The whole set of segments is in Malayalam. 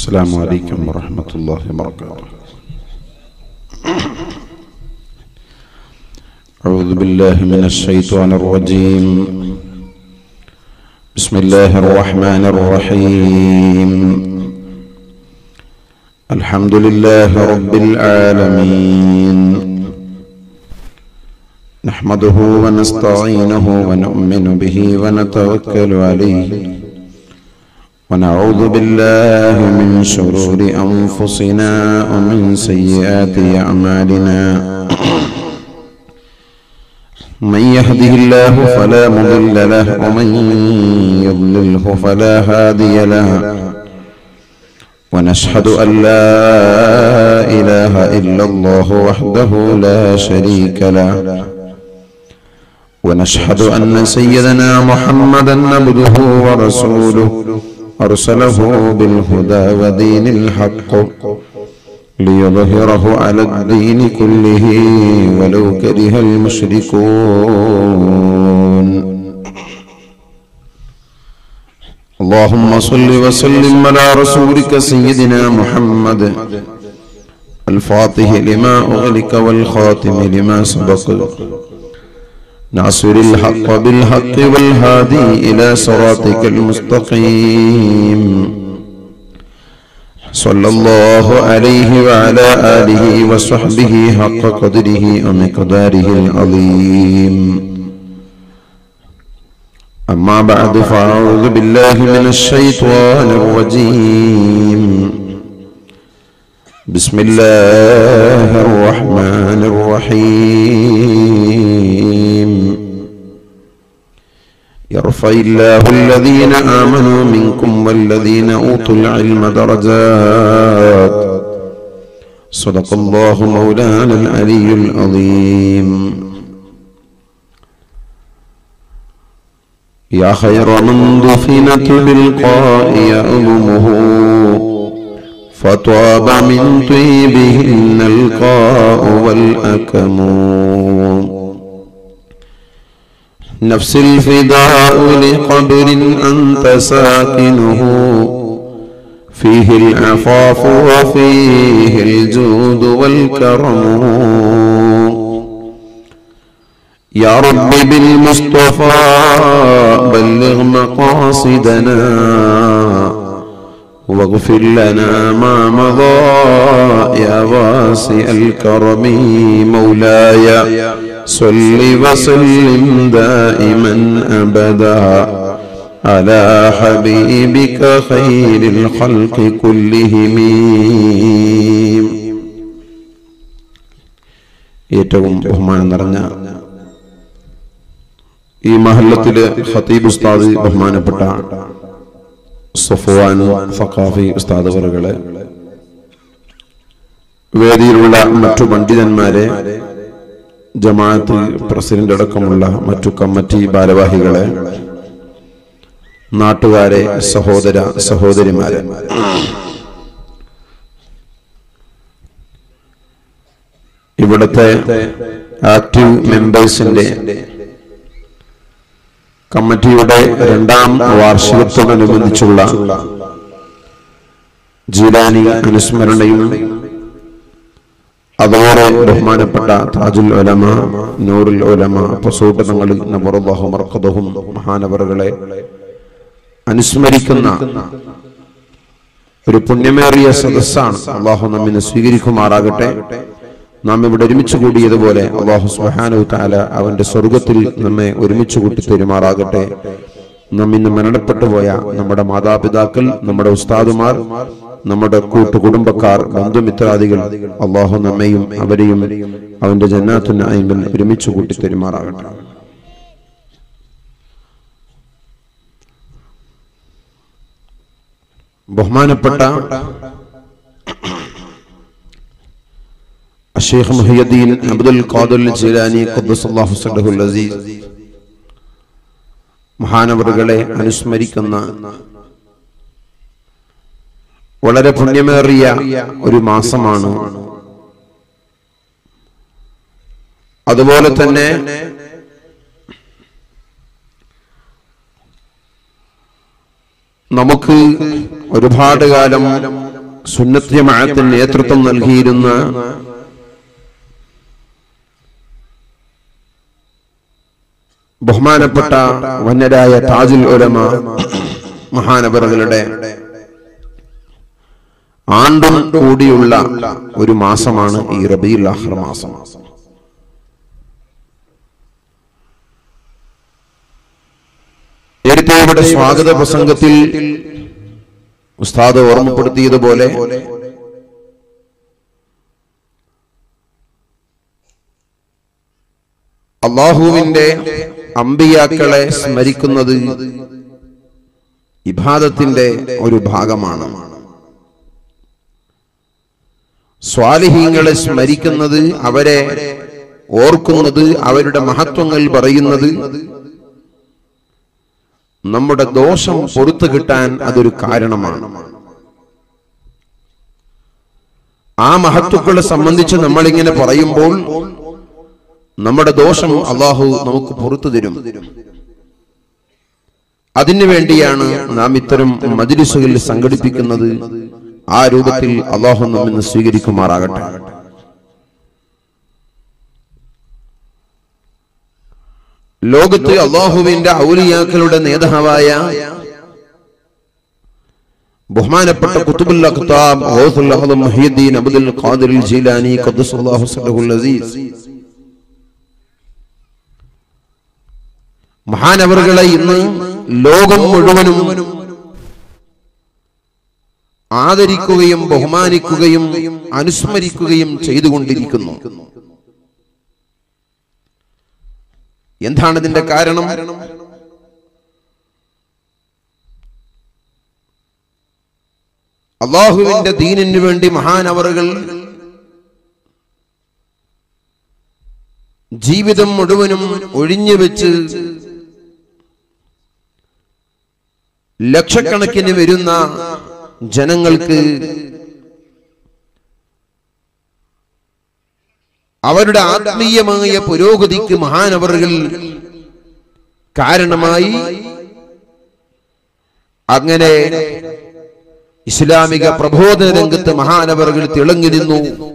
السلام عليكم ورحمة الله وبركاته أعوذ بالله من الشيطان الرجيم بسم الله الرحمن الرحيم الحمد لله رب العالمين نحمده ونستعينه ونؤمن به ونتوكل عليه ونعوذ بالله من شرور أنفسنا ومن سيئات أعمالنا من يهده الله فلا مضل له ومن يضلله فلا هادي له ونشهد أن لا إله إلا الله وحده لا شريك له ونشهد أن سيدنا محمدا عبده ورسوله أرسله بالهدى ودين الحق ليظهره على الدين كله ولو كره المشركون اللهم صل وسلم على رسولك سيدنا محمد الفاتح لما أغلق والخاتم لما سبق ناصر الحق بالحق والهادي إلى صراطك المستقيم صلى الله عليه وعلى آله وصحبه حق قدره ومقداره العظيم أما بعد فأعوذ بالله من الشيطان الرجيم بسم الله الرحمن الرحيم يرفع الله الذين آمنوا منكم والذين أوتوا العلم درجات صدق الله مولانا العلي العظيم يا خير من دفنت بالقاء يألمه فطاب من طيبهن القاء والأكم نفس الفداء لقبر أنت ساكنه فيه العفاف وفيه الجود والكرم يا رب بالمصطفى بلغ مقاصدنا واغفر لنا ما مضى يا واسع الكرم مولاي صل وسلم دائما ابدا على حبيبك خير الخلق كلهم ഏറ്റവും ബഹുമാനം നിറഞ്ഞ ഈ മഹല്ലത്തിലെ ഖതീബ് ഉസ്താദ് ബഹുമാനപ്പെട്ട സഫ്വാൻ ഫഖാഫി ഉസ്താദ് അവറുകളെ വേദിയിലുള്ള മറ്റു പണ്ഡിതന്മാരെ ജമാഅത്ത് പ്രസിഡന്റ് അടക്കമുള്ള മറ്റു കമ്മിറ്റി ഭാരവാഹികളെ നാട്ടുകാരെ സഹോദര സഹോദരിമാരെ ഇവിടുത്തെ ആക്റ്റീവ് മെമ്പേഴ്സിന്റെ കമ്മിറ്റിയുടെ രണ്ടാം വാർഷികത്തോടനുബന്ധിച്ചുള്ള ജീലാനി അനുസ്മരണയും അതോടെ ബഹുമാനപ്പെട്ട താജുൽ ഒലമ നൂറുൽ ഒലമ പ്രസൂട്ടതങ്ങളിൽ നബറുല്ലാഹുമർക്കതവും മഹാനവറുകളെ അനുസ്മരിക്കുന്ന ഒരു പുണ്യമേറിയ സദസ്സാണ് അള്ളാഹു നമ്മിനെ സ്വീകരിക്കുമാറാകട്ടെ നാം ഇവിടെ ഒരുമിച്ച് കൂടിയതുപോലെ അള്ളാഹു സുഹാനു താല അവന്റെ സ്വർഗത്തിൽ നമ്മെ ഒരുമിച്ച് കൂട്ടി പെരുമാറാകട്ടെ നാം ഇന്ന് മരണപ്പെട്ടു പോയ നമ്മുടെ മാതാപിതാക്കൾ നമ്മുടെ ഉസ്താദുമാർ നമ്മുടെ കൂട്ടുകുടുംബക്കാർ ബന്ധുമിത്രാദികൾ അള്ളാഹു നമ്മയും അവരെയും അവന്റെ ജന്നാത്തുന്ന അയിമിൽ ഒരുമിച്ച് കൂട്ടി പെരുമാറാകട്ടെ ബഹുമാനപ്പെട്ട ഷെയ്ഖ് മുഹിയുദ്ദീൻ അബ്ദുൽ ഖാദുൽ ജീലാനി ഖുദ്ദസല്ലാഹു സല്ലഹുൽ അസീസ് മഹാനവറുകളെ അനുസ്മരിക്കുന്ന വളരെ പുണ്യമേറിയ ഒരു മാസമാണ് അതുപോലെ തന്നെ നമുക്ക് ഒരുപാട് കാലം സുന്നത്ത് ജമാഅത്തിന് നേതൃത്വം നൽകിയിരുന്ന ബഹുമാനപ്പെട്ട വന്യരായ താജുൽ ഉലമ മഹാനവറുകളുടെ ആണ്ടും കൂടിയുള്ള ഒരു മാസമാണ് ഈ റബീൽ ആഹ്റ മാസം നേരത്തെ ഇവിടെ സ്വാഗത പ്രസംഗത്തിൽ ഉസ്താദ് ഓർമ്മപ്പെടുത്തിയതുപോലെ അള്ളാഹുവിന്റെ അമ്പിയാക്കളെ സ്മരിക്കുന്നത് ഇബാദത്തിന്റെ ഒരു ഭാഗമാണ് സ്വാലിഹീങ്ങളെ സ്മരിക്കുന്നത് അവരെ ഓർക്കുന്നത് അവരുടെ മഹത്വങ്ങൾ പറയുന്നത് നമ്മുടെ ദോഷം പൊറത്തു കിട്ടാൻ അതൊരു കാരണമാണ് ആ മഹത്വക്കളെ സംബന്ധിച്ച് നമ്മളിങ്ങനെ പറയുമ്പോൾ നമ്മുടെ ദോഷം അള്ളാഹു നമുക്ക് പുറത്തു തരും അതിനു വേണ്ടിയാണ് നാം ഇത്തരം മജിലിസുകളിൽ സംഘടിപ്പിക്കുന്നത് ആ രൂപത്തിൽ അള്ളാഹു നമ്മിന്ന് സ്വീകരിക്കുമാറാകട്ടെ ലോകത്ത് അള്ളാഹുവിന്റെ ഔലിയാക്കളുടെ നേതാവായ ബഹുമാനപ്പെട്ട കുത്തുബുൽ അഖ്താബ് ഗൗസുൽ അഹ്ലം മുഹീദ്ദീൻ അബ്ദുൽ ഖാദിർ ജീലാനി ഖദ്ദസല്ലാഹു സല്ലഹുൽ അസീസ് മഹാനവറുകളെ ഇന്ന് ലോകം മുഴുവനും ആദരിക്കുകയും ബഹുമാനിക്കുകയും അനുസ്മരിക്കുകയും ചെയ്തുകൊണ്ടിരിക്കുന്നു എന്താണ് ഇതിന്റെ കാരണം അള്ളാഹുവിന്റെ ദീനിന് വേണ്ടി മഹാനവറുകൾ ജീവിതം മുഴുവനും ഒഴിഞ്ഞു വെച്ച് ലക്ഷക്കണക്കിന് വരുന്ന ജനങ്ങൾക്ക് അവരുടെ ആത്മീയമായ പുരോഗതിക്ക് മഹാനവറുകൾ കാരണമായി അങ്ങനെ ഇസ്ലാമിക പ്രബോധന രംഗത്ത് മഹാനവറുകൾ തിളങ്ങി നിന്നു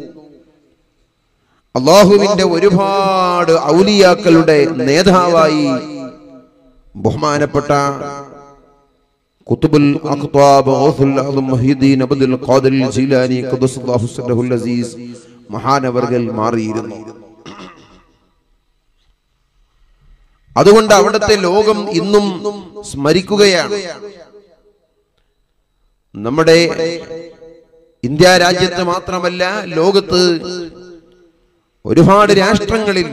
അള്ളാഹുവിന്റെ ഒരുപാട് ഔലിയാക്കളുടെ നേതാവായി ബഹുമാനപ്പെട്ട കുത്തുബുൽ അഖ്താബ് ഗൗസുൽ അഅ്ലം മുഹീദ്ദീൻ അബ്ദുൽ ഖാദിർ ജീലാനി ഖുദ്ദസല്ലാഹു സല്ലഹുൽ അസീസ് മഹാനവർകൾ മാറിയിരുന്നു അതുകൊണ്ട് അവിടുത്തെ ലോകം ഇന്നും സ്മരിക്കുകയാണ് നമ്മുടെ ഇന്ത്യ രാജ്യത്ത് മാത്രമല്ല ലോകത്ത് ഒരുപാട് രാഷ്ട്രങ്ങളിൽ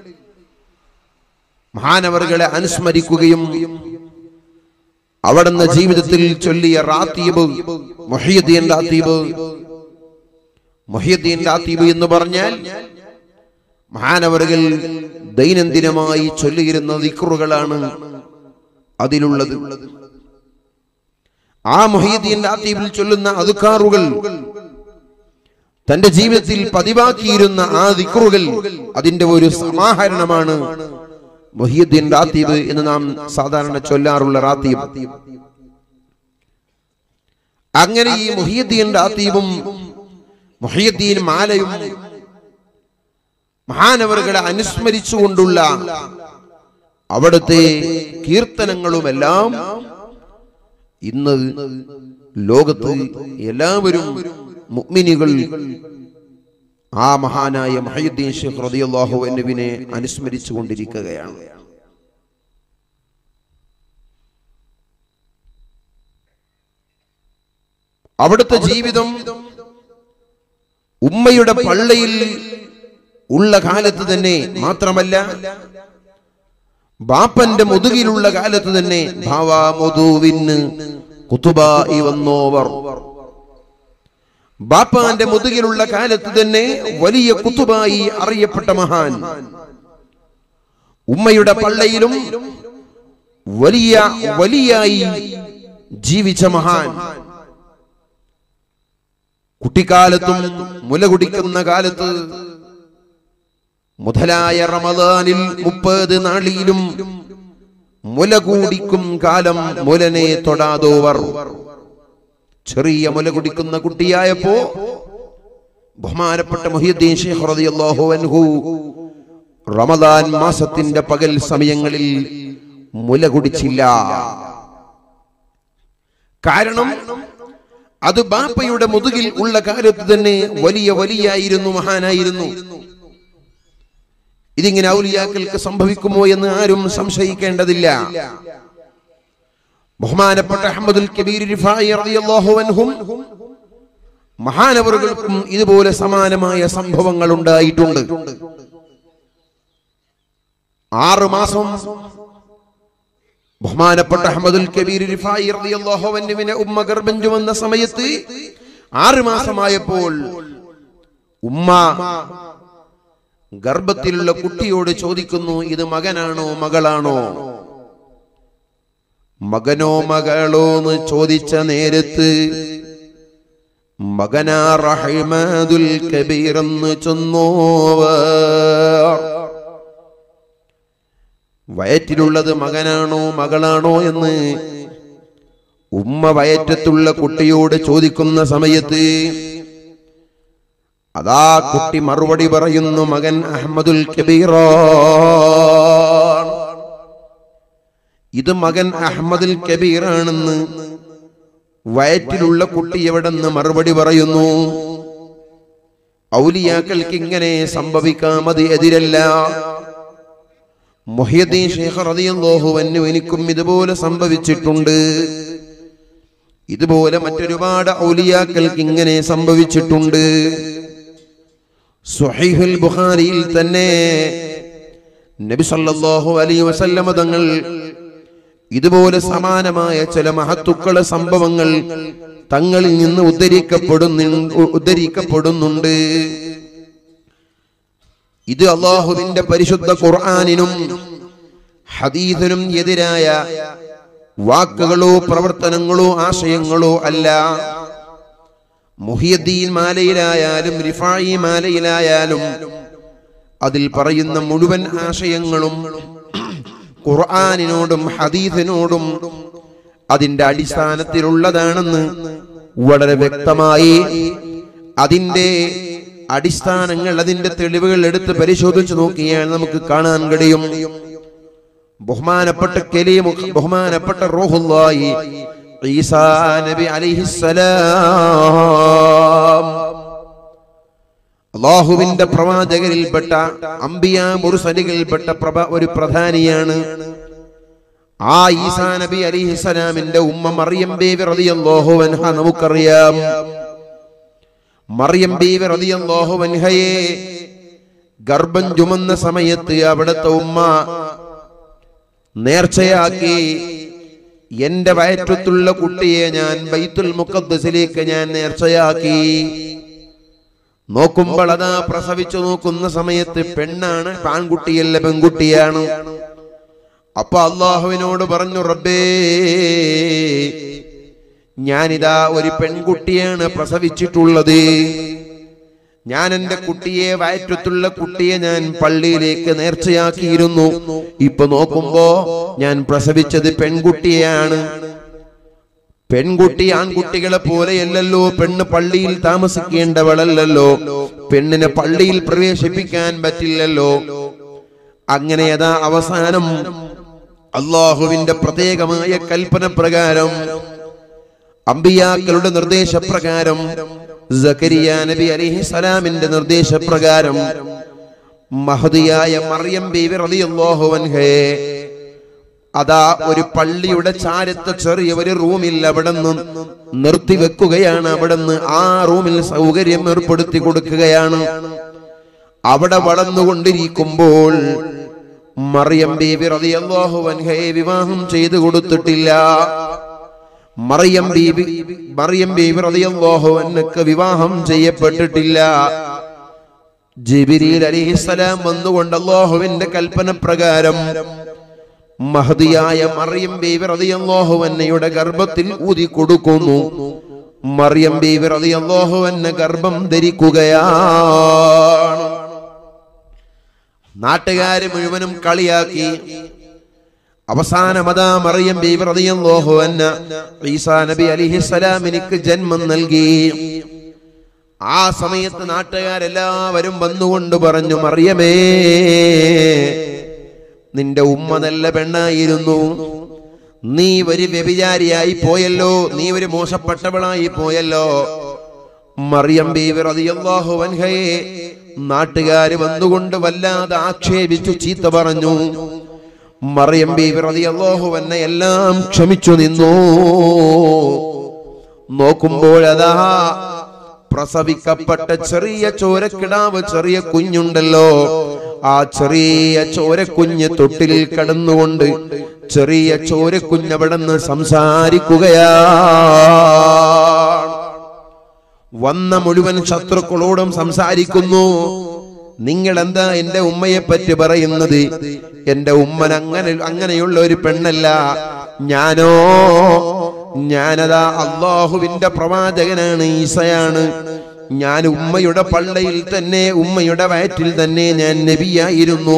മഹാനവറുകളെ അനുസ്മരിക്കുകയും അവിടുന്ന് ജീവിതത്തിൽ ചൊല്ലിയ റാത്തീബ് മൊഹിയുദ്ദീൻ റാത്തീബ് മൊഹിയുദ്ദീൻ റാത്തീബ് എന്ന് പറഞ്ഞാൽ മഹാനവറുകൾ ദൈനംദിനമായി ചൊല്ലിയിരുന്ന ദിക്റുകളാണ് അതിലുള്ളത് ആ മൊഹീദ്ദീൻ റാത്തീബിൽ ചൊല്ലുന്ന അതുക്കാറുകൾ തന്റെ ജീവിതത്തിൽ പതിവാക്കിയിരുന്ന ആ ദിക്റുകൾ അതിന്റെ ഒരു സമാഹരണമാണ് മൊഹിയുദ്ദീൻ റാത്തീബ് എന്ന് നാം സാധാരണ ചൊല്ലാറുള്ള റാത്തീബ് അങ്ങനെ ഈ മുഹിയുദ്ദീൻ റാത്തീബും മുഹിയുദ്ദീൻ മാലയും മഹാനവറുകളെ അനുസ്മരിച്ചുകൊണ്ടുള്ള അവിടുത്തെ കീർത്തനങ്ങളുമെല്ലാം ഇന്ന് ലോകത്ത് എല്ലാവരും മുഅ്മിനികൾ ആ മഹാനായ മഹയുദ്ദീൻ ഷെയ്ഖ് റളിയല്ലാഹു അൻഹുവിനെ അനുസ്മരിച്ചു കൊണ്ടിരിക്കുകയാണ് അവിടുത്തെ ജീവിതം ഉമ്മയുടെ പള്ളയിൽ ഉള്ള കാലത്ത് തന്നെ മാത്രമല്ല ബാപ്പന്റെ മുതുകിലുള്ള കാലത്ത് തന്നെ ഭാവാമുതുവിന് കുത്തുബായി വന്നോവർ ബാപ്പാന്റെ മുതുകിലുള്ള കാലത്ത് തന്നെ വലിയ കുത്തുബായി അറിയപ്പെട്ട മഹാൻ ഉമ്മയുടെ പള്ളയിലും വലിയ വലിയായി ജീവിച്ച മഹാൻ കുട്ടിക്കാലത്തും മുല കുടിക്കുന്ന കാലത്ത് മുതലായ റമദാനിൽ മുപ്പത് നാളിലും മുല കൂടിക്കും കാലം മുലനെ തൊടാതോവർ ചെറിയ മുല കുടിക്കുന്ന കുട്ടിയായപ്പോ ബഹുമാനപ്പെട്ട മുഹിയുദ്ദീൻ ഷെയ്ഖ് റളിയല്ലാഹു അൻഹു റമദാൻ മാസത്തിന്റെ പകൽ സമയങ്ങളിൽ മുല കുടിച്ചില്ല കാരണം അത് ബാപ്പയുടെ മുതുകിൽ ഉള്ള കാലത്ത് തന്നെ വലിയ വലിയായിരുന്നു മഹാനായിരുന്നു ഇതിങ്ങനെ ഔലിയാക്കൾക്ക് സംഭവിക്കുമോ എന്ന് ആരും സംശയിക്കേണ്ടതില്ല ബഹുമാനപ്പെട്ട അഹമ്മദുൽ കബീർ റിഫായി റളിയല്ലാഹു അൻഹും മഹാനവറുകൾക്കും ഇതുപോലെ സമാനമായ സംഭവങ്ങൾ ഉണ്ടായിട്ടുണ്ട് ആറു മാസം ബഹുമാനപ്പെട്ട അഹമ്മദുൽ കബീർ റിഫായി റളിയല്ലാഹു അൻഹുവിനെ ഉമ്മ ഗർഭം ചുമന്ന സമയത്ത് ആറ് മാസമായപ്പോൾ ഉമ്മ ഗർഭത്തിലുള്ള കുട്ടിയോട് ചോദിക്കുന്നു ഇത് മകനാണോ മകളാണോ മകനോ മകളോ എന്ന് ചോദിച്ച നേരത്ത് മകനാ റഹ്മദുൽ കബീർ എന്ന് ചൊന്നോവർ വയറ്റിലുള്ളത് മകനാണോ മകളാണോ എന്ന് ഉമ്മ വയറ്റത്തുള്ള കുട്ടിയോട് ചോദിക്കുന്ന സമയത്ത് അതാ കുട്ടി മറുപടി പറയുന്നു മകൻ അഹമ്മദുൽ കബീറ ഇത് മകൻ അഹമ്മദുൽ കബീറാണെന്ന് വയറ്റിലുള്ള കുട്ടി എവിടെന്ന് മറുപടി പറയുന്നു ഔലിയാക്കൾക്ക് ഇങ്ങനെ സംഭവിക്കാം അത് എതിരല്ല മൊഹിയദ്ദീൻ ഷേഖ് റളിയല്ലാഹു അൻഹു എനിക്കും ഇതുപോലെ സംഭവിച്ചിട്ടുണ്ട് ഇതുപോലെ മറ്റൊരുപാട് ഔലിയാക്കൾക്ക് ഇങ്ങനെ സംഭവിച്ചിട്ടുണ്ട് സുഹൈഹുൽ ബുഖാരിയിൽ തന്നെ നബി സല്ലല്ലാഹു അലൈഹി വസല്ലമ തങ്ങൾ ഇതുപോലെ സമാനമായ ചില മഹത്തുക്കളെ സംഭവങ്ങൾ തങ്ങളിൽ നിന്ന് ഉദ്ധരിക്കപ്പെടുന്നു ഉദ്ധരിക്കപ്പെടുന്നുണ്ട് ഇത് അള്ളാഹുവിന്റെ പരിശുദ്ധ ഖുർആാനിനും ഹദീസിനും എതിരായ വാക്കുകളോ പ്രവർത്തനങ്ങളോ ആശയങ്ങളോ അല്ല മുഹിയദ്ദീൻ മാലയിലായാലും റിഫായി മാലയിലായാലും അതിൽ പറയുന്ന മുഴുവൻ ആശയങ്ങളും ഖുർആാനിനോടും ഹദീസിനോടും അതിന്റെ അടിസ്ഥാനത്തിലുള്ളതാണെന്ന് വളരെ വ്യക്തമായി അതിന്റെ അടിസ്ഥാനങ്ങൾ അതിന്റെ തെളിവുകൾ എടുത്ത് പരിശോധിച്ചു നോക്കിയാൽ നമുക്ക് കാണാൻ കഴിയും ബഹുമാനപ്പെട്ട കലീം ബഹുമാനപ്പെട്ട റൂഹുല്ലാഹി ഈസാ നബി അലൈഹിസ്സലാം അള്ളാഹുവിന്റെ പ്രവാചകരിൽപ്പെട്ട അംബിയ മുറുസലികളിൽപ്പെട്ട പ്രഭ ഒരു പ്രധാനിയാണ് ആ ഈസാ നബി അലിഹിസലാമിന്റെ ഉമ്മ മറിയം ബേബി റളിയല്ലാഹു അൻഹ നമുക്കറിയാം മറിയം ബീവി റളിയല്ലാഹു അൻഹയെ ഗർഭം ചുമന്ന സമയത്ത് അവിടുത്തെ ഉമ്മ നേർച്ചയാക്കി എന്റെ വയറ്റത്തുള്ള കുട്ടിയെ ഞാൻ ബൈത്തുൽ മുഖദ്സിലേക്ക് ഞാൻ നേർച്ചയാക്കി നോക്കുമ്പോൾ അതാ പ്രസവിച്ചു നോക്കുന്ന സമയത്ത് പെണ്ണാണ് പാൺകുട്ടിയല്ല പെൺകുട്ടിയാണ് അപ്പൊ അള്ളാഹുവിനോട് പറഞ്ഞു റബ്ബേ ഞാനിതാ ഒരു പെൺകുട്ടിയാണ് പ്രസവിച്ചിട്ടുള്ളത് ഞാൻ എന്റെ കുട്ടിയെ വയറ്റത്തുള്ള കുട്ടിയെ ഞാൻ പള്ളിയിലേക്ക് നേർച്ചയാക്കിയിരുന്നു ഇപ്പൊ നോക്കുമ്പോ ഞാൻ പ്രസവിച്ചത് പെൺകുട്ടിയാണ് പെൺകുട്ടി ആൺകുട്ടികളെ പോലെയല്ലല്ലോ പെണ്ണ് പള്ളിയിൽ താമസിക്കേണ്ടവളല്ലല്ലോ പെണ്ണിനെ പള്ളിയിൽ പ്രവേശിപ്പിക്കാൻ പറ്റില്ലല്ലോ അങ്ങനെ അതാ അവസാനം അള്ളാഹുവിന്റെ പ്രത്യേകമായ കൽപ്പന പ്രകാരം അമ്പിയാക്കളുടെ നിർദ്ദേശപ്രകാരം സക്കരിയ നബി അലിഹിസലാമിന്റെ നിർദ്ദേശപ്രകാരം മഹതിയായ മറിയം ബീവി റളിയല്ലാഹു അൻഹയെ അതാ ഒരു പള്ളിയുടെ ചാരത്ത് ചെറിയ ഒരു റൂമിൽ അവിടെ നിന്ന് നിർത്തിവെക്കുകയാണ് അവിടെ നിന്ന് ആ റൂമിൽ സൗകര്യം ഏർപ്പെടുത്തി കൊടുക്കുകയാണ് അവിടെ വളർന്നുകൊണ്ടിരിക്കുമ്പോൾ മറിയം ബീബി റളിയല്ലാഹു അൻഹയെ വിവാഹം ചെയ്തു കൊടുത്തിട്ടില്ല മറിയം ബീബി മറിയം ബീബി റളിയല്ലാഹു അൻഹക്ക് വിവാഹം ചെയ്യപ്പെട്ടിട്ടില്ല ജിബിരിൽ അലിഹിസ്സലാം വന്നുകൊണ്ട് അള്ളാഹുവിന്റെ കൽപ്പന പ്രകാരം മഹദിയായ മറിയം ബീവി റളിയല്ലാഹു അന്നയുടെ ഗർഭത്തിൽ ഊതി കൊടുക്കുന്നു മറിയം ബീവി റളിയല്ലാഹു അന്ന ഗർഭം ധരിക്കുകയാണ് നാട്ടുകാര് മുഴുവനും കളിയാക്കി അവസാനം അതാ മറിയം ബീവി റളിയല്ലാഹു അൻഹ ഈസാ നബി അലിഹിസ്സലാമിനിക്ക് ജന്മം നൽകി ആ സമയത്ത് നാട്ടുകാരെല്ലാവരും വന്നുകൊണ്ട് പറഞ്ഞു മറിയമേ നിന്റെ ഉമ്മ നല്ല പെണ്ണായിരുന്നു നീ ഒരു വ്യഭിചാരിയായി പോയല്ലോ നീ ഒരു മോശപ്പെട്ടവളായി പോയല്ലോ മറിയം ബീവി റളിയല്ലാഹു അൻഹയെ നാട്ടുകാര് വന്നുകൊണ്ട് വല്ലാതെ ആക്ഷേപിച്ചു ചീത്ത പറഞ്ഞു മറിയം ബീവി റളിയല്ലാഹു അൻഹ എല്ലാം ക്ഷമിച്ചു നിന്നു നോക്കുമ്പോഴതാ പ്രസവിക്കപ്പെട്ട ചെറിയ ചോരക്കിടാവ് ചെറിയ കുഞ്ഞുണ്ടല്ലോ ആ ചെറിയ ചോരക്കുഞ്ഞ് തൊട്ടിൽ കടന്നുകൊണ്ട് ചെറിയ ചോരക്കുഞ്ഞ് അവിടെ നിന്ന് സംസാരിക്കുകയാ വന്ന മുഴുവൻ ശത്രുക്കളോടും സംസാരിക്കുന്നു നിങ്ങൾ എന്താ എന്റെ ഉമ്മയെ പറ്റി പറയുന്നത് എന്റെ ഉമ്മൻ അങ്ങനെ അങ്ങനെയുള്ള ഒരു പെണ്ണല്ല ഞാനോ ഞാനതാ അള്ളാഹുവിന്റെ പ്രവാചകനാണ് ഈസയാണ് ഞാൻ ഉമ്മയുടെ പള്ളയിൽ തന്നെ ഉമ്മയുടെ വയറ്റിൽ തന്നെ ഞാൻ നബിയായിരുന്നു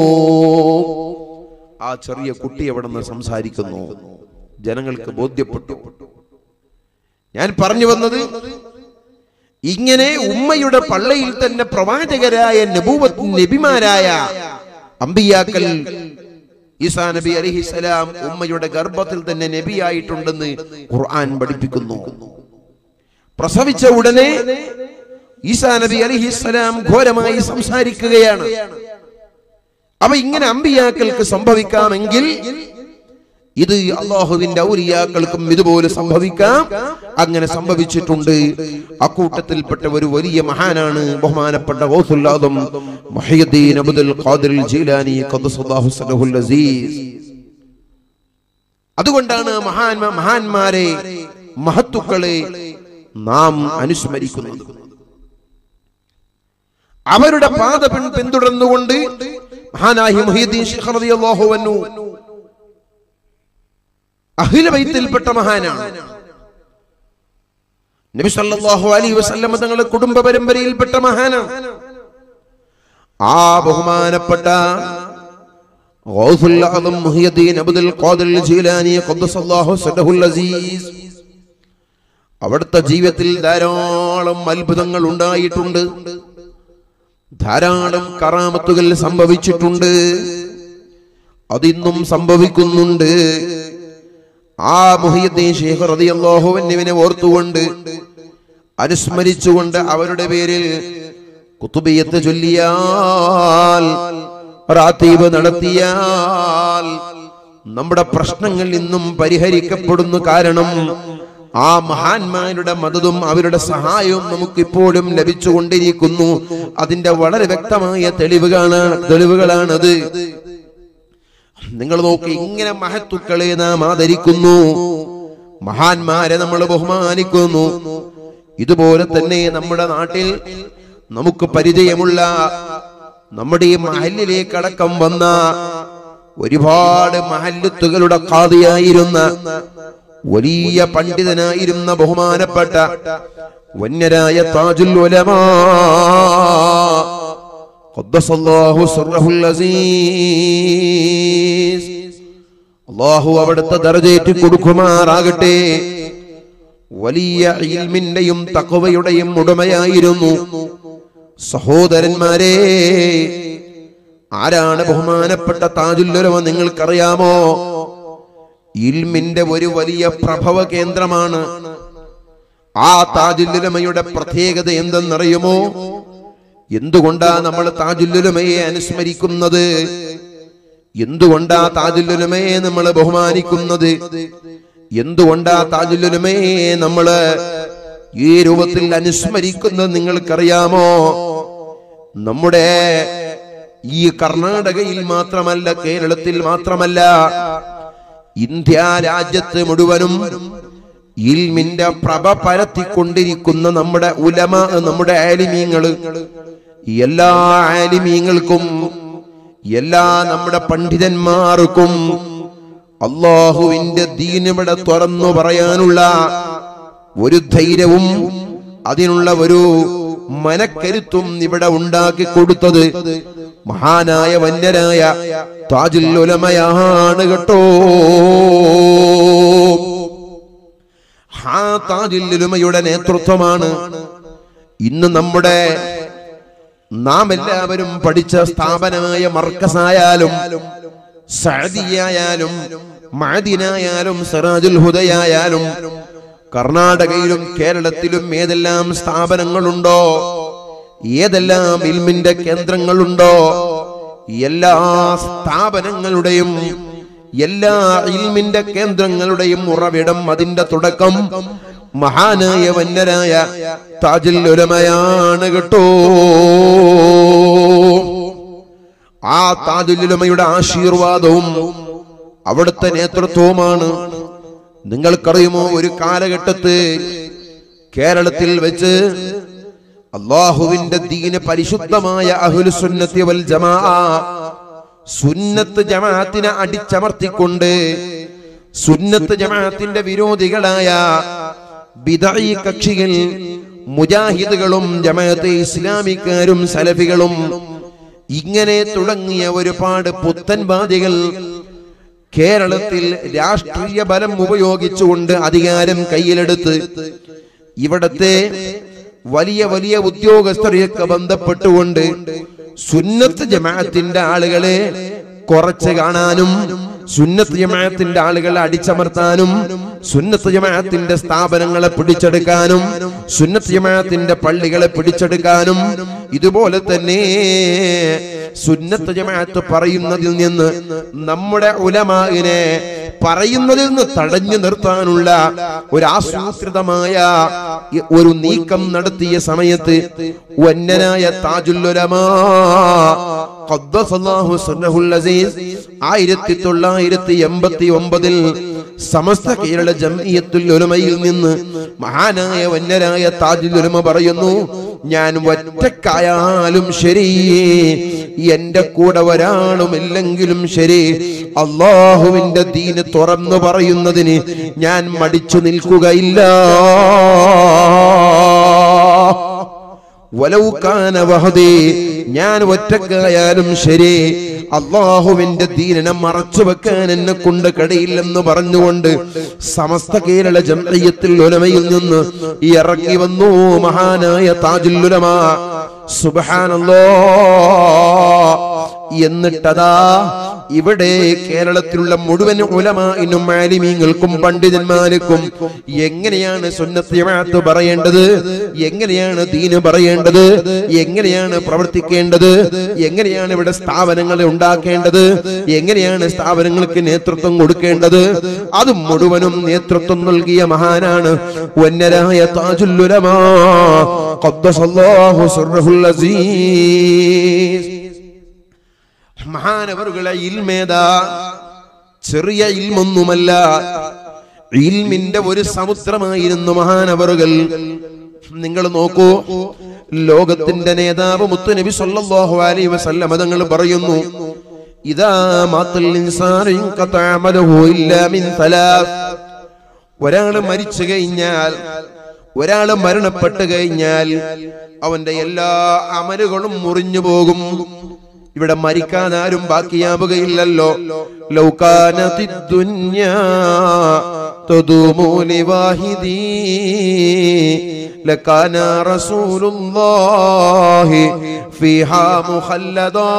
ആ ചെറിയ കുട്ടി അവിടെ നിന്ന് സംസാരിക്കുന്നു ജനങ്ങൾക്ക് ബോധ്യപ്പെട്ടു ഞാൻ പറഞ്ഞു വന്നത് ഇങ്ങനെ ഉമ്മയുടെ പള്ളയിൽ തന്നെ പ്രവാചകരായ നബൂവത്ത് നബിമാരായ അമ്പിയാക്കൽ ഈസാ നബി അലിഹിസലാം ഉമ്മയുടെ ഗർഭത്തിൽ തന്നെ നബിയായിട്ടുണ്ടെന്ന് ഖുർആൻ പഠിപ്പിക്കുന്നു പ്രസവിച്ച ഉടനെ ഈസാ നബി അലിഹിസലാം ഘോരമായി സംസാരിക്കുകയാണ് അപ്പൊ ഇങ്ങനെ അമ്പിയാക്കൾക്ക് സംഭവിക്കാമെങ്കിൽ ഇത് അള്ളാഹുവിന്റെ ഔലിയാക്കൾക്കും ഇതുപോലെ സംഭവിക്കാം അങ്ങനെ സംഭവിച്ചിട്ടുണ്ട് അക്കൂട്ടത്തിൽപ്പെട്ട ഒരു വലിയ മഹാനാണ് ബഹുമാനപ്പെട്ട ഗൗസുല്ലാദും മുഹയ്യദ്ദീൻ അബ്ദുൽ ഖാദിർ ജീലാനി ഖദ്ദസല്ലാഹു സലഹുൽ അസീസ് അതുകൊണ്ടാണ് മഹാൻ മഹാന്മാരെ മഹത്തുക്കളെ നാം അനുസ്മരിക്കുന്നത് അവരുടെ പാത പിൻ പിന്തുടർന്നുകൊണ്ട് മഹാനാഹി മുഹീദ്ദീൻ ശിഖ് റളിയല്ലാഹു അൻഹു അഖില ബൈത്തിൽപ്പെട്ട മഹാനാണ് നബി സല്ലല്ലാഹു അലൈഹി വസല്ലം തങ്ങളുടെ കുടുംബ പരമ്പരയിൽപ്പെട്ട മഹാനാണ് ആ ബഹുമാനപ്പെട്ട ഗൗസുൽ അഅ്ലം മുഹിയുദ്ദീൻ അബ്ദുൽ ഖാദിർ ജീലാനി ഖദ്ദസല്ലാഹു സദഹുൽ അസീസ് അവിടുത്തെ ജീവിതത്തിൽ ധാരാളം അത്ഭുതങ്ങൾ ഉണ്ടായിട്ടുണ്ട് ധാരാളം കറാമത്തുകൾ സംഭവിച്ചിട്ടുണ്ട് അതിന്നും സംഭവിക്കുന്നുണ്ട് ആ മുഹിയുദ്ദീൻ ശേഖർ റളിയല്ലാഹു അൻഹുവിനെ ഓർത്തുകൊണ്ട് അനുസ്മരിച്ചുകൊണ്ട് അവരുടെ പേരിൽ കുത്തുബിയത്ത് ചൊല്ലിയാൽ റാത്തീബ് നടത്തിയാൽ നമ്മുടെ പ്രശ്നങ്ങൾ ഇന്നും പരിഹരിക്കപ്പെടുന്നു കാരണം ആ മഹാന്മാരുടെ മതതും അവരുടെ സഹായവും നമുക്കിപ്പോഴും ലഭിച്ചുകൊണ്ടിരിക്കുന്നു അതിന്റെ വളരെ വ്യക്തമായ തെളിവുകളാണ് തെളിവുകളാണത് നിങ്ങൾ നോക്കി ഇങ്ങനെ മഹത്തുക്കളെ നാം ആദരിക്കുന്നു മഹാന്മാരെ നമ്മൾ ബഹുമാനിക്കുന്നു ഇതുപോലെ തന്നെ നമ്മുടെ നാട്ടിൽ നമുക്ക് പരിചയമുള്ള നമ്മുടെ ഈ മഹലിലേക്ക് അടക്കം വന്ന ഒരുപാട് മഹല്ലുത്തുകളുടെ കാതിയായിരുന്ന വലിയ പണ്ഡിതനായിരുന്ന ബഹുമാനപ്പെട്ട വന്യരായ താജുൽ ഉലമാ قدس الله سره العزيز അള്ളാഹു അവിടുത്തെ ദർജയേറ്റ് കൊടുക്കുമാറാകട്ടെ വലിയ ഇൽമിന്റെയും തക്കവയുടെയും ഉടമയായിരുന്നു സഹോദരന്മാരെ ആരാണ് ബഹുമാനപ്പെട്ട താജുല്ലുലമ നിങ്ങൾക്കറിയാമോ ഇൽമിന്റെ ഒരു വലിയ പ്രഭവ കേന്ദ്രമാണ് ആ താജുല്ലുലമയുടെ പ്രത്യേകത എന്തെന്നറിയുമോ എന്തുകൊണ്ടാ നമ്മൾ താജുല്ലുലമയെ അനുസ്മരിക്കുന്നത് എന്തുകൊണ്ടാ താജുല്ലുലമയെ നമ്മൾ ബഹുമാനിക്കുന്നത് എന്തുകൊണ്ടാ താജുല്ലുലമയെ നമ്മള് ഈ രൂപത്തിൽ അനുസ്മരിക്കുന്നത് നിങ്ങൾക്കറിയാമോ നമ്മുടെ ഈ കർണാടകയിൽ മാത്രമല്ല കേരളത്തിൽ മാത്രമല്ല ഇന്ത്യ രാജ്യത്ത് മുഴുവനും ഇൽമിന്റെ പ്രഭ പരത്തിക്കൊണ്ടിരിക്കുന്ന നമ്മുടെ ഉലമ നമ്മുടെ ആലിമീങ്ങള് എല്ലാ ആലിമീങ്ങൾക്കും എല്ലാ നമ്മുടെ പണ്ഡിതന്മാർക്കും അള്ളാഹുവിന്റെ ദീനിവിടെ തുറന്നു പറയാനുള്ള ഒരു ധൈര്യവും അതിനുള്ള ഒരു മനക്കരുത്തും ഇവിടെ ഉണ്ടാക്കി കൊടുത്തത് മഹാനായ വന്യരായ താജുൽ ഉലമയാണ് കേട്ടോ ആ താജുൽ ഉലമയുടെ നേതൃത്വമാണ് ഇന്ന് നമ്മുടെ നാം എല്ലാവരും പഠിച്ച സ്ഥാപനമായ മർക്കസായാലും സഅദിയായാലും മഅദിനായാലും സിറാജുൽ ഹുദയായാലും കർണാടകയിലും കേരളത്തിലും ഏതെല്ലാം സ്ഥാപനങ്ങളുണ്ടോ ഏതെല്ലാം ഇൽമിന്റെ കേന്ദ്രങ്ങളുണ്ടോ എല്ലാ സ്ഥാപനങ്ങളുടെയും എല്ലാ ഇൽമിന്റെ കേന്ദ്രങ്ങളുടെയും ഉറവിടം അതിന്റെ തുടക്കം മഹാനായ വന്യരായ താജുൽ ഉലമയാണ് കേട്ടോ ആ താജുലുലമയുടെ ആശീർവാദവും അവിടുത്തെ നേതൃത്വവുമാണ് നിങ്ങൾക്കറിയുമോ ഒരു കാലഘട്ടത്ത് കേരളത്തിൽ വെച്ച് അള്ളാഹുവിന്റെ ദീന് പരിശുദ്ധമായ അഹുൽ സുന്നത്തി വൽ ജമാ സുന്നത്ത് ജമാഅത്തിനെ അടിച്ചമർത്തിക്കൊണ്ട് സുന്നത്ത് ജമാഅത്തിന്റെ വിരോധികളായ ബിദഈ കക്ഷികൾ മുജാഹിദുകളും ജമാഅത്തെ ഇസ്ലാമിക്കാരും സലഫികളും ഇങ്ങനെ തുടങ്ങിയ ഒരുപാട് പുത്തൻവാദികൾ കേരളത്തിൽ രാഷ്ട്രീയ ബലം ഉപയോഗിച്ചുകൊണ്ട് അധികാരം കയ്യിലെടുത്ത് ഇവിടത്തെ വലിയ വലിയ ഉദ്യോഗസ്ഥരെയൊക്കെ ബന്ധപ്പെട്ടുകൊണ്ട് സുന്നത്ത് ജമാഅത്തിന്റെ ആളുകളെ കുറച്ച് കാണാനും സുന്നത്ത് ജമാഅത്തിന്റെ ആളുകളെ അടിച്ചമർത്താനും സുന്നത്ത് ജമാഅത്തിന്റെ സ്ഥാപനങ്ങളെ പിടിച്ചെടുക്കാനും സുന്നത്ത് ജമാഅത്തിന്റെ പള്ളികളെ പിടിച്ചെടുക്കാനും ഇതുപോലെ തന്നെ സുന്നത്ത് ജമാഅത്ത് പറയുന്നതിൽ നിന്ന് നമ്മുടെ ഉലമാവിനെ പറയുന്നതിൽ നിന്ന് തടഞ്ഞു നിർത്താനുള്ള ഒരു ആസൂത്രിതമായ ഒരു നീക്കം നടത്തിയ സമയത്ത് വന്യനായ താജുല്ലുലമാ ഖദ്ദസല്ലാഹു സുന്നഹുൽ അസീസ് ആയിരത്തി തൊള്ളായിരത്തി എൺപത്തി ഒമ്പതിൽ സമസ്ത കേരള ജംഇയ്യത്തുൽ ഉലമയിൽ നിന്ന് മഹാനായ വന്യരായ താജുൽ ഉലമ പറയുന്നു ഞാൻ ഒറ്റക്കായാലും ശരി എന്റെ കൂടെ ഒരാളുമില്ലെങ്കിലും ശരി അള്ളാഹുവിന്റെ ദീന് തുറന്നു പറയുന്നതിന് ഞാൻ മടിച്ചു നിൽക്കുകയില്ല വലൗകാന വഹദി ഞാൻ ഒറ്റക്കായാലും ശരി അള്ളാഹുവിന്റെ ദീനനെ മറച്ചു വെക്കാൻ എന്നെ കൊണ്ട് കഴിയില്ലെന്ന് പറഞ്ഞുകൊണ്ട് സമസ്ത കേരള ജംഇയ്യത്തിൽ ഉലമയിൽ നിന്ന് ഇറങ്ങി വന്നു മഹാനായ താജുൽ ഉലമ സുബ്ഹാനല്ലാ എന്നിട്ടതാ ഇവിടെ കേരളത്തിലുള്ള മുഴുവൻ ഉലമാനും മാലിമീങ്ങൾക്കും പണ്ഡിതന്മാർക്കും എങ്ങനെയാണ് സുന്നത്ത് ജമാഅത്ത് പറയേണ്ടത് എങ്ങനെയാണ് ദീന് പറയേണ്ടത് എങ്ങനെയാണ് പ്രവർത്തിക്കേണ്ടത് എങ്ങനെയാണ് ഇവിടെ സ്ഥാപനങ്ങൾ ഉണ്ടാക്കേണ്ടത് എങ്ങനെയാണ് സ്ഥാപനങ്ങൾക്ക് നേതൃത്വം കൊടുക്കേണ്ടത് അത് മുഴുവനും നേതൃത്വം നൽകിയ മഹാനാണ് വന്യരായ താജുല്ലുലമാ ഖദ്ദസല്ലാഹു സിർറഹുൽ അസീസ് മഹാനവറുകളെ ഇൽമേതാ ചെറിയ ഇൽമൊന്നുമല്ല ഇൽമിന്റെ ഒരു സമുദ്രമായിരുന്നു മഹാനവറുകൾ നിങ്ങൾ നോക്കൂ ലോകത്തിന്റെ നേതാവ് മുത്തുനബി സല്ലല്ലാഹു അലൈഹി വസല്ലം തങ്ങൾ പറയുന്നു ഇദാ മാത്തൽ ഇൻസാനു ഇൻഖത അമലുഹു ഇല്ലാ മിൻ തലാസ് ഒരാൾ മരിച്ചു കഴിഞ്ഞാൽ ഒരാൾ മരണപ്പെട്ടു കഴിഞ്ഞാൽ അവന്റെ എല്ലാ അമലുകളും മുറിഞ്ഞു പോകും ഇവിടെ മരിക്കാൻ ആരും ബാക്കിയാവുകയില്ലല്ലോ ലൗകാനത്തി ദുന്യാ തദൂമു ലിവാഹിദി ലകാന റസൂലുള്ളാഹി ഫീഹാ മുഖല്ലദാ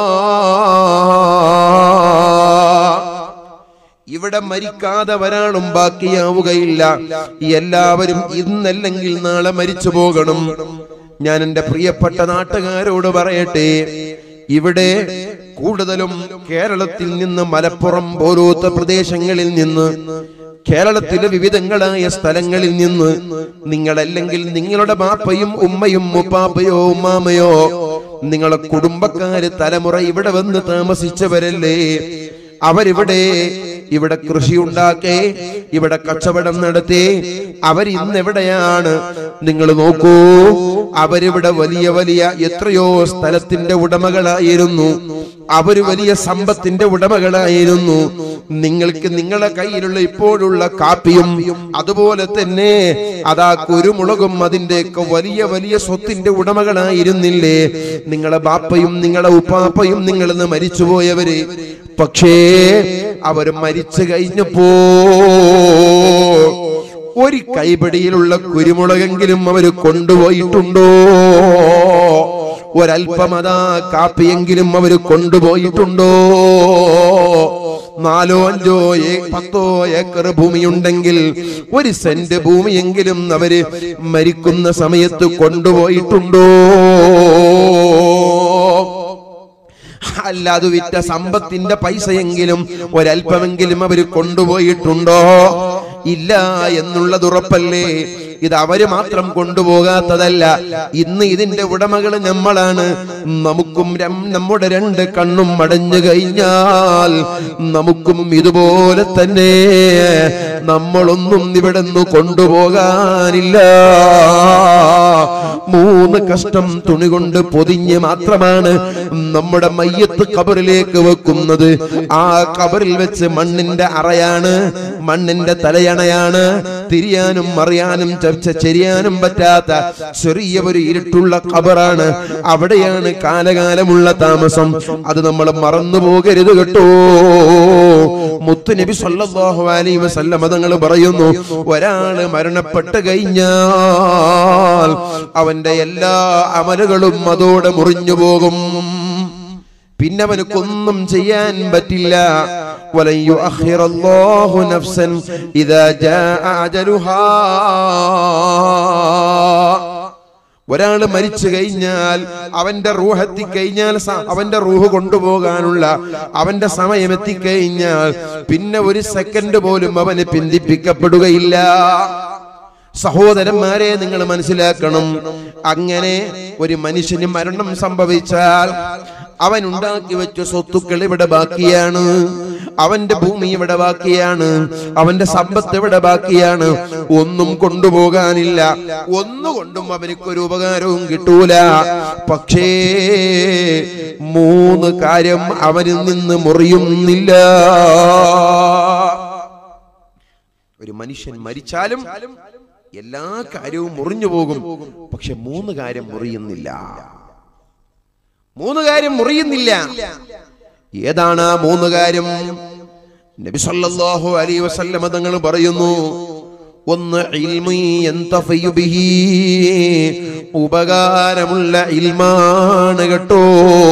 ഇവിടെ മരിക്കാതെ ഒരാളും ബാക്കിയാവുകയില്ല എല്ലാവരും ഇന്നല്ലെങ്കിൽ നാളെ മരിച്ചു പോകണം ഞാൻ എന്റെ പ്രിയപ്പെട്ട നാട്ടുകാരോട് പറയട്ടെ ഇവിടെ കൂടുതലും കേരളത്തിൽ നിന്ന് മലപ്പുറം പോലൂത്ത പ്രദേശങ്ങളിൽ നിന്ന് കേരളത്തിലെ വിവിധങ്ങളായ സ്ഥലങ്ങളിൽ നിന്ന് നിങ്ങളല്ലെങ്കിൽ നിങ്ങളുടെ ബാപ്പയും ഉമ്മയും മുപ്പാപ്പയോ ഉമ്മാമയോ നിങ്ങളെ കുടുംബക്കാര് തലമുറ ഇവിടെ വന്ന് താമസിച്ചവരല്ലേ അവരിവിടെ ഇവിടെ കൃഷി ഉണ്ടാക്കി ഇവിടെ കച്ചവടം നടത്തി അവർ ഇന്ന് എവിടെയാണ് നിങ്ങൾ നോക്കൂ അവരിവിടെ വലിയ വലിയ എത്രയോ സ്ഥലത്തിന്റെ ഉടമകളായിരുന്നു അവര് വലിയ സമ്പത്തിന്റെ ഉടമകളായിരുന്നു നിങ്ങൾക്ക് നിങ്ങളുടെ കയ്യിലുള്ള ഇപ്പോഴുള്ള കാപ്പിയും അതുപോലെ തന്നെ അതാ കുരുമുളകും അതിന്റെയൊക്കെ വലിയ വലിയ സ്വത്തിന്റെ ഉടമകളായിരുന്നില്ലേ നിങ്ങളെ ബാപ്പയും നിങ്ങളെ ഉപ്പാപ്പയും നിങ്ങൾ ഇന്ന് മരിച്ചുപോയവര് പക്ഷേ അവര് മരിച്ചു കഴിഞ്ഞപ്പോ ഒരു കൈപിടിയിലുള്ള കുരുമുളകെങ്കിലും അവര് കൊണ്ടുപോയിട്ടുണ്ടോ ഒരൽപ്പമതാ കാപ്പിയെങ്കിലും അവര് കൊണ്ടുപോയിട്ടുണ്ടോ നാലോ അഞ്ചോ ഏ- പത്തോ ഏക്കർ ഭൂമിയുണ്ടെങ്കിൽ ഒരു സെന്റ് ഭൂമിയെങ്കിലും അവര് മരിക്കുന്ന സമയത്ത് കൊണ്ടുപോയിട്ടുണ്ടോ അല്ലാതെ വിറ്റ സമ്പത്തിന്റെ പൈസയെങ്കിലും ഒരല്പമെങ്കിലും അവര് കൊണ്ടുപോയിട്ടുണ്ടോ ഇല്ല എന്നുള്ളത് ഉറപ്പല്ലേ ഇത് അവര് മാത്രം കൊണ്ടുപോകാത്തതല്ല ഇന്ന് ഇതിന്റെ ഉടമകൾ നമ്മളാണ് നമുക്കും രം- നമ്മുടെ രണ്ട് കണ്ണും അടഞ്ഞു കഴിഞ്ഞാൽ നമുക്കും ഇതുപോലെ തന്നെ നമ്മളൊന്നും ഇവിടെ നിന്ന് കൊണ്ടുപോകാനില്ല മൂന്ന് കഷ്ടം തുണി കൊണ്ട് പൊതിഞ്ഞ് മാത്രമാണ് നമ്മുടെ മയ്യത്ത് കബറിലേക്ക് വെക്കുന്നത് ആ കബറിൽ വെച്ച് മണ്ണിന്റെ അറയാണ് മണ്ണിന്റെ തലയണയാണ് തിരിയാനും അറിയാനും ചർച്ച ചെരിയാനും പറ്റാത്ത ചെറിയ ഒരു ഇരുട്ടുള്ള കബറാണ് അവിടെയാണ് കാലകാലമുള്ള താമസം അത് നമ്മൾ മറന്നു പോകരുത് കേട്ടോ മുത്തു നബി സല്ലല്ലാഹു അലൈഹി വസല്ലം തങ്ങൾ പറയുന്നു ഒരാള് മരണപ്പെട്ട് കഴിഞ്ഞാൽ അവന്റെ എല്ലാ അമലുകളും അതോടെ മുറിഞ്ഞു പോകും പിന്നെ അവനക്കൊന്നും ചെയ്യാൻ പറ്റില്ല ولن يؤخر الله نفسا إذا جاء أجلها ഒരാൾ മരിച്ചു കഴിഞ്ഞാൽ അവന്റെ റൂഹ് എത്തിക്കഴിഞ്ഞാൽ സ- അവന്റെ റൂഹ് കൊണ്ടുപോകാനുള്ള അവന്റെ സമയം എത്തിക്കഴിഞ്ഞാൽ പിന്നെ ഒരു സെക്കൻഡ് പോലും അവന് പിന്തിപ്പിക്കപ്പെടുകയില്ല സഹോദരന്മാരെ നിങ്ങൾ മനസ്സിലാക്കണം അങ്ങനെ ഒരു മനുഷ്യന് മരണം സംഭവിച്ചാൽ അവൻ ഉണ്ടാക്കി വെച്ച സ്വത്തുക്കൾ ഇവിടെ ബാക്കിയാണ് അവന്റെ ഭൂമി ഇവിടെ ബാക്കിയാണ് അവന്റെ സമ്പത്ത് ഇവിടെ ബാക്കിയാണ് ഒന്നും കൊണ്ടുപോകാനില്ല ഒന്നുകൊണ്ടും അവനിക്കൊരു ഉപകാരവും കിട്ടൂല പക്ഷേ മൂന്ന് കാര്യം അവനിൽ നിന്ന് മുറിയുന്നില്ല ഒരു മനുഷ്യൻ മരിച്ചാലും എല്ലാ കാര്യവും മുറിഞ്ഞു പോകും പക്ഷെ മൂന്ന് കാര്യം മുറിയുന്നില്ല മൂന്ന് കാര്യം മുറിയുന്നില്ല ഏതാണ് ആ മൂന്ന് കാര്യം നബി സല്ലല്ലാഹു അലൈഹി വസല്ലമ തങ്ങൾ പറയുന്നു ഒന്ന് ഇൽമി യന്തഫയു ബിഹി ഉപകാരമുള്ള ഇൽമാണ് കേട്ടോ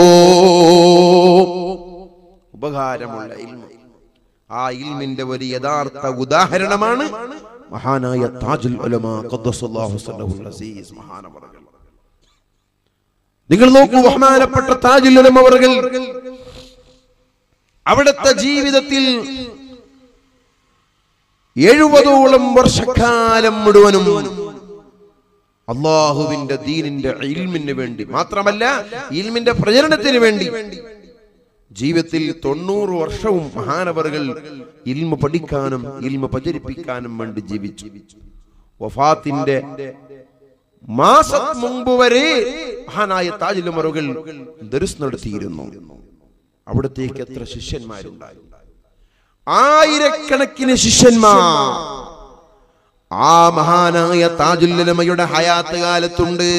ഉപകാരമുള്ള ഇൽമ ആ ഇൽമിന്റെ ഒരു യഥാർത്ഥ ഉദാഹരണമാണ് മഹാനായ താജുൽ ഉലമ ഖദ്ദസല്ലാഹു സല്ലഹുൽ അസീസ് മഹാനവറുകൾ നിങ്ങൾ നോക്കൂ ബഹുമാനപ്പെട്ട താജുൽ ഉലമ അവറുകൾ അവിടുത്തെ ജീവിതത്തിൽ എഴുപതോളം വർഷക്കാലം മുഴുവനും അള്ളാഹുവിന്റെ ദീനിന്റെ ഇൽമിന് വേണ്ടി മാത്രമല്ല ഇൽമിന്റെ പ്രചരണത്തിന് വേണ്ടി ജീവിതത്തിൽ തൊണ്ണൂറ് വർഷവും മഹാനവറുകൾ ഇൽമ പഠിക്കാനും ഇൽമ പ്രചരിപ്പിക്കാനും വേണ്ടി ജീവിച്ചു വഫാത്തിന്റെ മാസം മുമ്പ് വരെ മഹാനായ താജുലമറുകൾ ദർസ് നടത്തിയിരുന്നു അവിടത്തേക്ക് എത്ര ശിഷ്യന്മാരുണ്ടായി ആയിരക്കണക്കിന് ശിഷ്യന്മാർ ആ മഹാനായ താജുല്ലമയുടെ ഹയാത്ത് കാലത്തുണ്ട്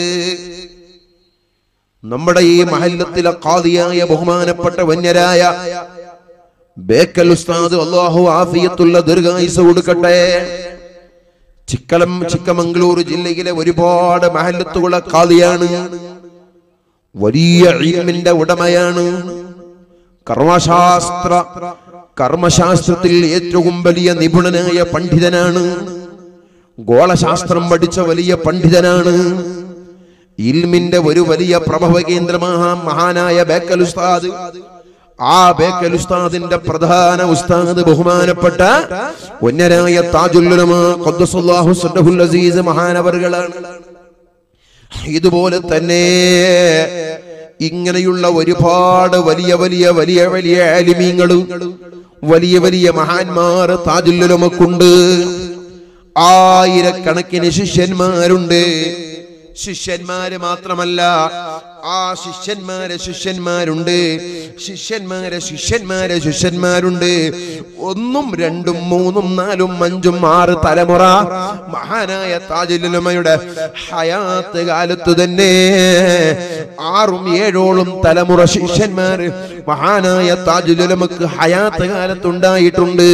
നമ്മുടെ ഈ മഹല്ലത്തിലെ കാതിയായ ബഹുമാനപ്പെട്ട വന്യരായ ബേക്കൽ ഉസ്താദ് അള്ളാഹു ആഫിയത്തുള്ള ദീർഘായുസ് കൊടുക്കട്ടെ ചിക്കലം ചിക്കമംഗളൂർ ജില്ലയിലെ ഒരുപാട് മഹല്ലത്തുകളെ കാതിയാണ് വലിയ ഇൽമിന്റെ ഉടമയാണ് കർമ്മശാസ്ത്ര കർമ്മശാസ്ത്രത്തിൽ ഏറ്റവും വലിയ നിപുണനായ പണ്ഡിതനാണ് ഗോളശാസ്ത്രം പഠിച്ച വലിയ പണ്ഡിതനാണ് ഇൽമിന്റെ ഒരു വലിയ പ്രഭവ കേന്ദ്രമാ മഹാനായ ബേക്കൽ ഉസ്താദ് ആ ബേക്കൽ ഉസ്താദിന്റെ പ്രധാന ഉസ്താദ് ബഹുമാനപ്പെട്ട ഉന്നരായ താജുല്ലുലമ ഖദ്ദസുല്ലാഹു സദ്ദഹുൽ അസീസ് മഹാനവറുകളാണ് ഇതുപോലെ തന്നെ ഇങ്ങനെയുള്ള ഒരുപാട് വലിയ വലിയ വലിയ വലിയ ആലിമീങ്ങളും വലിയ വലിയ മഹാന്മാർ താജുല്ലുലമക്കുണ്ട് ആയിരക്കണക്കിന് ശിഷ്യന്മാരുണ്ട് ശിഷ്യന്മാര് മാത്രമല്ല ആ ശിഷ്യന്മാരെ ശിഷ്യന്മാരുണ്ട് ശിഷ്യന്മാരെ ശിഷ്യന്മാരെ ശിഷ്യന്മാരുണ്ട് ഒന്നും രണ്ടും മൂന്നും നാലും അഞ്ചും ആറ് തലമുറ മഹാനായ താജുലുലമയുടെ ഹയാത്ത് കാലത്ത് തന്നെ ആറും ഏഴോളം തലമുറ ശിഷ്യന്മാര് മഹാനായ താജുലുലമക്ക് ഹയാത്ത് കാലത്തുണ്ടായിട്ടുണ്ട്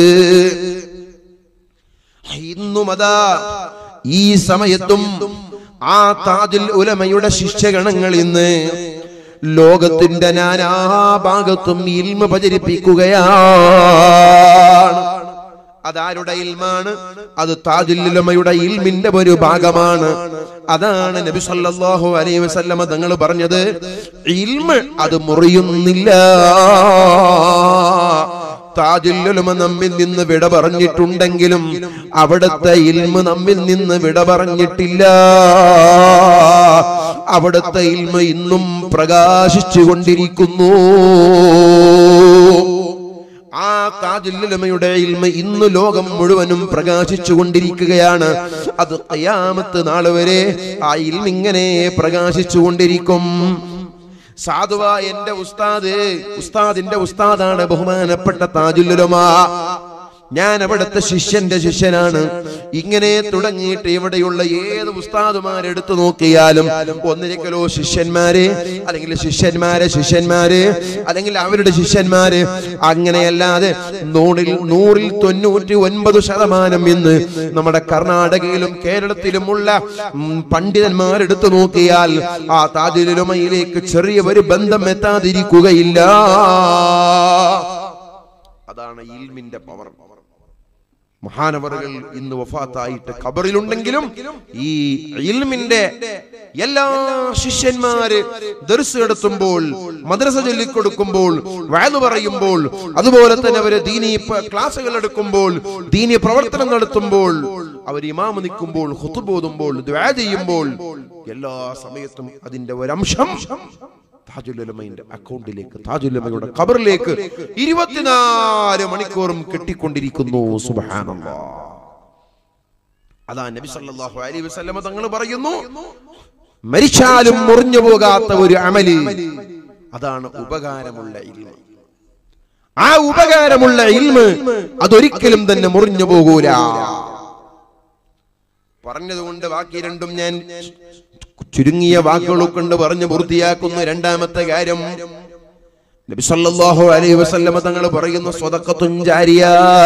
ഇന്നും അതാ ഈ സമയത്തും ആ താജുൽ ഉലമയുടെ ശിഷ്യഗണങ്ങൾ ഇന്ന് ലോകത്തിന്റെ നാനാഭാഗത്തും ഇൽമ പ്രചരിപ്പിക്കുകയാണ് അതാരുടെ ഇൽമാണ് അത് താജുൽ ഉലമയുടെ ഇൽമിന്റെ ഒരു ഭാഗമാണ് അതാണ് നബി സല്ലല്ലാഹു അലൈഹി വസല്ലമ തങ്ങൾ പറഞ്ഞത് ഇൽമ് അത് മുറിയുന്നില്ല താജുല്ലുലമ നമ്മിൽ നിന്ന് വിട പറഞ്ഞിട്ടുണ്ടെങ്കിലും അവിടുത്തെ ഇൽമ നമ്മിൽ നിന്ന് വിട പറഞ്ഞിട്ടില്ല അവിടുത്തെ ഇൽമ ഇന്നും പ്രകാശിച്ചു കൊണ്ടിരിക്കുന്നു ആ താജുല്ലുലമയുടെ ഇൽമ ഇന്ന് ലോകം മുഴുവനും പ്രകാശിച്ചു കൊണ്ടിരിക്കുകയാണ് അത് കയാമത്ത് നാളെ വരെ ആ ഇൽമ ഇങ്ങനെ പ്രകാശിച്ചു കൊണ്ടിരിക്കും സാധുവ എന്റെ ഉസ്താദ് ഉസ്താദിന്റെ ഉസ്താദാണ് ബഹുമാനപ്പെട്ട താജുല്ലുലമ ഞാൻ അവിടുത്തെ ശിഷ്യന്റെ ശിഷ്യനാണ് ഇങ്ങനെ തുടങ്ങിയിട്ട് ഇവിടെയുള്ള ഏത് ഉസ്താദുമാരെടുത്തു നോക്കിയാലും ഒന്നിരിക്കലോ ശിഷ്യന്മാര് അല്ലെങ്കിൽ ശിഷ്യന്മാരെ ശിഷ്യന്മാര് അല്ലെങ്കിൽ അവരുടെ ശിഷ്യന്മാര് അങ്ങനെയല്ലാതെ നൂറിൽ നൂറിൽ തൊണ്ണൂറ്റി ഒൻപത് ശതമാനം ഇന്ന് നമ്മുടെ കർണാടകയിലും കേരളത്തിലുമുള്ള ഉം, പണ്ഡിതന്മാരെടുത്തു നോക്കിയാൽ ആ താജുലുമയിലേക്ക് ചെറിയ ഒരു ബന്ധം എത്താതിരിക്കുകയില്ല അതാണ് ഇൽമിന്റെ പവർ മഹാനവറുകൾ ഇന്ന് വഫാത്തായിട്ട് ഖബറിലുണ്ടെങ്കിലും ഈ ഇൽമിന്റെ എല്ലാ ശിഷ്യന്മാര് ദർസ് എടുത്തുമ്പോൾ മദ്രസ ചൊല്ലിക്കൊടുക്കുമ്പോൾ വയലു പറയുമ്പോൾ അതുപോലെ തന്നെ അവര് ദീനി പ- ക്ലാസ്സുകൾ എടുക്കുമ്പോൾ ദീനി പ്രവർത്തനം നടത്തുമ്പോൾ അവർ ഇമാമ് നിൽക്കുമ്പോൾ ഹുത്തുബോതുമ്പോൾ ദ്വാ ചെയ്യുമ്പോൾ എല്ലാ സമയത്തും അതിന്റെ ഒരംശം താജുലുലമയുടെ അക്കൗണ്ടിലേക്ക് താജുലുലമയുടെ ഖബറിലേക്ക് ഇരുപത്തിനാല് മണിക്കൂറും കെട്ടിക്കൊണ്ടിരിക്കുന്നു സുബ്ഹാനല്ലാ അതാ നബി സല്ലല്ലാഹു അലൈഹി വസല്ലമ തങ്ങൾ പറയുന്നു മരിച്ചാലും മുറിഞ്ഞു പോകാത്ത ഒരു അമല് അതാണ് ഉപകാരമുള്ള ഇൽമ ആ ഉപകാരമുള്ള ഇൽമ് അതൊരിക്കലും തന്നെ മുറിഞ്ഞു പോകൂല പറഞ്ഞതുകൊണ്ട് ബാക്കി രണ്ടും ഞാൻ ചുരുങ്ങിയ വാക്കുകൾ കൊണ്ട് പറഞ്ഞു പൂർത്തിയാക്കുന്ന രണ്ടാമത്തെ കാര്യം നബി സല്ലല്ലാഹു അലൈഹി വസല്ലമ തങ്ങൾ പറയുന്നു സ്വതക്കത്തും ജാരിയ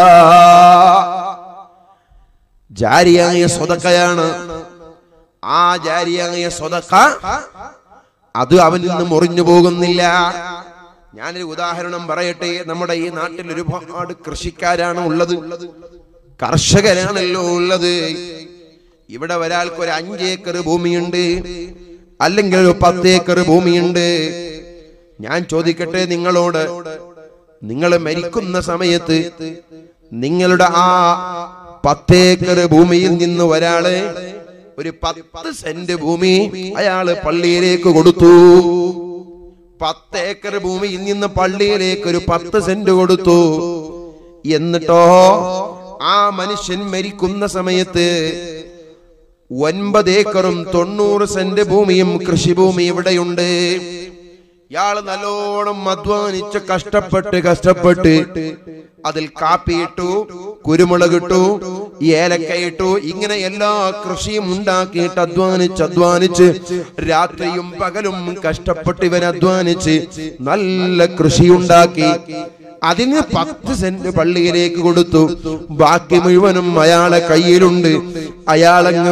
ജാരിയായ സ്വതക്കയാണ് ആ ജാരിയായ സ്വതക്ക അത് അവനിൽ നിന്ന് മുറിഞ്ഞു പോകുന്നില്ല ഞാനൊരു ഉദാഹരണം പറയട്ടെ നമ്മുടെ ഈ നാട്ടിൽ ഒരുപാട് കൃഷിക്കാരാണ് ഉള്ളത് കർഷകരാണല്ലോ ഉള്ളത് ഇവിടെ ഒരാൾക്ക് ഒരു അഞ്ച് ഏക്കർ ഭൂമിയുണ്ട് അല്ലെങ്കിൽ ഒരു പത്ത് ഏക്കർ ഭൂമിയുണ്ട് ഞാൻ ചോദിക്കട്ടെ നിങ്ങളോട് നിങ്ങൾ മരിക്കുന്ന സമയത്ത് നിങ്ങളുടെ ആ പത്തേക്കർ ഭൂമിയിൽ നിന്ന് ഒരാള് ഒരു പത്ത് സെന്റ് ഭൂമി അയാള് പള്ളിയിലേക്ക് കൊടുത്തു പത്ത് ഏക്കർ ഭൂമിയിൽ നിന്ന് പള്ളിയിലേക്ക് ഒരു പത്ത് സെന്റ് കൊടുത്തു എന്നിട്ടോ ആ മനുഷ്യൻ മരിക്കുന്ന സമയത്ത് ഒൻപത് ഏക്കറും തൊണ്ണൂറ് സെന്റ് ഭൂമിയും കൃഷിഭൂമി ഇവിടെയുണ്ട് ഇയാള് നല്ലോണം അധ്വാനിച്ച് കഷ്ടപ്പെട്ട് കഷ്ടപ്പെട്ട് അതിൽ കാപ്പിയിട്ടു കുരുമുളക് ഇട്ടു ഏലക്ക ഇട്ടു ഇങ്ങനെ എല്ലാ കൃഷിയും ഉണ്ടാക്കിയിട്ട് അധ്വാനിച്ച് അധ്വാനിച്ച് രാത്രിയും പകലും കഷ്ടപ്പെട്ട് ഇവൻ അധ്വാനിച്ച് നല്ല കൃഷി ഉണ്ടാക്കി അതിന് പത്ത് സെന്റ് പള്ളിയിലേക്ക് കൊടുത്തു ബാക്കി മുഴുവനും അയാളെ കയ്യിലുണ്ട് അയാളങ്ങ്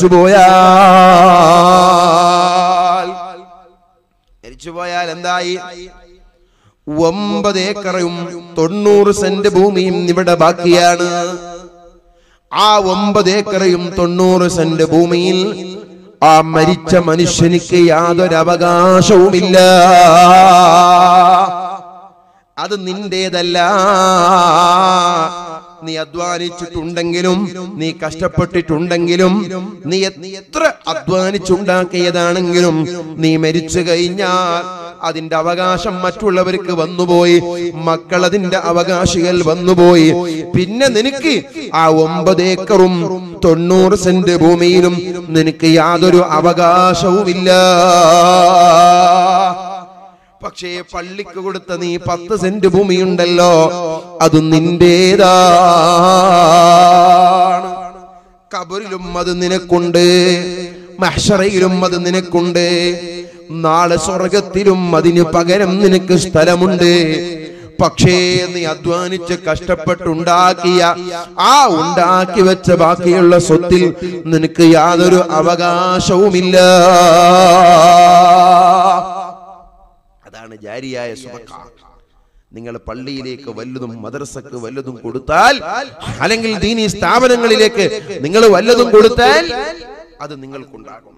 മരിച്ചുപോയാൽ മരിച്ചുപോയാൽ എന്തായി ഒമ്പത് ഏക്കറും തൊണ്ണൂറ് സെന്റ് ഭൂമിയും ഇവിടെ ബാക്കിയാണ് ആ ഒമ്പത് ഏക്കറയും തൊണ്ണൂറ് സെന്റ് ഭൂമിയിൽ ആ മരിച്ച മനുഷ്യനിക്ക് യാതൊരു അവകാശവുമില്ല അത് നിന്റേതല്ല നീ അധ്വാനിച്ചിട്ടുണ്ടെങ്കിലും നീ കഷ്ടപ്പെട്ടിട്ടുണ്ടെങ്കിലും നീ എ- നീ എത്ര അധ്വാനിച്ചുണ്ടാക്കിയതാണെങ്കിലും നീ മരിച്ചു കഴിഞ്ഞാൽ അതിന്റെ അവകാശം മറ്റുള്ളവർക്ക് വന്നുപോയി മക്കൾ അതിന്റെ അവകാശികൾ വന്നുപോയി പിന്നെ നിനക്ക് ആ ഒമ്പത് ഏക്കറും തൊണ്ണൂറ് സെന്റ് ഭൂമിയിലും നിനക്ക് യാതൊരു അവകാശവുമില്ല പക്ഷേ പള്ളിക്ക് കൊടുത്ത നീ പത്ത് സെന്റ് ഭൂമിയുണ്ടല്ലോ അത് നിന്റേതാണ് കബറിലും അത് നിനക്കുണ്ട് മഹ്ഷറയിലും അത് നിനക്കുണ്ട് നാളെ സ്വർഗത്തിലും അതിന് പകരം നിനക്ക് സ്ഥലമുണ്ട് പക്ഷേ നീ അധ്വാനിച്ച് കഷ്ടപ്പെട്ടുണ്ടാക്കിയ ആ ഉണ്ടാക്കി വെച്ച ബാക്കിയുള്ള സ്വത്തിൽ നിനക്ക് യാതൊരു അവകാശവുമില്ല അതാണ് ജാരിയായ സുബക്ക നിങ്ങൾ പള്ളിയിലേക്ക് വല്ലതും മദ്രസക്ക് വല്ലതും കൊടുത്താൽ അല്ലെങ്കിൽ ദീനി സ്ഥാപനങ്ങളിലേക്ക് നിങ്ങൾ വല്ലതും കൊടുത്താൽ അത് നിങ്ങൾക്കുണ്ടാകും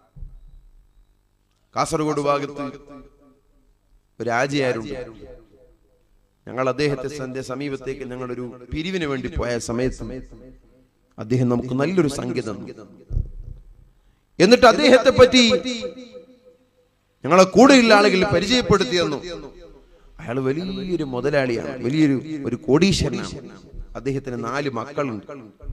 കാസർഗോഡ് ഭാഗത്ത് ഒരു ആജിയാരുണ്ട് ഞങ്ങൾ അദ്ദേഹത്തെ തന്റെ സമീപത്തേക്ക് ഞങ്ങളൊരു പിരിവിന് വേണ്ടി പോയ സമയത്ത് അദ്ദേഹം നമുക്ക് നല്ലൊരു സംഗീതം തന്നു. എന്നിട്ട് അദ്ദേഹത്തെ പറ്റി ഞങ്ങളെ കൂടെയുള്ള ആളുകൾ പരിചയപ്പെടുത്തി തന്നു അയാൾ വലിയൊരു മുതലാളിയാണ് വലിയൊരു ഒരു കോടീശ്വരനാണ് അദ്ദേഹത്തിന് നാല് മക്കളുണ്ട്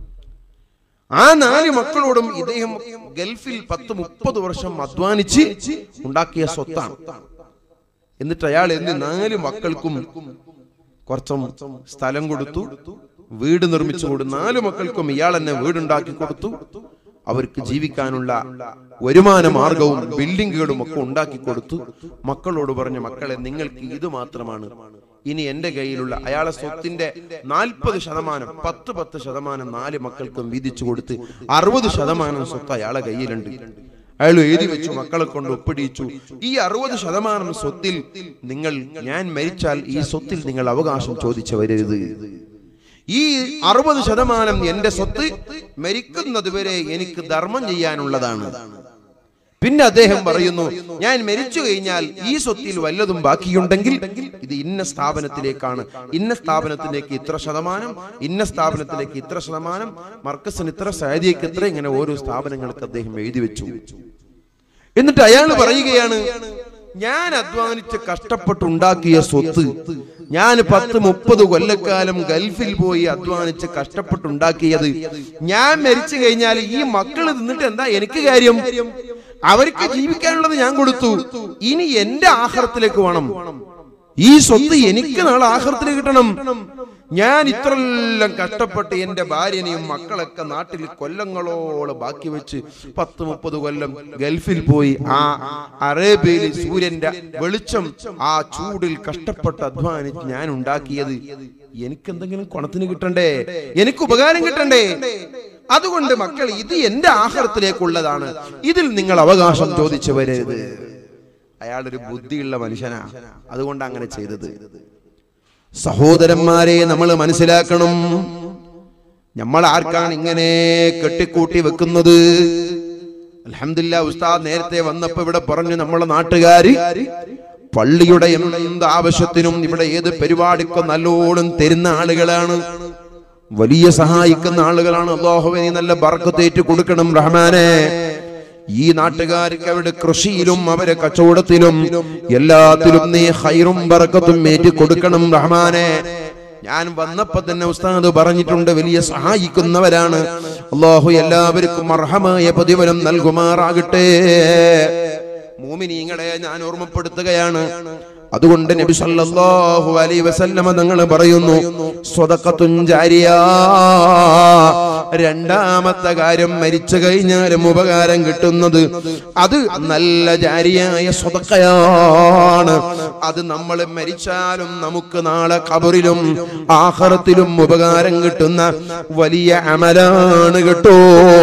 ആ നാല് മക്കളോടും ഇദ്ദേഹം ഗൾഫിൽ പത്ത് മുപ്പത് വർഷം അധ്വാനിച്ച് ഉണ്ടാക്കിയ സ്വത്താണ് എന്നിട്ട് അയാൾ എന്ത് നാല് മക്കൾക്കും കുറച്ചും സ്ഥലം കൊടുത്തു വീട് നിർമ്മിച്ചു കൊടുത്തു നാല് മക്കൾക്കും ഇയാൾ തന്നെ വീടുണ്ടാക്കി കൊടുത്തു അവർക്ക് ജീവിക്കാനുള്ള വരുമാന മാർഗവും ബിൽഡിങ്ങുകളും ഒക്കെ ഉണ്ടാക്കി കൊടുത്തു മക്കളോട് പറഞ്ഞ മക്കളെ നിങ്ങൾക്ക് ഇത് മാത്രമാണ് ഇനി എന്റെ കയ്യിലുള്ള അയാളെ സ്വത്തിന്റെ നാൽപ്പത് ശതമാനം പത്ത് പത്ത് ശതമാനം നാല് മക്കൾക്കും വീതിച്ചു കൊടുത്ത് അറുപത് ശതമാനം സ്വത്ത് അയാളെ കയ്യിലുണ്ട് അയാൾ എഴുതി വെച്ചു മക്കളെ കൊണ്ട് ഒപ്പിടിച്ചു ഈ അറുപത് ശതമാനം സ്വത്തിൽ നിങ്ങൾ ഞാൻ മരിച്ചാൽ ഈ സ്വത്തിൽ നിങ്ങൾ അവകാശം ചോദിച്ചു വരരുത് ഈ അറുപത് ശതമാനം എന്റെ സ്വത്ത് മരിക്കുന്നത് വരെ എനിക്ക് ധർമ്മം ചെയ്യാനുള്ളതാണ് പിന്നെ അദ്ദേഹം പറയുന്നു ഞാൻ മരിച്ചു കഴിഞ്ഞാൽ ഈ സ്വത്തിൽ വല്ലതും ബാക്കിയുണ്ടെങ്കിൽ ഇത് ഇന്ന സ്ഥാപനത്തിലേക്കാണ് ഇന്ന സ്ഥാപനത്തിലേക്ക് ഇത്ര ശതമാനം ഇന്ന സ്ഥാപനത്തിലേക്ക് ഇത്ര ശതമാനം മർക്കസിന് ഇത്ര സാരിയക്ക് ഇത്ര ഇങ്ങനെ ഓരോ സ്ഥാപനങ്ങൾക്ക് അദ്ദേഹം എഴുതി വെച്ചു എന്നിട്ട് അയാൾ പറയുകയാണ് ഞാൻ അധ്വാനിച്ച് കഷ്ടപ്പെട്ടുണ്ടാക്കിയ സ്വത്ത് ഞാൻ പത്ത് മുപ്പത് കൊല്ലക്കാലം ഗൾഫിൽ പോയി അധ്വാനിച്ച് കഷ്ടപ്പെട്ടുണ്ടാക്കിയത് ഞാൻ മരിച്ചു കഴിഞ്ഞാൽ ഈ മക്കൾ തിന്നിട്ട് എന്താ എനിക്ക് കാര്യം അവർക്ക് ജീവിക്കാനുള്ളത് ഞാൻ കൊടുത്തു ഇനി എന്റെ ആഹാരത്തിലേക്ക് വേണം ഈ സ്വത്ത് എനിക്ക് നാളെ ആഹാരത്തിൽ കിട്ടണം ഞാൻ ഇത്രയെല്ലാം കഷ്ടപ്പെട്ട് എന്റെ ഭാര്യനെയും മക്കളൊക്കെ നാട്ടിൽ കൊല്ലങ്ങളോളം ബാക്കി വെച്ച് പത്ത് മുപ്പത് കൊല്ലം ഗൾഫിൽ പോയി ആ അറേബ്യയിൽ സൂര്യന്റെ വെളിച്ചം ആ ചൂടിൽ കഷ്ടപ്പെട്ട് അധ്വാനിച്ച് ഞാൻ ഉണ്ടാക്കിയത് എനിക്ക് എന്തെങ്കിലും കുണത്തിന് കിട്ടണ്ടേ എനിക്ക് ഉപകാരം കിട്ടണ്ടേ അതുകൊണ്ട് മക്കൾ ഇത് എന്റെ ആഹാരത്തിലേക്കുള്ളതാണ് ഇതിൽ നിങ്ങൾ അവകാശം ചോദിച്ചു വരരുത് അയാളൊരു ബുദ്ധിയുള്ള മനുഷ്യനാ അതുകൊണ്ട് അങ്ങനെ ചെയ്തത് സഹോദരന്മാരെ നമ്മൾ മനസ്സിലാക്കണം നമ്മൾ ആർക്കാണ് ഇങ്ങനെ കെട്ടിക്കൂട്ടി വെക്കുന്നത് അലഹമില്ല ഉസ്താദ് നേരത്തെ വന്നപ്പോ ഇവിടെ പറഞ്ഞു നമ്മളെ നാട്ടുകാര് പള്ളിയുടെ എന്ത് ആവശ്യത്തിനും ഇവിടെ ഏത് പരിപാടിക്കും നല്ലോണം തരുന്ന ആളുകളാണ് വലിയ സഹായിക്കുന്ന ആളുകളാണ് അള്ളാഹുവെ നീ നല്ല ബർക്കത്തേറ്റ് കൊടുക്കണം റഹ്മാനെ ഈ നാട്ടുകാർക്ക് അവരുടെ കൃഷിയിലും അവരെ കച്ചവടത്തിലും എല്ലാത്തിലും നീ ഹൈറും ബർക്കത്തും ഏറ്റി കൊടുക്കണം റഹ്മാനെ ഞാൻ വന്നപ്പോ തന്നെ ഉസ്താദ് പറഞ്ഞിട്ടുണ്ട് വലിയ സഹായിക്കുന്നവരാണ് അള്ളാഹു എല്ലാവർക്കും അർഹമായ പ്രതിഫലം നൽകുമാറാകട്ടെ മൂമിനീങ്ങളെ ഞാൻ ഓർമ്മപ്പെടുത്തുകയാണ് അതുകൊണ്ട് നബി സല്ലല്ലാഹു അലൈഹി വസല്ലമ തങ്ങൾ പറയുന്നു സ്വതക്കത്തുൻ ജാരിയ രണ്ടാമത്തെ കാര്യം മരിച്ചു കഴിഞ്ഞാലും ഉപകാരം കിട്ടുന്നത് അത് നല്ല ജാരിയായ സ്വതക്കയാണ് അത് നമ്മൾ മരിച്ചാലും നമുക്ക് നാളെ ഖബറിലും ആഖിറത്തിലും ഉപകാരം കിട്ടുന്ന വലിയ അമലാണ് കേട്ടോ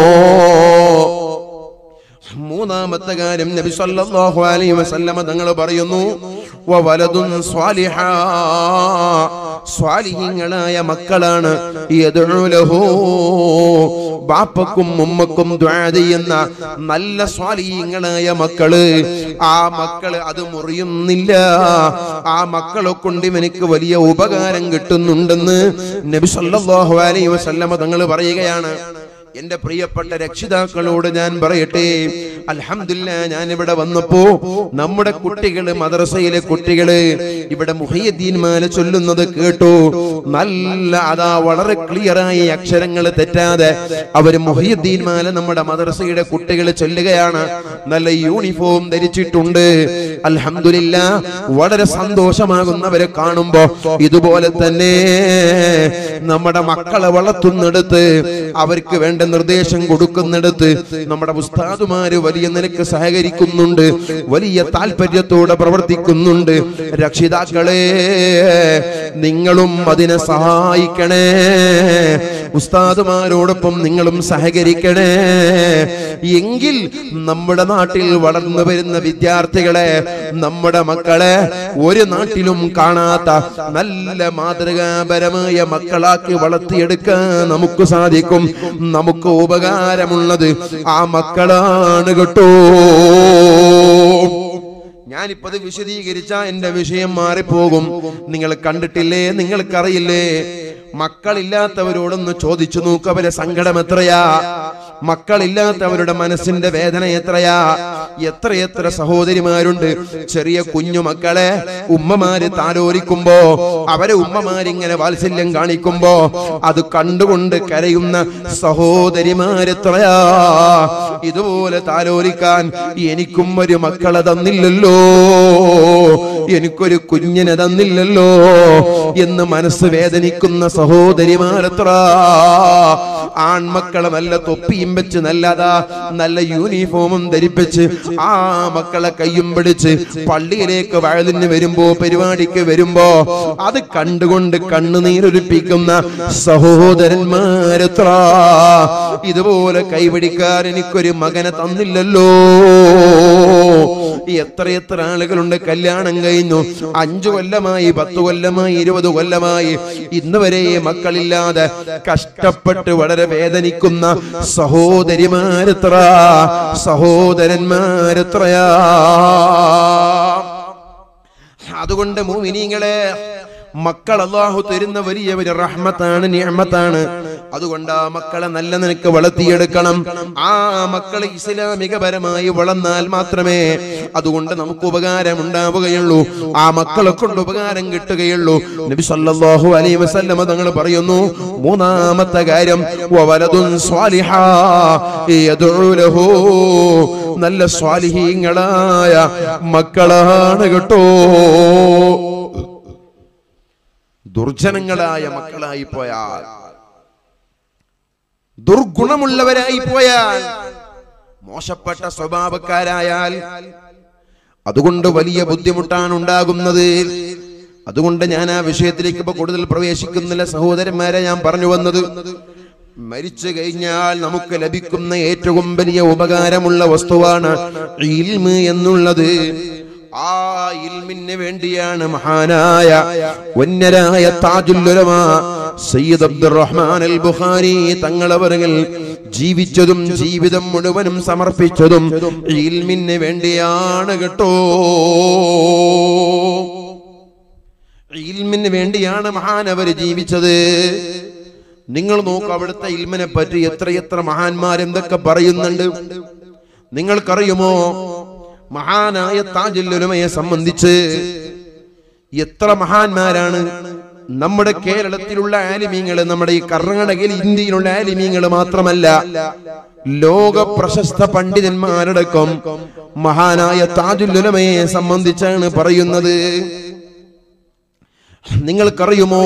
മൂന്നാമത്തെ കാര്യം നബി സല്ലല്ലാഹു അലൈഹി വസല്ലമ തങ്ങൾ പറയുന്നു വവലദുൻ സ്വാലിഹാ സ്വാലിഹീങ്ങളായ മക്കളാണ് യദ്ഉ ലഹു ബാപ്പക്കും ഉമ്മക്കും ദുആ ചെയ്യുന്ന നല്ല സ്വാലിഹീങ്ങളായ മക്കള് ആ മക്കള് അത് മുറിയുന്നില്ല ആ മക്കളെ കൊണ്ട് ഇവനിക്ക് വലിയ ഉപകാരം കിട്ടുന്നുണ്ടെന്ന് നബി സല്ലല്ലാഹു അലൈഹി വസല്ലമ തങ്ങൾ പറയുകയാണ് എന്റെ പ്രിയപ്പെട്ട രക്ഷിതാക്കളോട് ഞാൻ പറയട്ടെ അൽഹംദുലില്ലാ ഞാൻ ഇവിടെ വന്നപ്പോ നമ്മുടെ കുട്ടികള് മദ്രസയിലെ കുട്ടികള് ഇവിടെ മുഹയ്യദ്ദീൻ മാല ചൊല്ലുന്നത് കേട്ടു നല്ല അതാ വളരെ ക്ലിയറായി അക്ഷരങ്ങൾ തെറ്റാതെ അവര് മുഹയ്യദ്ദീൻ മാല നമ്മുടെ മദ്രസയുടെ കുട്ടികൾ ചൊല്ലുകയാണ് നല്ല യൂണിഫോം ധരിച്ചിട്ടുണ്ട് അൽഹംദുലില്ലാ വളരെ സന്തോഷമാകുന്നവരെ കാണുമ്പോ ഇതുപോലെ തന്നെ നമ്മുടെ മക്കളെ വളർത്തുന്നിടത്ത് അവർക്ക് വേണ്ട നിർദ്ദേശം കൊടുക്കുന്നിടത്ത് നമ്മുടെ ഉസ്താദുമാര് വലിയ നിലക്ക് സഹകരിക്കുന്നുണ്ട് വലിയ താല്പര്യത്തോടെ പ്രവർത്തിക്കുന്നുണ്ട് രക്ഷിതാക്കളെ നിങ്ങളും അതിനെ സഹായിക്കണേ ഉസ്താദുമാരോടൊപ്പം നിങ്ങളും സഹകരിക്കണേ എങ്കിൽ നമ്മുടെ നാട്ടിൽ വളർന്നു വരുന്ന വിദ്യാർത്ഥികളെ നമ്മുടെ മക്കളെ ഒരു നാട്ടിലും കാണാത്ത നല്ല മാതൃകാപരമായ മക്കളാക്കി വളർത്തിയെടുക്കാൻ നമുക്ക് സാധിക്കും നമുക്ക് ഉപകാരമുള്ളത് ആ മക്കളാണ് കേട്ടോ ഞാനിപ്പത് വിശദീകരിച്ച എന്റെ വിഷയം മാറിപ്പോകും നിങ്ങൾ കണ്ടിട്ടില്ലേ നിങ്ങൾക്കറിയില്ലേ മക്കളില്ലാത്തവരോടൊന്ന് ചോദിച്ചു നോക്ക് അവരെ സങ്കടം എത്രയാ മക്കളില്ലാത്തവരുടെ മനസ്സിന്റെ വേദന എത്രയാ എത്രയെത്ര സഹോദരിമാരുണ്ട് ചെറിയ കുഞ്ഞു മക്കളെ ഉമ്മമാര് താലോലിക്കുമ്പോ അവരെ ഉമ്മമാരിങ്ങനെ വാത്സല്യം കാണിക്കുമ്പോ അത് കണ്ടുകൊണ്ട് കരയുന്ന സഹോദരിമാരെത്രയാ ഇതുപോലെ താലോലിക്കാൻ എനിക്കും ഒരു മക്കളെ തന്നില്ലല്ലോ എനിക്കൊരു കുഞ്ഞിനെ തന്നില്ലല്ലോ എന്ന് മനസ്സ് വേദനിക്കുന്ന സഹോദരിമാരത്ര ആൺമക്കളെ നല്ല തൊപ്പിയും വെച്ച് നല്ലതാ നല്ല യൂണിഫോമും ധരിപ്പിച്ച് ആ മക്കളെ കയ്യും പിടിച്ച് പള്ളിയിലേക്ക് വയലിന് വരുമ്പോ പരിപാടിക്ക് വരുമ്പോ അത് കണ്ടുകൊണ്ട് കണ്ണുനീരൊലിപ്പിക്കുന്ന സഹോദരന്മാരെത്ര ഇതുപോലെ കൈപിടിക്കാൻ എനിക്കൊരു മകനെ തന്നില്ലല്ലോ എത്രയെത്ര ആളുകളുണ്ട് കല്യാണം കഴിഞ്ഞു അഞ്ചു കൊല്ലമായി പത്ത് കൊല്ലമായി ഇരുപത് കൊല്ലമായി ഇന്ന് വരെ മക്കളില്ലാതെ കഷ്ടപ്പെട്ട് വളരെ വേദനിക്കുന്ന സഹോദരിമാരെത്ര സഹോദരന്മാരെത്രയാ അതുകൊണ്ട് മൂമിനീങ്ങളെ മക്കൾ അള്ളാഹു തരുന്ന വലിയ ഒരു റഹ്മത്താണ് നിയമത്താണ് അതുകൊണ്ട് ആ മക്കളെ നല്ല നിനക്ക് വളർത്തിയെടുക്കണം ആ മക്കളെ ഇസ്ലാമികപരമായി വളർന്നാൽ മാത്രമേ അതുകൊണ്ട് നമുക്ക് ഉപകാരം ഉണ്ടാവുകയുള്ളൂ ആ മക്കളെ കൊണ്ട് ഉപകാരം കിട്ടുകയുള്ളൂ നബി സല്ലല്ലാഹു അലൈഹി വസല്ലമ തങ്ങൾ പറയുന്നു മൂന്നാമത്തെ കാര്യം വവലദുൻ സ്വാലിഹാ യദ്ഉ ലഹു നല്ല സ്വാലിഹീങ്ങളായ മക്കളാണ് കേട്ടോ ദുർജനങ്ങളായ മക്കളായി പോയാൽ ദുർഗുണമുള്ളവരായി പോയാൽ മോശപ്പെട്ട സ്വഭാവക്കാരായാൽ അതുകൊണ്ട് വലിയ ബുദ്ധിമുട്ടാണ് ഉണ്ടാകുന്നത് അതുകൊണ്ട് ഞാൻ ആ വിഷയത്തിലേക്ക് ഇപ്പൊ കൂടുതൽ പ്രവേശിക്കുന്നില്ല സഹോദരന്മാരെ ഞാൻ പറഞ്ഞു വന്നത് മരിച്ചു കഴിഞ്ഞാൽ നമുക്ക് ലഭിക്കുന്ന ഏറ്റവും വലിയ ഉപകാരമുള്ള വസ്തുവാണ് ഇൽമ് എന്നുള്ളത് ആ ഇൽമിന് വേണ്ടിയാണ് മഹാനായ വന്യരായ താജുല്ലുലമ സയ്യിദ് അബ്ദുറഹ്മാൻ അൽ ബുഖാരി തങ്ങളവറുകൾ ജീവിച്ചതും ജീവിതം മുഴുവനും സമർപ്പിച്ചതും ഇൽമിന് വേണ്ടിയാണ് കേട്ടോ ഇൽമിന് വേണ്ടിയാണ് മഹാനവർ ജീവിച്ചത് നിങ്ങൾ നോക്ക് അവിടുത്തെ ഇൽമിനെ പറ്റി എത്രയെത്ര മഹാന്മാർ എന്തൊക്കെ പറയുന്നുണ്ട് നിങ്ങൾക്കറിയുമോ മഹാനായ താജുല്ലുലമയെ സംബന്ധിച്ച് എത്ര മഹാന്മാരാണ് നമ്മുടെ കേരളത്തിലുള്ള ആലിമീങ്ങള് നമ്മുടെ ഈ കർണാടകയിൽ ഇന്ത്യയിലുള്ള ആലിമീങ്ങള് മാത്രമല്ല ലോക പ്രശസ്ത പണ്ഡിതന്മാരടക്കം മഹാനായ താജുല്ലുലമയെ സംബന്ധിച്ചാണ് പറയുന്നത് നിങ്ങൾക്കറിയുമോ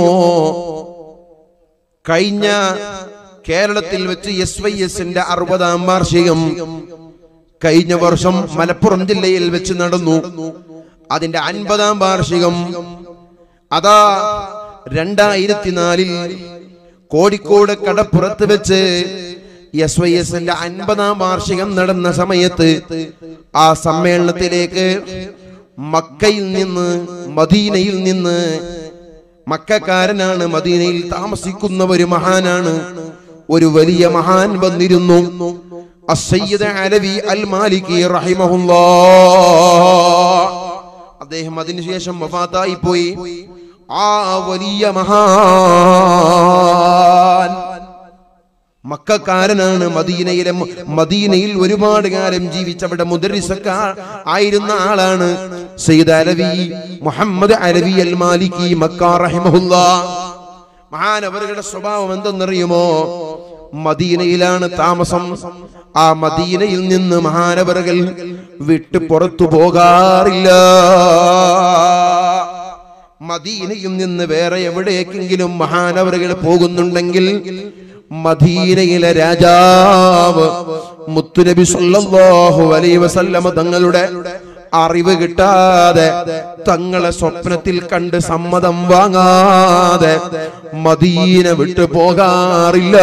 കഴിഞ്ഞ കേരളത്തിൽ വെച്ച് എസ് വൈ എസിന്റെ അറുപതാം വാർഷികം കഴിഞ്ഞ വർഷം മലപ്പുറം ജില്ലയിൽ വെച്ച് നടന്നു അതിന്റെ അൻപതാം വാർഷികം അതാ രണ്ടായിരത്തിനാലിൽ കോഴിക്കോട് കടപ്പുറത്ത് വെച്ച് എസ് വൈ എസിന്റെ അൻപതാം വാർഷികം നടന്ന സമയത്ത് ആ സമ്മേളനത്തിലേക്ക് മക്കയിൽ നിന്ന് മദീനയിൽ നിന്ന് മക്കാരനാണ് മദീനയിൽ താമസിക്കുന്ന ഒരു മഹാനാണ് ഒരു വലിയ മഹാൻ വന്നിരുന്നു അസയ്യിദ് അലവി അൽ മാലിക്കി റഹിമഹുല്ലാ അദ്ദേഹം അതിനുശേഷം വഫാത്തായി പോയി ആ വലിയ മഹാൻ മക്കാരനാണ് മദീനയിലെ മു- മദീനയിൽ ഒരുപാട് കാലം ജീവിച്ച അവിടെ മുദരിസക്ക ആയിരുന്ന ആളാണ് Sayyid Alawi Muhammad Alawi al Maliki Mecca റഹിമഹുല്ല മഹാനവറുകളുടെ സ്വഭാവം എന്തെന്നറിയുമോ മദീനയിലാണ് താമസം ആ മദീനയിൽ നിന്ന് മഹാനവറുകൾ വിട്ടു പുറത്തു പോകാറില്ല മദീനയിൽ നിന്ന് വേറെ എവിടേക്കെങ്കിലും മഹാനവറുകൾ പോകുന്നുണ്ടെങ്കിൽ മദീനയിലെ രാജാവ് മുത്തുനബി സല്ലല്ലാഹു അലൈഹി വസല്ലമ തങ്ങളുടെ അറിവ് കിട്ടാതെ തങ്ങളെ സ്വപ്നത്തിൽ കണ്ട് സമ്മതം വാങ്ങാതെ മദീന വിട്ടു പോകാറില്ല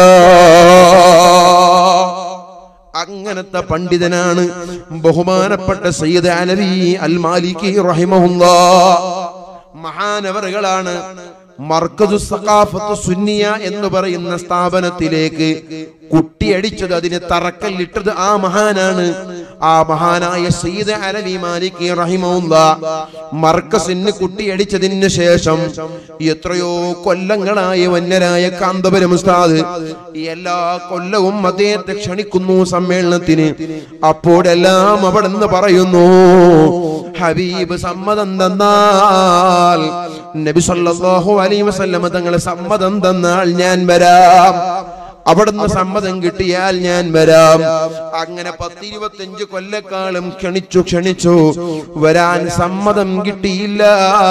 അങ്ങനത്തെ പണ്ഡിതനാണ് ബഹുമാനപ്പെട്ട സയ്യിദ് അലവി അൽ മാലിക്കി റഹിമഹുല്ലാ മഹാനവറുകളാണ് മർക്കസു സഖാഫത്ത് സുന്നിയ എന്ന് പറയുന്ന സ്ഥാപനത്തിലേക്ക് കുട്ടിയടിച്ചത് അതിന് തറക്കല്ലിട്ടത് ആ മഹാനാണ് ആ മഹാനായ സയ്യിദ് അലവി മാലിക് റഹിമുല്ല മർക്കസിന് കുട്ടിയടിച്ചതിന് ശേഷം എത്രയോ കൊല്ലങ്ങളായ വന്യരായ കാന്തപുരം ഉസ്താദ് എല്ലാ കൊല്ലവും അദ്ദേഹത്തെ ക്ഷണിക്കുന്നു സമ്മേളനത്തിന് അപ്പോഴെല്ലാം അവിടെ നിന്ന് പറയുന്നു ഹബീബ് സമ്മതം തന്നാൽ നബി സല്ലല്ലാഹു അലൈഹി വസല്ലമ തങ്ങളെ സമ്മതം തന്നാൽ ഞാൻ വരാം അവിടുന്ന് സമ്മതം കിട്ടിയാൽ ഞാൻ വരാം അങ്ങനെ പത്തിരുപത്തഞ്ച് കൊല്ലക്കാലം ക്ഷണിച്ചു ക്ഷണിച്ചു വരാൻ സമ്മതം കിട്ടിയില്ല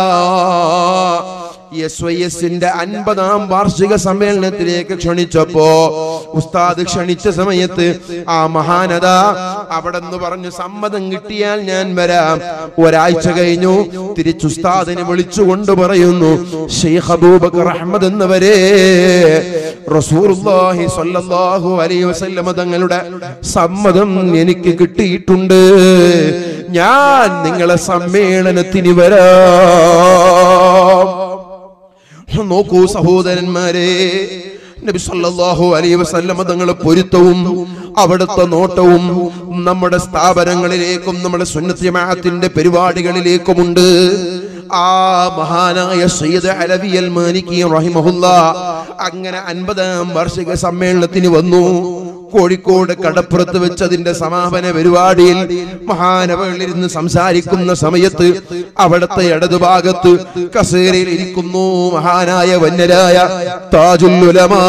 എസ് വൈ എസിന്റെ അൻപതാം വാർഷിക സമ്മേളനത്തിലേക്ക് ക്ഷണിച്ചപ്പോ ഉസ്താദ് ക്ഷണിച്ച സമയത്ത് ആ മഹാനത അവിടെ നിന്ന് പറഞ്ഞു സമ്മതം കിട്ടിയാൽ ഞാൻ വരാം ഒരാഴ്ച കഴിഞ്ഞു തിരിച്ചു ഉസ്താദിനെ വിളിച്ചുകൊണ്ട് പറയുന്നു ഷെയ്ഖ് അബൂബക്കർ അഹമ്മദ് എന്നവരെ റസൂലുള്ളാഹി സ്വല്ലല്ലാഹു അലൈഹി വസല്ലമ തങ്ങളുടെ സമ്മതം എനിക്ക് കിട്ടിയിട്ടുണ്ട് ഞാൻ നിങ്ങളെ സമ്മേളനത്തിന് വരാം നോക്കൂ സഹോദരന്മാരെ നബി സല്ലല്ലാഹു അലൈഹി വസല്ലമ തങ്ങളെ പൊരുത്തവും അവിടുത്തെ നോട്ടവും നമ്മുടെ സ്ഥാപനങ്ങളിലേക്കും നമ്മുടെ സുന്നത്ത് ജമാഅത്തിന്റെ പരിപാടികളിലേക്കുമുണ്ട് ആ മഹാനായ സയ്യിദ് അലവി അൽ മാലിക്കി റഹിമഹുല്ല അങ്ങനെ അൻപതാം വാർഷിക സമ്മേളനത്തിന് വന്നു കോഴിക്കോട് കടപ്പുറത്ത് വെച്ച് അതിന്റെ സമാപന പരിപാടിയിൽ മഹാനവകളിരുന്ന് സംസാരിക്കുന്ന സമയത്ത് അവിടുത്തെ ഇടതുഭാഗത്ത് കസേരയിൽ ഇരിക്കുന്നു മഹാനായ വന്യരായ താജുൽ ഉലമാ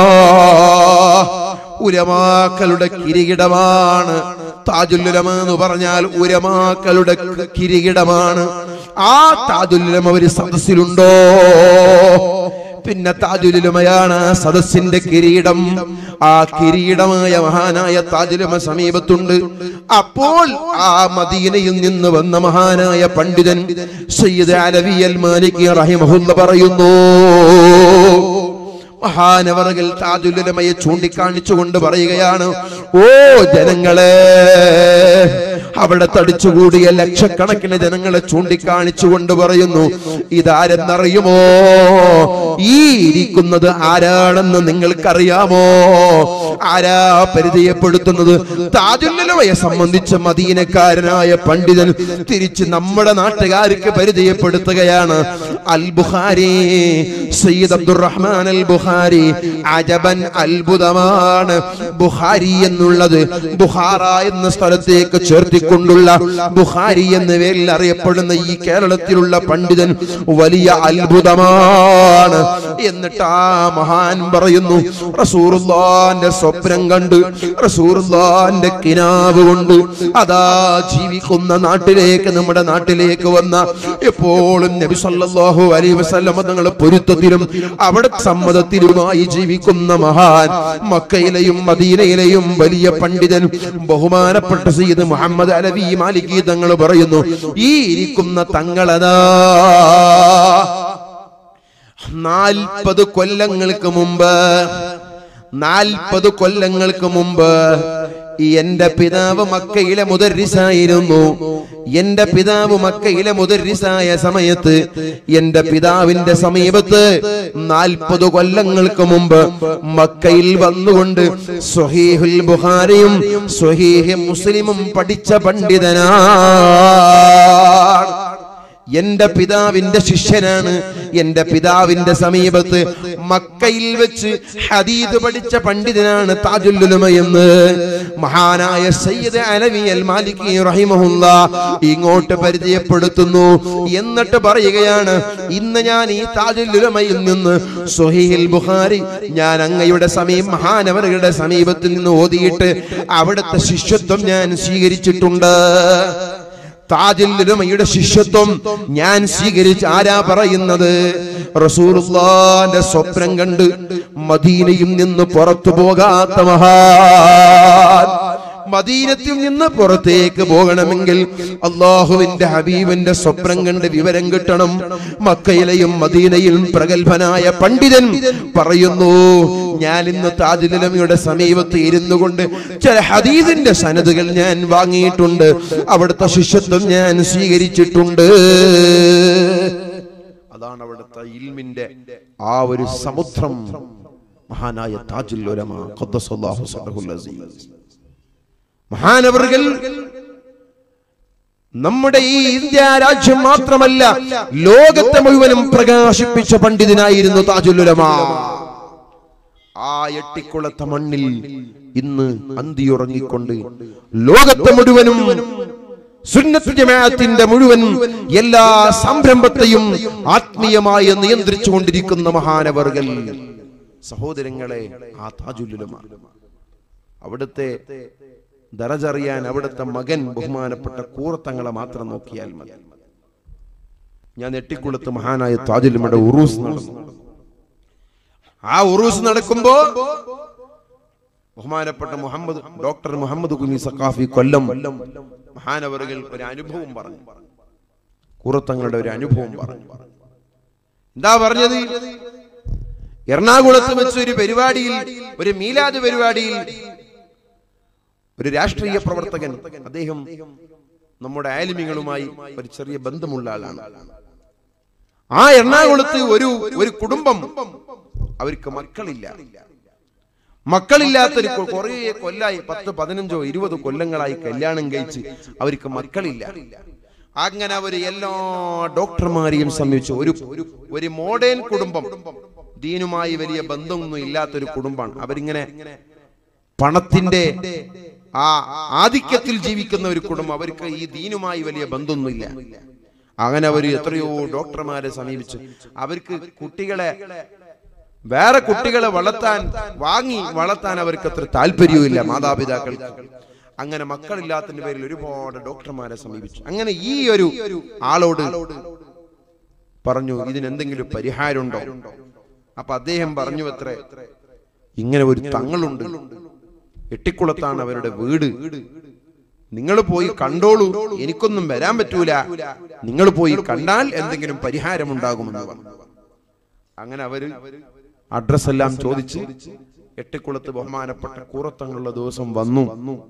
ഉലമാക്കളുടെ കിരീടമാണ് താജുല്ലുലമ എന്ന് പറഞ്ഞാൽ ഉലമാക്കളുടെ കിരീടമാണ് ആ താജുല്ലുലമ ഒരു സദസ്സിലുണ്ടോ പിന്നെ താജുലുമയാണ് സദസ്സിന്റെ കിരീടം ആ കിരീടമായ മഹാനായ താജുലുമ സമീപത്തുണ്ട് അപ്പോൾ ആ മദീനയിൽ നിന്ന് വന്ന മഹാനായ പണ്ഡിതൻ സയ്യിദ് അലവി അൽ മാലിക് റഹിമഹുല്ല പറയുന്നു മഹാനവറകൾ താജുലുലമയെ ചൂണ്ടിക്കാണിച്ചുകൊണ്ട് പറയുകയാണ് ഓ ജനങ്ങളെ അവിടെ തടിച്ചുകൂടിയ ലക്ഷക്കണക്കിന് ജനങ്ങളെ ചൂണ്ടിക്കാണിച്ചുകൊണ്ട് പറയുന്നു ഇതാരെന്നറിയുമോ ഈ ഇരിക്കുന്നത് ആരാണെന്ന് നിങ്ങൾക്കറിയാമോ ആരാ പരിചയപ്പെടുത്തുന്നത് താജുല്ലുലമയെ സംബന്ധിച്ച് മദീനക്കാരനായ പണ്ഡിതൻ തിരിച്ച് നമ്മുടെ നാട്ടുകാർക്ക് പരിചയപ്പെടുത്തുകയാണ് അൽ ബുഖാരി സയ്യിദ് അബ്ദുറഹ്മാൻ അൽ ബുഖാരി അജബൻ അത്ഭുതമാണ് ബുഖാരി എന്നുള്ളത് ബുഹാറ എന്ന സ്ഥലത്തേക്ക് ചേർത്തിക്കൊണ്ടുള്ള ബുഖാരി എന്ന പേരിൽ അറിയപ്പെടുന്ന ഈ കേരളത്തിലുള്ള പണ്ഡിതൻ വലിയ അത്ഭുതമാണ് എന്നിട്ട് ആ മഹാൻ പറയുന്നു റസൂറുല്ലാന്റെ സ്വപ്നം കണ്ട് റസൂറുല്ലാന്റെ കിനാവ് കൊണ്ട് അതാ ജീവിക്കുന്ന നാട്ടിലേക്ക് നമ്മുടെ നാട്ടിലേക്ക് വന്ന എപ്പോഴും നബി സല്ലല്ലാഹു അലൈഹി വസല്ലമ തങ്ങളുടെ പൊരുത്തത്തിലും അവിടെ സമ്മതത്തിലുമായി ജീവിക്കുന്ന മഹാൻ മക്കയിലെയും മദീനയിലെയും വലിയ പണ്ഡിതൻ ബഹുമാനപ്പെട്ട സയ്യിദ് മുഹമ്മദ് അലവി മാലികി തങ്ങൾ പറയുന്നു ഈ ഇരിക്കുന്ന തങ്ങളതാ നാൽപ്പത് കൊല്ലങ്ങൾക്ക് മുമ്പ് നാൽപ്പത് കൊല്ലങ്ങൾക്ക് മുമ്പ് എന്റെ പിതാവ് മക്കയിലെ മുദരിസായിരുന്നു എന്റെ പിതാവ് മക്കയിലെ മുദരിസായ സമയത്ത് എന്റെ പിതാവിന്റെ സമീപത്ത് നാൽപ്പത് കൊല്ലങ്ങൾക്ക് മുമ്പ് മക്കയിൽ വന്നുകൊണ്ട് സ്വഹീഹുൽ ബുഖാരിയും സ്വഹീഹ് മുസ്ലിമും പഠിച്ച പണ്ഡിതനാണ് എന്റെ പിതാവിന്റെ ശിഷ്യനാണ് എന്റെ പിതാവിന്റെ സമീപത്ത് മക്കയിൽ വെച്ച് ഹദീദ് പഠിച്ച പണ്ഡിതനാണ് താജുല്ലുലമ എന്ന് മഹാനായ സയ്യിദ് അലവി അൽ മാലിക്കി റഹിമഹുല്ല ഇങ്ങോട്ട് പരിചയപ്പെടുത്തുന്നു എന്നിട്ട് പറയുകയാണ് ഇന്ന് ഞാൻ ഈ താജുല്ലുലമയിൽ നിന്ന് സുഹീൽ ബുഖാരി ഞാൻ അങ്ങയുടെ സമീപ മഹാനവറുകളുടെ സമീപത്തിൽ നിന്ന് ഓതിയിട്ട് അവിടുത്തെ ശിഷ്യത്വം ഞാൻ സ്വീകരിച്ചിട്ടുണ്ട് താജുല്ലുലമയുടെ ശിഷ്യത്വം ഞാൻ സ്വീകരിച്ച് ആരാ പറയുന്നത് റസൂലുള്ളാന്റെ സ്വപ്നം കണ്ട് മദീനയിൽ നിന്ന് പുറത്തു പോകാത്ത മഹാൻ മദീനത്തിൽ നിന്ന് പുറത്തേക്ക് പോകണമെങ്കിൽ അള്ളാഹുവിന്റെ ഹബീബിന്റെ സ്വപ്നം കണ്ട് വിവരം കിട്ടണം മക്കയിലെയും മദീനയിലും പ്രഗത്ഭനായ പണ്ഡിതൻ പറയുന്നു ഞാൻ ഇന്ന് താജുലമയുടെ സമീപത്ത് ഇരുന്നു കൊണ്ട് ചില ഹദീദിന്റെ സനതുകൾ ഞാൻ വാങ്ങിയിട്ടുണ്ട് അവിടുത്തെ ശിഷ്യത്വം ഞാൻ സ്വീകരിച്ചിട്ടുണ്ട് അതാണ് അവിടുത്തെ ഇൽമിന്റെ ആ ഒരു സമുദ്രം മഹാനായ താജുൽ ഉലമ ഖദ്ദസല്ലാഹു സല്ലല്ലാഹു അസീസ് മഹാനവറുകൾ നമ്മുടെ ഈ ഇന്ത്യ രാജ്യം മാത്രമല്ല ലോകത്തെ മുഴുവനും പ്രകാശിപ്പിച്ച പണ്ഡിതനായിരുന്നു താജുലുലമ ആ എട്ടിക്കുളത്തെ മണ്ണിൽ ഇന്ന് അന്തിയുറങ്ങിക്കൊണ്ട് ലോകത്തെ മുഴുവനും സുന്നത്ത് ജമാഅത്തിന്റെ മുഴുവൻ എല്ലാ സംരംഭത്തെയും ആത്മീയമായി നിയന്ത്രിച്ചു കൊണ്ടിരിക്കുന്ന മഹാനവറുകൾ സഹോദരങ്ങളെ ആ താജുലുലമ അവിടുത്തെ ദറജറിയാൻ അവിടുത്തെ മകൻ ബഹുമാനപ്പെട്ട കൂറത്തങ്ങളെ മാത്രം നോക്കിയാൽ മതി ഞാൻ നെട്ടിക്കുളത്ത് മഹാനായ താജുലുമയുടെ ഉറൂസ് നടന്നു ആ ഉറൂസ് നടക്കുമ്പോ ബഹുമാനപ്പെട്ട മുഹമ്മദ് ഡോക്ടർ മുഹമ്മദ് കുഞ്ഞി സക്കാഫി കൊല്ലം മഹാനവറുകൾ ഒരു അനുഭവം പറഞ്ഞു കൂറത്തങ്ങളുടെ ഒരു അനുഭവം പറഞ്ഞു എന്താ പറഞ്ഞത് എറണാകുളത്ത് വെച്ച് ഒരു പരിപാടിയിൽ ഒരു മീലാദ് പരിപാടിയിൽ ഒരു രാഷ്ട്രീയ പ്രവർത്തകൻ അദ്ദേഹം നമ്മുടെ ആലിമികളുമായി ഒരു ചെറിയ ബന്ധമുള്ള ആളാണ് ആ എറണാകുളത്ത് ഒരു ഒരു കുടുംബം അവർക്ക് മക്കളില്ല മക്കളില്ലാത്തൊരു കൊ- കുറേ കൊല്ലായി പത്ത് പതിനഞ്ചോ ഇരുപത് കൊല്ലങ്ങളായി കല്യാണം കഴിച്ച് അവർക്ക് മക്കളില്ല അങ്ങനെ അവര് എല്ലാ ഡോക്ടർമാരെയും സമീപിച്ചു ഒരു ഒരു- ഒരു മോഡേൺ കുടുംബം ദീനുമായി വലിയ ബന്ധമൊന്നും ഇല്ലാത്തൊരു കുടുംബമാണ് അവരിങ്ങനെ പണത്തിന്റെ ആ ആധിക്യത്തിൽ ജീവിക്കുന്ന ഒരു കുടുംബം അവർക്ക് ഈ ദീനുമായി വലിയ ബന്ധമൊന്നുമില്ല അങ്ങനെ അവർ എത്രയോ ഡോക്ടർമാരെ സമീപിച്ചു അവർക്ക് കുട്ടികളെ വേറെ കുട്ടികളെ വളർത്താൻ വാങ്ങി വളർത്താൻ അവർക്ക് അത്ര താല്പര്യവുമില്ല മാതാപിതാക്കൾക്ക് അങ്ങനെ മക്കളില്ലാത്തതിന്റെ പേരിൽ ഒരുപാട് ഡോക്ടർമാരെ സമീപിച്ചു അങ്ങനെ ഈ ഒരു ആളോട് പറഞ്ഞു ഇതിന് എന്തെങ്കിലും പരിഹാരമുണ്ടോ അപ്പൊ അദ്ദേഹം പറഞ്ഞു അത്രേ ഇങ്ങനെ ഒരു തങ്ങളുണ്ട് എട്ടിക്കുളത്താണ് അവരുടെ വീട് നിങ്ങൾ പോയി കണ്ടോളൂ എനിക്കൊന്നും വരാൻ പറ്റൂല നിങ്ങൾ പോയി കണ്ടാൽ എന്തെങ്കിലും പരിഹാരമുണ്ടാകുമെന്ന് പറഞ്ഞു അങ്ങനെ അവര് അഡ്രസ് എല്ലാം ചോദിച്ച് എട്ടിക്കുളത്ത് ബഹുമാനപ്പെട്ട കൂറത്തങ്ങളുള്ള ദിവസം വന്നു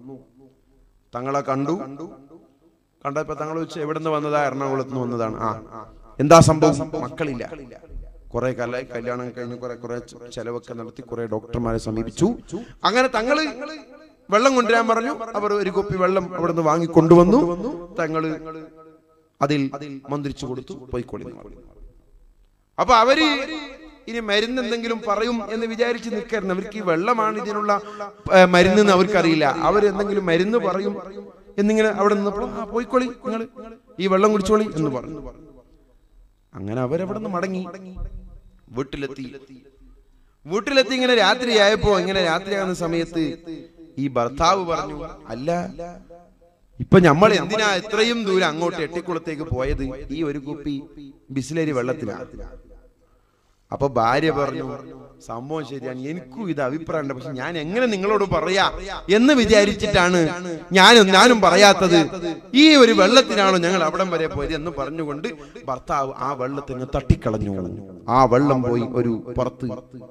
തങ്ങളെ കണ്ടു കണ്ടപ്പോ തങ്ങൾ വെച്ച് എവിടുന്ന് വന്നതാ എറണാകുളത്ത് നിന്ന് വന്നതാണ് ആ എന്താ സംഭവം മക്കളില്ല കുറെ കാലമായി കല്യാണം കഴിഞ്ഞ് കുറെ കുറെ ചെലവൊക്കെ നടത്തി കുറെ ഡോക്ടർമാരെ സമീപിച്ചു അങ്ങനെ തങ്ങള് വെള്ളം കൊണ്ടുവരാൻ പറഞ്ഞു അവർ ഒരു കുപ്പി വെള്ളം അവിടെ നിന്ന് വാങ്ങി കൊണ്ടുവന്നു തങ്ങള് അതിൽ മന്ത്രിച്ചു കൊടുത്തു പോയിക്കൊള്ളി അപ്പൊ അവര് ഇനി മരുന്ന് എന്തെങ്കിലും പറയും എന്ന് വിചാരിച്ച് നിൽക്കായിരുന്നു അവർക്ക് ഈ വെള്ളമാണ് ഇതിനുള്ള ഏ, മരുന്ന് എന്ന് അവർക്കറിയില്ല അവർ എന്തെങ്കിലും മരുന്ന് പറയും എന്നിങ്ങനെ അവിടെ നിന്നപ്പോൾ ആ പോയിക്കോളി നിങ്ങൾ ഈ വെള്ളം കുടിച്ചോളി എന്ന് പറഞ്ഞു അങ്ങനെ അവരവിടെ നിന്ന് മടങ്ങി വീട്ടിലെത്തി വീട്ടിലെത്തി ഇങ്ങനെ രാത്രിയായപ്പോ ഇങ്ങനെ രാത്രിയാകുന്ന സമയത്ത് ഈ ഭർത്താവ് പറഞ്ഞു അല്ല ഇപ്പൊ നമ്മൾ എന്തിനാ ഇത്രയും ദൂരം അങ്ങോട്ട് എട്ടിക്കുളത്തേക്ക് പോയത് ഈ ഒരു കുപ്പി ബിസ്ലരി വെള്ളത്തിലാണ് അപ്പൊ ഭാര്യ പറഞ്ഞു സംഭവം ശരിയാണ് എനിക്കും ഇത് അഭിപ്രായമുണ്ട് പക്ഷെ ഞാൻ എങ്ങനെ നിങ്ങളോട് പറയാ എന്ന് വിചാരിച്ചിട്ടാണ് ഞാനും ഞാനും പറയാത്തത് ഈ ഒരു വെള്ളത്തിനാണോ ഞങ്ങൾ അവിടം വരെ പോയത് എന്ന് പറഞ്ഞുകൊണ്ട് ഭർത്താവ് ആ വെള്ളത്തിന് തട്ടിക്കളഞ്ഞു ആ വെള്ളം പോയി ഒരു പുറത്ത്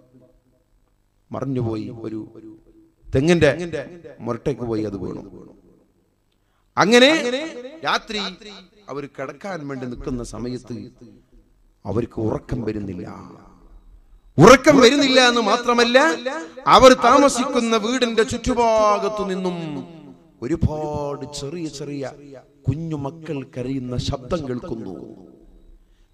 മറിഞ്ഞുപോയി ഒരു തെങ്ങിന്റെ മുരട്ടേക്ക് പോയി അത് വീണു അങ്ങനെ രാത്രി അവർ കിടക്കാൻ വേണ്ടി നിൽക്കുന്ന സമയത്ത് അവർക്ക് ഉറക്കം വരുന്നില്ല ഉറക്കം വരുന്നില്ല എന്ന് മാത്രമല്ല അവർ താമസിക്കുന്ന വീടിന്റെ ചുറ്റുഭാഗത്തു നിന്നും ഒരുപാട് ചെറിയ ചെറിയ കുഞ്ഞു മക്കൾ കരയുന്ന ശബ്ദം കേൾക്കുന്നു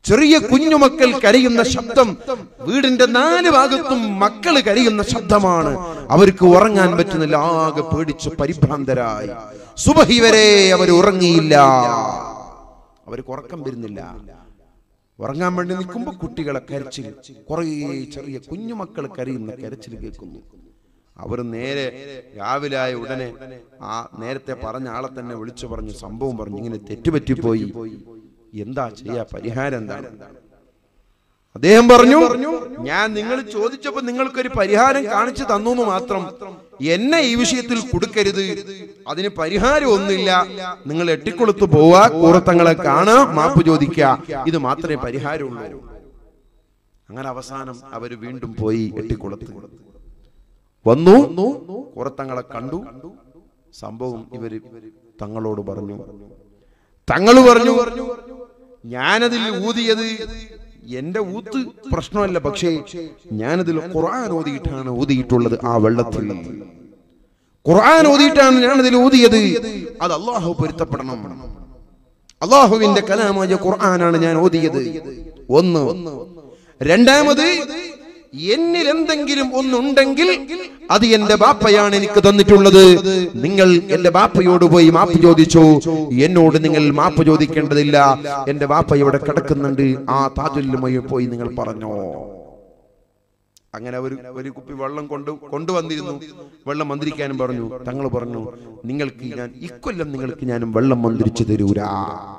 ചെറിയ കുഞ്ഞുമക്കൾ കരയുന്ന ശബ്ദം വീടിന്റെ നാല് ഭാഗത്തും മക്കൾ കരയുന്ന ശബ്ദമാണ് അവർക്ക് ഉറങ്ങാൻ പറ്റുന്നില്ല ആകെ പേടിച്ച് പരിഭ്രാന്തരായി സുബഹി വരെ അവർ ഉറങ്ങിയില്ല അവർക്ക് ഉറക്കം വരുന്നില്ല ഉറങ്ങാൻ വേണ്ടി നിൽക്കുമ്പോ കുട്ടികളെ കരച്ചിൽ കുറേ ചെറിയ കുഞ്ഞുമക്കൾ കരയുന്ന കരച്ചിൽ കേൾക്കുന്നു അവർ നേരെ രാവിലെ ആയ ഉടനെ ആ നേരത്തെ പറഞ്ഞ ആളെ തന്നെ വിളിച്ചു പറഞ്ഞു സംഭവം പറഞ്ഞു ഇങ്ങനെ തെറ്റുപറ്റിപ്പോയി എന്താ ചെയ്യാ പരിഹാരം എന്താണ് അദ്ദേഹം പറഞ്ഞു ഞാൻ നിങ്ങൾ ചോദിച്ചപ്പോ നിങ്ങൾക്കൊരു പരിഹാരം കാണിച്ചു തന്നു എന്ന് മാത്രം എന്നെ ഈ വിഷയത്തിൽ കൊടുക്കരുത് അതിന് പരിഹാരം ഒന്നുമില്ല നിങ്ങൾ എട്ടിക്കൊളുത്ത് പോവാ കൂറത്തങ്ങളെ കാണാ മാപ്പ് ചോദിക്കുക ഇത് മാത്രമേ പരിഹാരമുള്ളൂ അങ്ങനെ അവസാനം അവര് വീണ്ടും പോയി എട്ടിക്കുളത്ത് വന്നു കൂറത്തങ്ങളെ കണ്ടു സംഭവം ഇവര് തങ്ങളോട് പറഞ്ഞു തങ്ങൾ പറഞ്ഞു ഞാനതിൽ ഊതിയത് എന്റെ ഊത്ത് പ്രശ്നമല്ല പക്ഷേ ഞാനതിൽ ഖുർആൻ ഓതിയിട്ടാണ് ഊതിയിട്ടുള്ളത് ആ വെള്ളത്തിൽ ഖുർആൻ ഓതിയിട്ടാണ് ഞാനതിൽ ഊതിയത് അത് അള്ളാഹു പൊരുത്തപ്പെടണം അള്ളാഹുവിന്റെ കലാമായ ഖുർആനാണ് ഞാൻ ഓതിയത് ഒന്ന് രണ്ടാമത് എന്നിൽ എന്തെങ്കിലും ഒന്നുണ്ടെങ്കിൽ അത് എന്റെ ബാപ്പയാണ് എനിക്ക് തന്നിട്ടുള്ളത് നിങ്ങൾ എന്റെ ബാപ്പയോട് പോയി മാപ്പ് ചോദിച്ചു എന്നോട് നിങ്ങൾ മാപ്പ് ചോദിക്കേണ്ടതില്ല എന്റെ ബാപ്പ ഇവിടെ കിടക്കുന്നുണ്ട് ആ താജുല്ലുമായി പോയി നിങ്ങൾ പറഞ്ഞോ അങ്ങനെ ഒരു ഒരു കുപ്പി വെള്ളം കൊണ്ട് കൊണ്ടുവന്നിരുന്നു വെള്ളം മന്ത്രിക്കാനും പറഞ്ഞു തങ്ങൾ പറഞ്ഞു നിങ്ങൾക്ക് ഞാൻ ഇക്കൊല്ലം നിങ്ങൾക്ക് ഞാനും വെള്ളം മന്ത്രിച്ചു തരൂരാ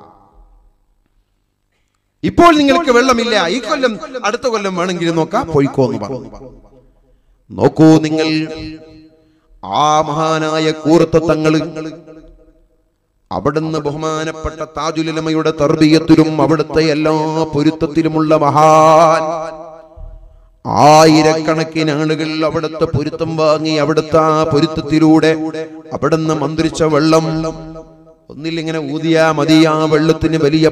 ഇപ്പോൾ നിങ്ങൾക്ക് വെള്ളമില്ല ഈ കൊല്ലം അടുത്ത കൊല്ലം വേണമെങ്കിൽ നോക്കാം പോയിക്കോ എന്ന് പറഞ്ഞു നോക്കൂ നിങ്ങൾ ആ മഹാനായ കൂറത്ത തങ്ങള് അവിടുന്ന് ബഹുമാനപ്പെട്ട താജുലമയുടെ തർബീയത്തിലും അവിടുത്തെ എല്ലാ പൊരുത്തത്തിലുമുള്ള മഹാൻ ആയിരക്കണക്കിന് ആളുകൾ അവിടുത്തെ പൊരുത്തം വാങ്ങി അവിടുത്തെ ആ പൊരുത്തത്തിലൂടെ അവിടുന്ന് മന്ത്രിച്ച വെള്ളം ഒന്നിലിങ്ങനെ ഊതിയാ മതി ആ വെള്ളത്തിന് വലിയ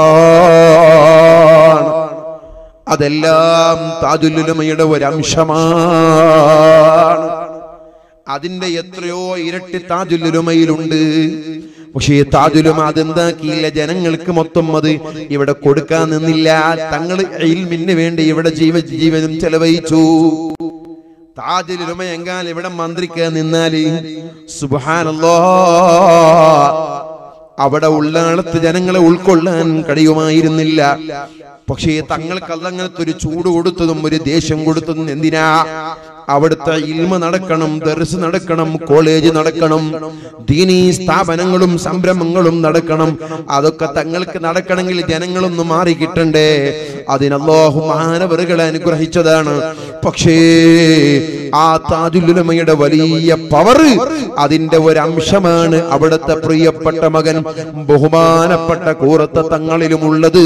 പവറാണ് അതെല്ലാം താജുലുലമയുടെ ഒരംശമാണ് അതിന്റെ എത്രയോ ഇരട്ടി താജുലുലമയിലുണ്ട് പക്ഷേ താജുലുമ അതെന്താക്കിയില്ല ജനങ്ങൾക്ക് മൊത്തം അത് ഇവിടെ കൊടുക്കാൻ നിന്നില്ല തങ്ങൾ ഇൽമിന് വേണ്ടി ഇവിടെ ജീവ ജീവനും ചെലവഴിച്ചു താജുലുമ എങ്കാൽ ഇവിടെ മന്ത്രിക്കാൻ നിന്നാല് സുബാനല്ലോ അവിടെ ഉള്ളാളത്ത് ജനങ്ങളെ ഉൾക്കൊള്ളാൻ കഴിയുമായിരുന്നില്ല പക്ഷേ തങ്ങൾക്ക് അതങ്ങനത്തെ ഒരു ചൂട് കൊടുത്തതും ഒരു ദേഷ്യം കൊടുത്തതും എന്തിനാ അവിടുത്തെ ഇൽമ നടക്കണം ദർസ് നടക്കണം കോളേജ് നടക്കണം ദീനീ സ്ഥാപനങ്ങളും സംരംഭങ്ങളും നടക്കണം അതൊക്കെ തങ്ങൾക്ക് നടക്കണമെങ്കിൽ ജനങ്ങളൊന്ന് മാറി കിട്ടണ്ടേ അതിനല്ലാഹു മാനവറുകളെ അനുഗ്രഹിച്ചതാണ് പക്ഷേ ആ താജുലുലമയുടെ വലിയ പവർ അതിന്റെ ഒരു അംശമാണ് അവിടുത്തെ പ്രിയപ്പെട്ട മകൻ ബഹുമാനപ്പെട്ട കൂറത്ത തങ്ങളിലുമുള്ളത്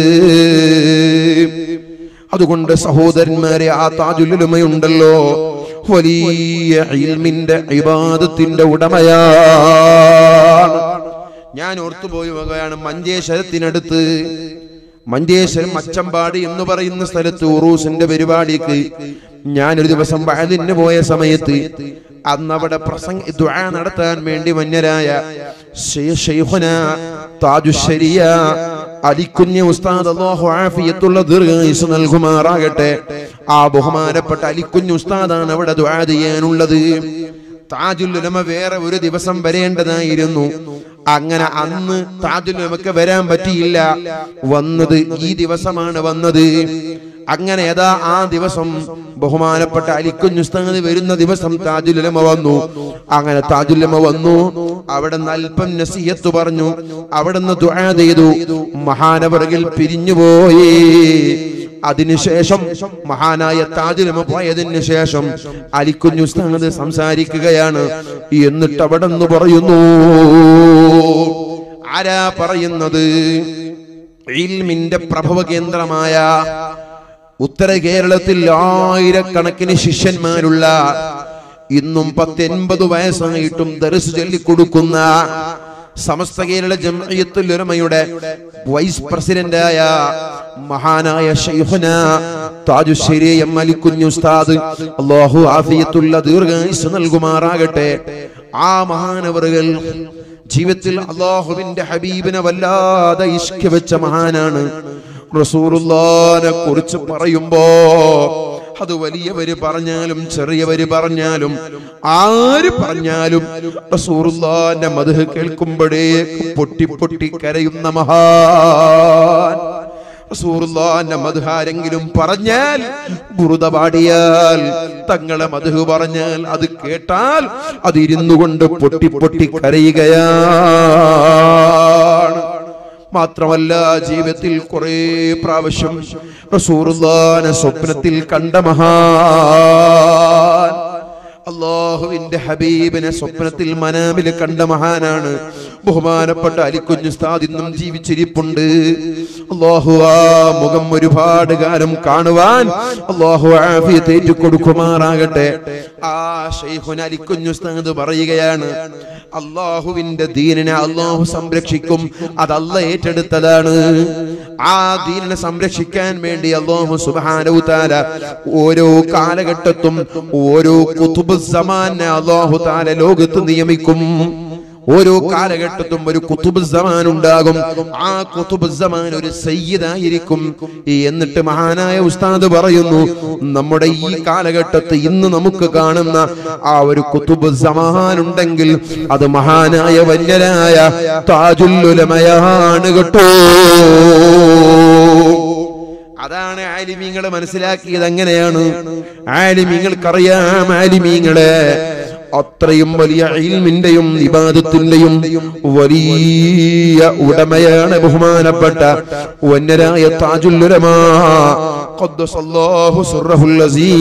അതുകൊണ്ട് സഹോദരന്മാരെ ആ താജുലുമയുണ്ടല്ലോ വലിയ ഇൽമിന്റെ ഇബാദത്തിന്റെ ഉടമയാണ് ഞാൻ ഓർത്തുപോയി വകയാണ് മഞ്ചേശ്വരത്തിനടുത്ത് മഞ്ചേശ്വരം അച്ചമ്പാടി എന്ന് പറയുന്ന സ്ഥലത്ത് ഉറൂസിന്റെ പരിപാടിക്ക് ഞാനൊരു ദിവസം വയലിന് പോയ സമയത്ത് അന്ന് അവിടെ പ്രസംഗ ദുആ നടത്താൻ വേണ്ടി മന്യരായ ശൈ- ശൈഖുന താജുശരിയ അലിക്കുഞ്ഞ് ഉസ്താദ് അല്ലാഹു ആഫിയത്തുള്ള ദീർഘായുസ് നൽകുമാറാകട്ടെ ആ ബഹുമാനപ്പെട്ട അലിക്കുഞ്ഞ് ഉസ്താദാണ് അവിടെ ദുആ ചെയ്യാനുള്ളത് താജുൽ ഉലമ വേറെ ഒരു ദിവസം വരേണ്ടതായിരുന്നു അങ്ങനെ അന്ന് താജുൽ ഉലമക്ക് വരാൻ പറ്റിയില്ല വന്നത് ഈ ദിവസമാണ് വന്നത് അങ്ങനെ ഏതാ ആ ദിവസം ബഹുമാനപ്പെട്ട അലിക്കുഞ്ഞുസ്താദ് വരുന്ന ദിവസം താജുലുലമ വന്നു അങ്ങനെ താജുലുലമ വന്നു അവിടെ നിന്ന് അല്പം നസീയത്ത് പറഞ്ഞു അവിടെ നിന്ന് ദുആ ചെയ്തു മഹാനവറുകൾ പിരിഞ്ഞുപോയി അതിനുശേഷം മഹാനായ താജുലമ പോയതിനു ശേഷം അലിക്കുഞ്ഞുസ്താദ് സംസാരിക്കുകയാണ് എന്നിട്ട് അവിടെ നിന്ന് പറയുന്നു ആരാ പറയുന്നത് ഇൽമിന്റെ പ്രഭവ കേന്ദ്രമായ ഉത്തര കേരളത്തിൽ ആയിരക്കണക്കിന് ശിഷ്യന്മാരുള്ള ഇന്നും പത്തൊൻപത് വയസ്സായിട്ടും ദർസ് ചൊല്ലിക്കൊടുക്കുന്ന സമസ്ത കേരള ജംഇയ്യത്തുൽ ഉലമയുടെ വൈസ് പ്രസിഡന്റായ മഹാനായ ശൈഖുന താജുശ്ശേരി എം അലിക്കുഞ്ഞു ഉസ്താദ് അല്ലാഹു ആഫിയത്തുള്ള ദീർഘായുസ് നൽകുമാറാകട്ടെ ആ മഹാനവറുകൾ ജീവിതത്തിൽ അള്ളാഹുവിന്റെ ഹബീബിനെ വല്ലാതെ ഇഷ്ക വെച്ച മഹാനാണ് റസൂറുല്ലാനെ കുറിച്ച് പറയുമ്പോ അത് വലിയവര് പറഞ്ഞാലും ചെറിയവര് പറഞ്ഞാലും ആര് പറഞ്ഞാലും റസൂറുല്ലാന്റെ മധു കേൾക്കുമ്പോഴേക്ക് പൊട്ടി പൊട്ടി കരയുന്ന മഹാൻ റസൂറുല്ലാന്റെ മധുഹാരെങ്കിലും പറഞ്ഞാൽ ബുറുത പാടിയാൽ തങ്ങളെ മധു പറഞ്ഞാൽ അത് കേട്ടാൽ അത് ഇരുന്നു കൊണ്ട് പൊട്ടി പൊട്ടി കരയുകയാണ് മാത്രമല്ല ജീവിതത്തിൽ കുറെ പ്രാവശ്യം റസൂറുല്ലാനെ സ്വപ്നത്തിൽ കണ്ട മഹാൻ അള്ളാഹുവിന്റെ ഹബീബിനെ സ്വപ്നത്തിൽ മനാമിൽ കണ്ട മഹാനാണ് ബഹുമാനപ്പെട്ട അലിക്കുഞ്ഞു സ്ഥാദ് ഇന്നും ജീവിച്ചിരിപ്പുണ്ട് അള്ളാഹു ആ മുഖം ഒരുപാട് കാലം കാണുവാൻ അള്ളാഹു ആഫിയത്ത് ഏറ്റുകൊടുക്കുമാറാകട്ടെ ആ ഷെയ്ഖുൻ അലിക്കുഞ്ഞു സ്ഥാദ് പറയുകയാണ് അള്ളാഹുവിന്റെ ദീനിനെ അള്ളാഹു സംരക്ഷിക്കും അത് അല്ല ഏറ്റെടുത്തതാണ് ആ ദീനിനെ സംരക്ഷിക്കാൻ വേണ്ടി അള്ളാഹു സുബാനു താല ഓരോ കാലഘട്ടത്തും ഓരോ കുതുബ് സമാനെ അള്ളാഹു താല ലോകത്ത് നിയമിക്കും ഓരോ കാലഘട്ടത്തും ഒരു കുത്തുബ് സമാൻ ഉണ്ടാകും ആ കുത്തുബ് സമാൻ ഒരു സയ്യിദായിരിക്കും എന്നിട്ട് മഹാനായ ഉസ്താദ് പറയുന്നു നമ്മുടെ ഈ കാലഘട്ടത്ത് ഇന്ന് നമുക്ക് കാണുന്ന ആ ഒരു കുത്തുബ് സമാൻ ഉണ്ടെങ്കിൽ അത് മഹാനായ വന്യനായ താജുല്ലുലമയാണ് കേട്ടോ അതാണ് ആലിമീങ്ങൾ മനസ്സിലാക്കിയത് എങ്ങനെയാണ് ആലിമീങ്ങൾക്കറിയാം ആലിമീങ്ങളെ അത്രയും വലിയ ഇൽമിന്റെയും ഇബാദത്തിന്റെയും വലിയ ഉടമയാണ് ബഹുമാനപ്പെട്ട വന്യരായ താജുല്ലുലമാ ഖദ്ദസല്ലാഹു സുർറഹുൽ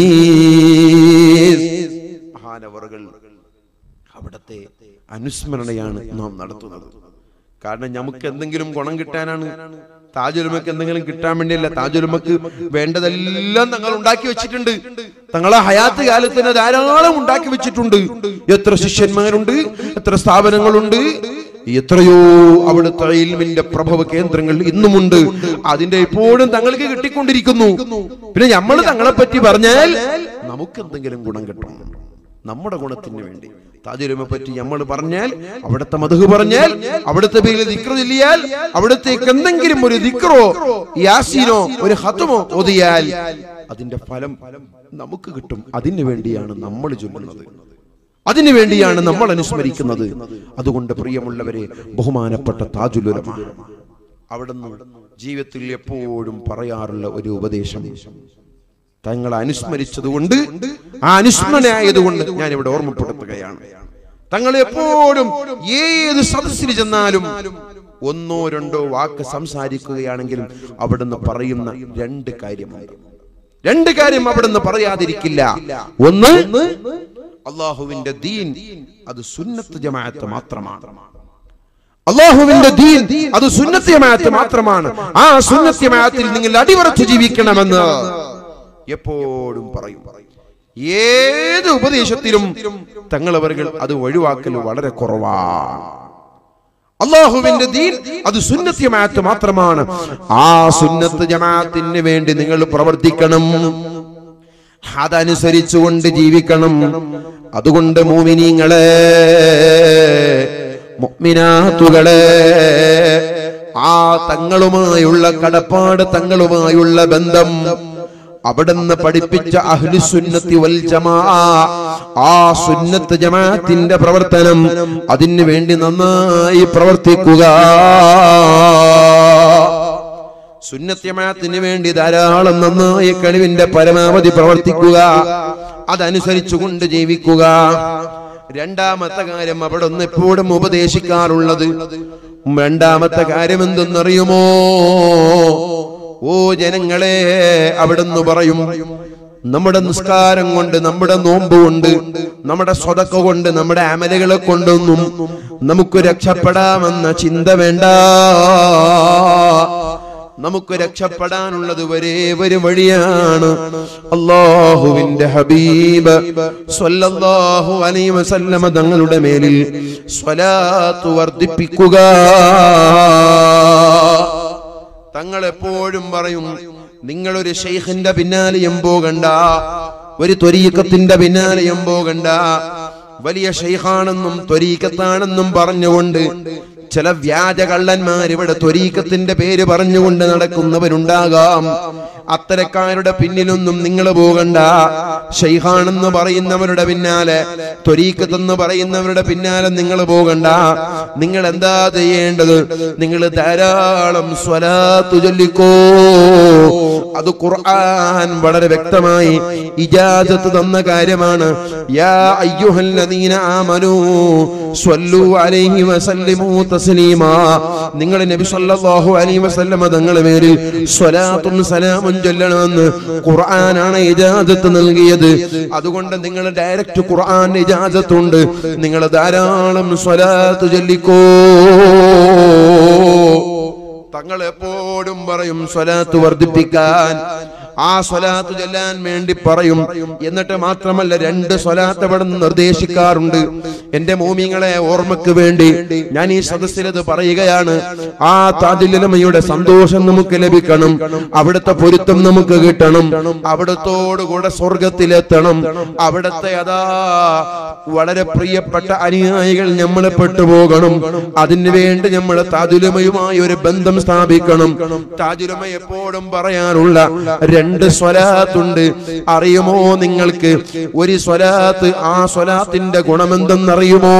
അസീസ് മഹാനവറുകൾ അവിടത്തെ അനുസ്മരണയാണ് നാം നടത്തുന്നത് കാരണം നമുക്ക് എന്തെങ്കിലും ഗുണം കിട്ടാനാണ് താജുലുമക്ക് എന്തെങ്കിലും കിട്ടാൻ വേണ്ടിയല്ല താജുലുമക്ക് വേണ്ടതെല്ലാം തങ്ങൾ ഉണ്ടാക്കി വെച്ചിട്ടുണ്ട് തങ്ങളെ ഹയാത്ത് കാലത്ത് തന്നെ ധാരാളം ഉണ്ടാക്കി വെച്ചിട്ടുണ്ട് എത്ര ശിഷ്യന്മാരുണ്ട് എത്ര സ്ഥാപനങ്ങളുണ്ട് എത്രയോ അവിടുത്തെ ഇൽമിന്റെ പ്രഭവ കേന്ദ്രങ്ങൾ ഇന്നുമുണ്ട് അതിന്റെ ഇപ്പോഴും തങ്ങൾക്ക് കിട്ടിക്കൊണ്ടിരിക്കുന്നു പിന്നെ നമ്മൾ തങ്ങളെ പറ്റി പറഞ്ഞാൽ നമുക്ക് എന്തെങ്കിലും ഗുണം കിട്ടണം നമ്മുടെ ഗുണത്തിന് വേണ്ടി താജുലുമെ പറ്റി നമ്മൾ പറഞ്ഞാൽ അവിടുത്തെ മധു പറഞ്ഞാൽ അവിടുത്തെ പേരിൽ ദിക്റ് ചൊല്ലിയാൽ അവിടത്തേക്ക് എന്തെങ്കിലും ഒരു ദിക്റോ യാസീനോ ഒരു ഹത്തുമോ ഓതിയാൽ അതിന്റെ ഫലം നമുക്ക് കിട്ടും അതിനു വേണ്ടിയാണ് നമ്മൾ ചൊല്ലുന്നത് അതിനു വേണ്ടിയാണ് നമ്മൾ അനുസ്മരിക്കുന്നത് അതുകൊണ്ട് പ്രിയമുള്ളവരെ ബഹുമാനപ്പെട്ട താജുലുലമ അവിടുന്ന് ജീവിതത്തിൽ എപ്പോഴും പറയാറുള്ള ഒരു ഉപദേശം തങ്ങളെ അനുസ്മരിച്ചതുകൊണ്ട് ആ അനുസ്മരണയായതുകൊണ്ട് ഞാൻ ഇവിടെ ഓർമ്മപ്പെടുത്തുകയാണ് തങ്ങൾ എപ്പോഴും ഏത് സദസ്സിൽ ചെന്നാലും ഒന്നോ രണ്ടോ വാക്ക് സംസാരിക്കുകയാണെങ്കിലും അവിടുന്ന് പറയുന്ന രണ്ട് കാര്യമുണ്ട് രണ്ട് കാര്യം അവിടുന്ന് പറയാതിരിക്കില്ല ഒന്ന് അള്ളാഹുവിന്റെ ദീൻ അത് സുന്നത്ത് ജമാഅത്ത് മാത്രമാണ് അള്ളാഹുവിന്റെ ദീൻ അത് സുന്നത്ത് ജമാഅത്ത് മാത്രമാണ് ആ സുന്നത്ത് ജമാഅത്തിൽ നിങ്ങൾ അടിവറച്ചു ജീവിക്കണമെന്ന് എപ്പോഴും പറയും ഏത് ഉപദേശത്തിലും തങ്ങളവர்கள் അത് ഒഴിവാക്കൽ വളരെ കുറവാണ് അള്ളാഹുവിന്റെ ദീൻ അത് സുന്നത്ത് ജമാഅത്ത് മാത്രമാണ് ആ സുന്നത്ത് ജമാഅത്തിന് വേണ്ടി നിങ്ങൾ പ്രവർത്തിക്കണം അതനുസരിച്ചുകൊണ്ട് ജീവിക്കണം അതുകൊണ്ട് മോമിനിങ്ങളെ മുഅ്മിനാത്തുകളെ ആ തങ്ങളുമായുള്ള കടപ്പാട് തങ്ങളുമായുള്ള ബന്ധം അവിടുന്ന് പഠിപ്പിച്ച അഹ്ലുസുന്നത്തി വൽ ജമാ ആ സുന്നത്ത് ജമാഅത്തിന്റെ പ്രവർത്തനം അതിനു വേണ്ടി നന്നായി പ്രവർത്തിക്കുക സുന്നത്ത് ജമാഅത്തിന് വേണ്ടി ധാരാളം നന്നായി കഴിവിന്റെ പരമാവധി പ്രവർത്തിക്കുക അതനുസരിച്ചുകൊണ്ട് ജീവിക്കുക രണ്ടാമത്തെ കാര്യം അവിടെ ഒന്ന് എപ്പോഴും ഉപദേശിക്കാറുള്ളത് രണ്ടാമത്തെ കാര്യം എന്തെന്നറിയുമോ ഓ ജനങ്ങളെ അവിടുന്ന് പറയും നമ്മുടെ നിസ്കാരം കൊണ്ട് നമ്മുടെ നോമ്പ് കൊണ്ട് നമ്മുടെ സ്വതക്ക കൊണ്ട് നമ്മുടെ അമലുകളെ കൊണ്ടൊന്നും നമുക്ക് രക്ഷപ്പെടാമെന്ന ചിന്ത വേണ്ട നമുക്ക് രക്ഷപ്പെടാനുള്ളത് ഒരേ ഒരു വഴിയാണ് അള്ളാഹുവിന്റെ ഹബീബ് സ്വല്ലല്ലാഹു അലൈഹി വസല്ലമ തങ്ങളുടെ മേലിൽ സ്വലാത്ത് വർദ്ധിപ്പിക്കുക തങ്ങൾ എപ്പോഴും പറയും നിങ്ങളൊരു ഷെയ്ഖിന്റെ പിന്നാലെയും പോകണ്ട ഒരു ത്വരീക്കത്തിന്റെ പിന്നാലെയും പോകണ്ട വലിയ ഷെയ്ഖാണെന്നും ത്വരീക്കത്താണെന്നും പറഞ്ഞുകൊണ്ട് ചില വ്യാജ കള്ളന്മാർ ഇവിടെ ത്വരീക്കത്തിന്റെ പേര് പറഞ്ഞുകൊണ്ട് നടക്കുന്നവരുണ്ടാകാം അത്തരക്കാരുടെ പിന്നിലൊന്നും നിങ്ങൾ പോകണ്ട ഷെയ്ഖാണെന്ന് പറയുന്നവരുടെ പിന്നാലെ ത്വരീക്കത്തെന്ന് പറയുന്നവരുടെ പിന്നാലെ നിങ്ങൾ പോകണ്ട നിങ്ങൾ എന്താ ചെയ്യേണ്ടത് നിങ്ങൾ ധാരാളം സ്വലാത്തു ചൊല്ലിക്കോ അത് ഖുർആൻ വളരെ വ്യക്തമായി ഇജാസത്ത് തന്ന കാര്യമാണ് യാ അയ്യുഹല്ലദീന ആമനൂ സ്വല്ലു അലൈഹി വസല്ലിമു തസ്ലീമാ നിങ്ങൾ നബി സല്ലല്ലാഹു അലൈഹി വസല്ലമ തങ്ങളുടെ പേരിൽ സ്വലാത്തും സലാമും ചൊല്ലണമെന്ന് ഖുർആനാണ് ഇജാസത്ത് നൽകിയത് അതുകൊണ്ട് നിങ്ങൾ ഡയറക്റ്റ് ഖുർആൻ ഇജാസത്തുണ്ട് നിങ്ങൾ ധാരാളം സ്വലാത്ത് ചൊല്ലിക്കോ തങ്ങൾ എപ്പോഴും പറയും സ്വലാത്ത് വർദ്ധിപ്പിക്കാൻ ആ സ്വലാത്ത് ചൊല്ലാൻ വേണ്ടി പറയും എന്നിട്ട് മാത്രമല്ല രണ്ട് സ്വലാത്ത് അവിടെ നിന്ന് നിർദ്ദേശിക്കാറുണ്ട് എന്റെ മോമിങ്ങളെ ഓർമ്മക്ക് വേണ്ടി ഞാൻ ഈ സദസ്സിലത് പറയുകയാണ് ആ താജുലമയുടെ സന്തോഷം നമുക്ക് ലഭിക്കണം അവിടുത്തെ പൊരുത്തം നമുക്ക് കിട്ടണം അവിടത്തോടുകൂടെ സ്വർഗത്തിലെത്തണം അവിടത്തെ അതാ വളരെ പ്രിയപ്പെട്ട അനുയായികൾ നമ്മളെ പെട്ടുപോകണം അതിനു വേണ്ടി നമ്മൾ താജുലമയുമായി ഒരു ബന്ധം സ്ഥാപിക്കണം താജുലമ എപ്പോഴും പറയാനുള്ള രണ്ട് സ്വലാത്തുണ്ട് അറിയുമോ നിങ്ങൾക്ക് ഒരു സ്വലാത്ത് ആ സ്വലാത്തിന്റെ ഗുണമെന്തെന്നറിയുമോ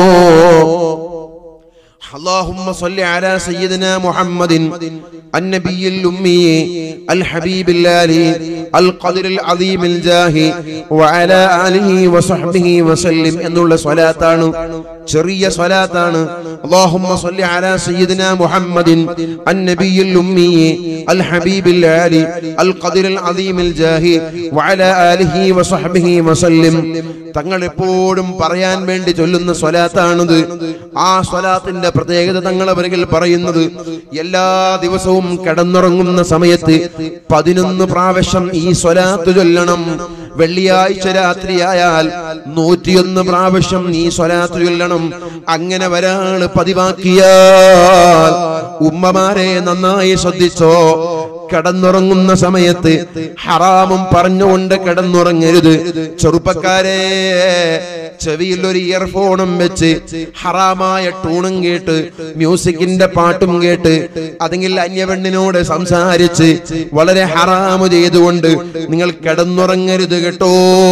اللهم صل على سيدنا محمد النبي الأمي الحبيب الآلي القدر العظيم الجاه وعلى آله وصحبه وسلم എന്നുള്ള സ്വലാത്താണ് ചെറിയ സ്വലാത്താണ് اللهم صل على سيدنا محمد النبي الأمي الحبيب الآلي القدر العظيم الجاه وعلى آله وصحبه وسلم തങ്ങൾ എപ്പോഴും പറയാൻ വേണ്ടി ചൊല്ലുന്ന സ്വലാത്താണിത് ആ സ്വലാത്തിന്റെ പ്രത്യേകത തങ്ങൾ അവരിൽ പറയുന്നത് എല്ലാ ദിവസവും കിടന്നുറങ്ങുന്ന സമയത്ത് പതിനൊന്ന് പ്രാവശ്യം ഈ സ്വലാത്ത് ചൊല്ലണം വെള്ളിയാഴ്ച രാത്രിയായാൽ നൂറ്റിയൊന്ന് പ്രാവശ്യം ഈ സ്വലാത്ത് ചൊല്ലണം അങ്ങനെ ഒരാള് പതിവാക്കിയാൽ ഉമ്മമാരെ നന്നായി ശ്രദ്ധിച്ചോ കിടന്നുറങ്ങുന്ന സമയത്ത് ഹറാമും പറഞ്ഞുകൊണ്ട് കിടന്നുറങ്ങരുത് ചെറുപ്പക്കാരെ ചെവിയിൽ ഒരു ഇയർഫോണും വെച്ച് ഹറാമായ ടൂണും കേട്ട് മ്യൂസിക്കിന്റെ പാട്ടും കേട്ട് അതെങ്കിൽ അന്യപെണ്ണിനോട് സംസാരിച്ച് വളരെ ഹറാമ് ചെയ്തുകൊണ്ട് നിങ്ങൾ കിടന്നുറങ്ങരുത് കേട്ടോ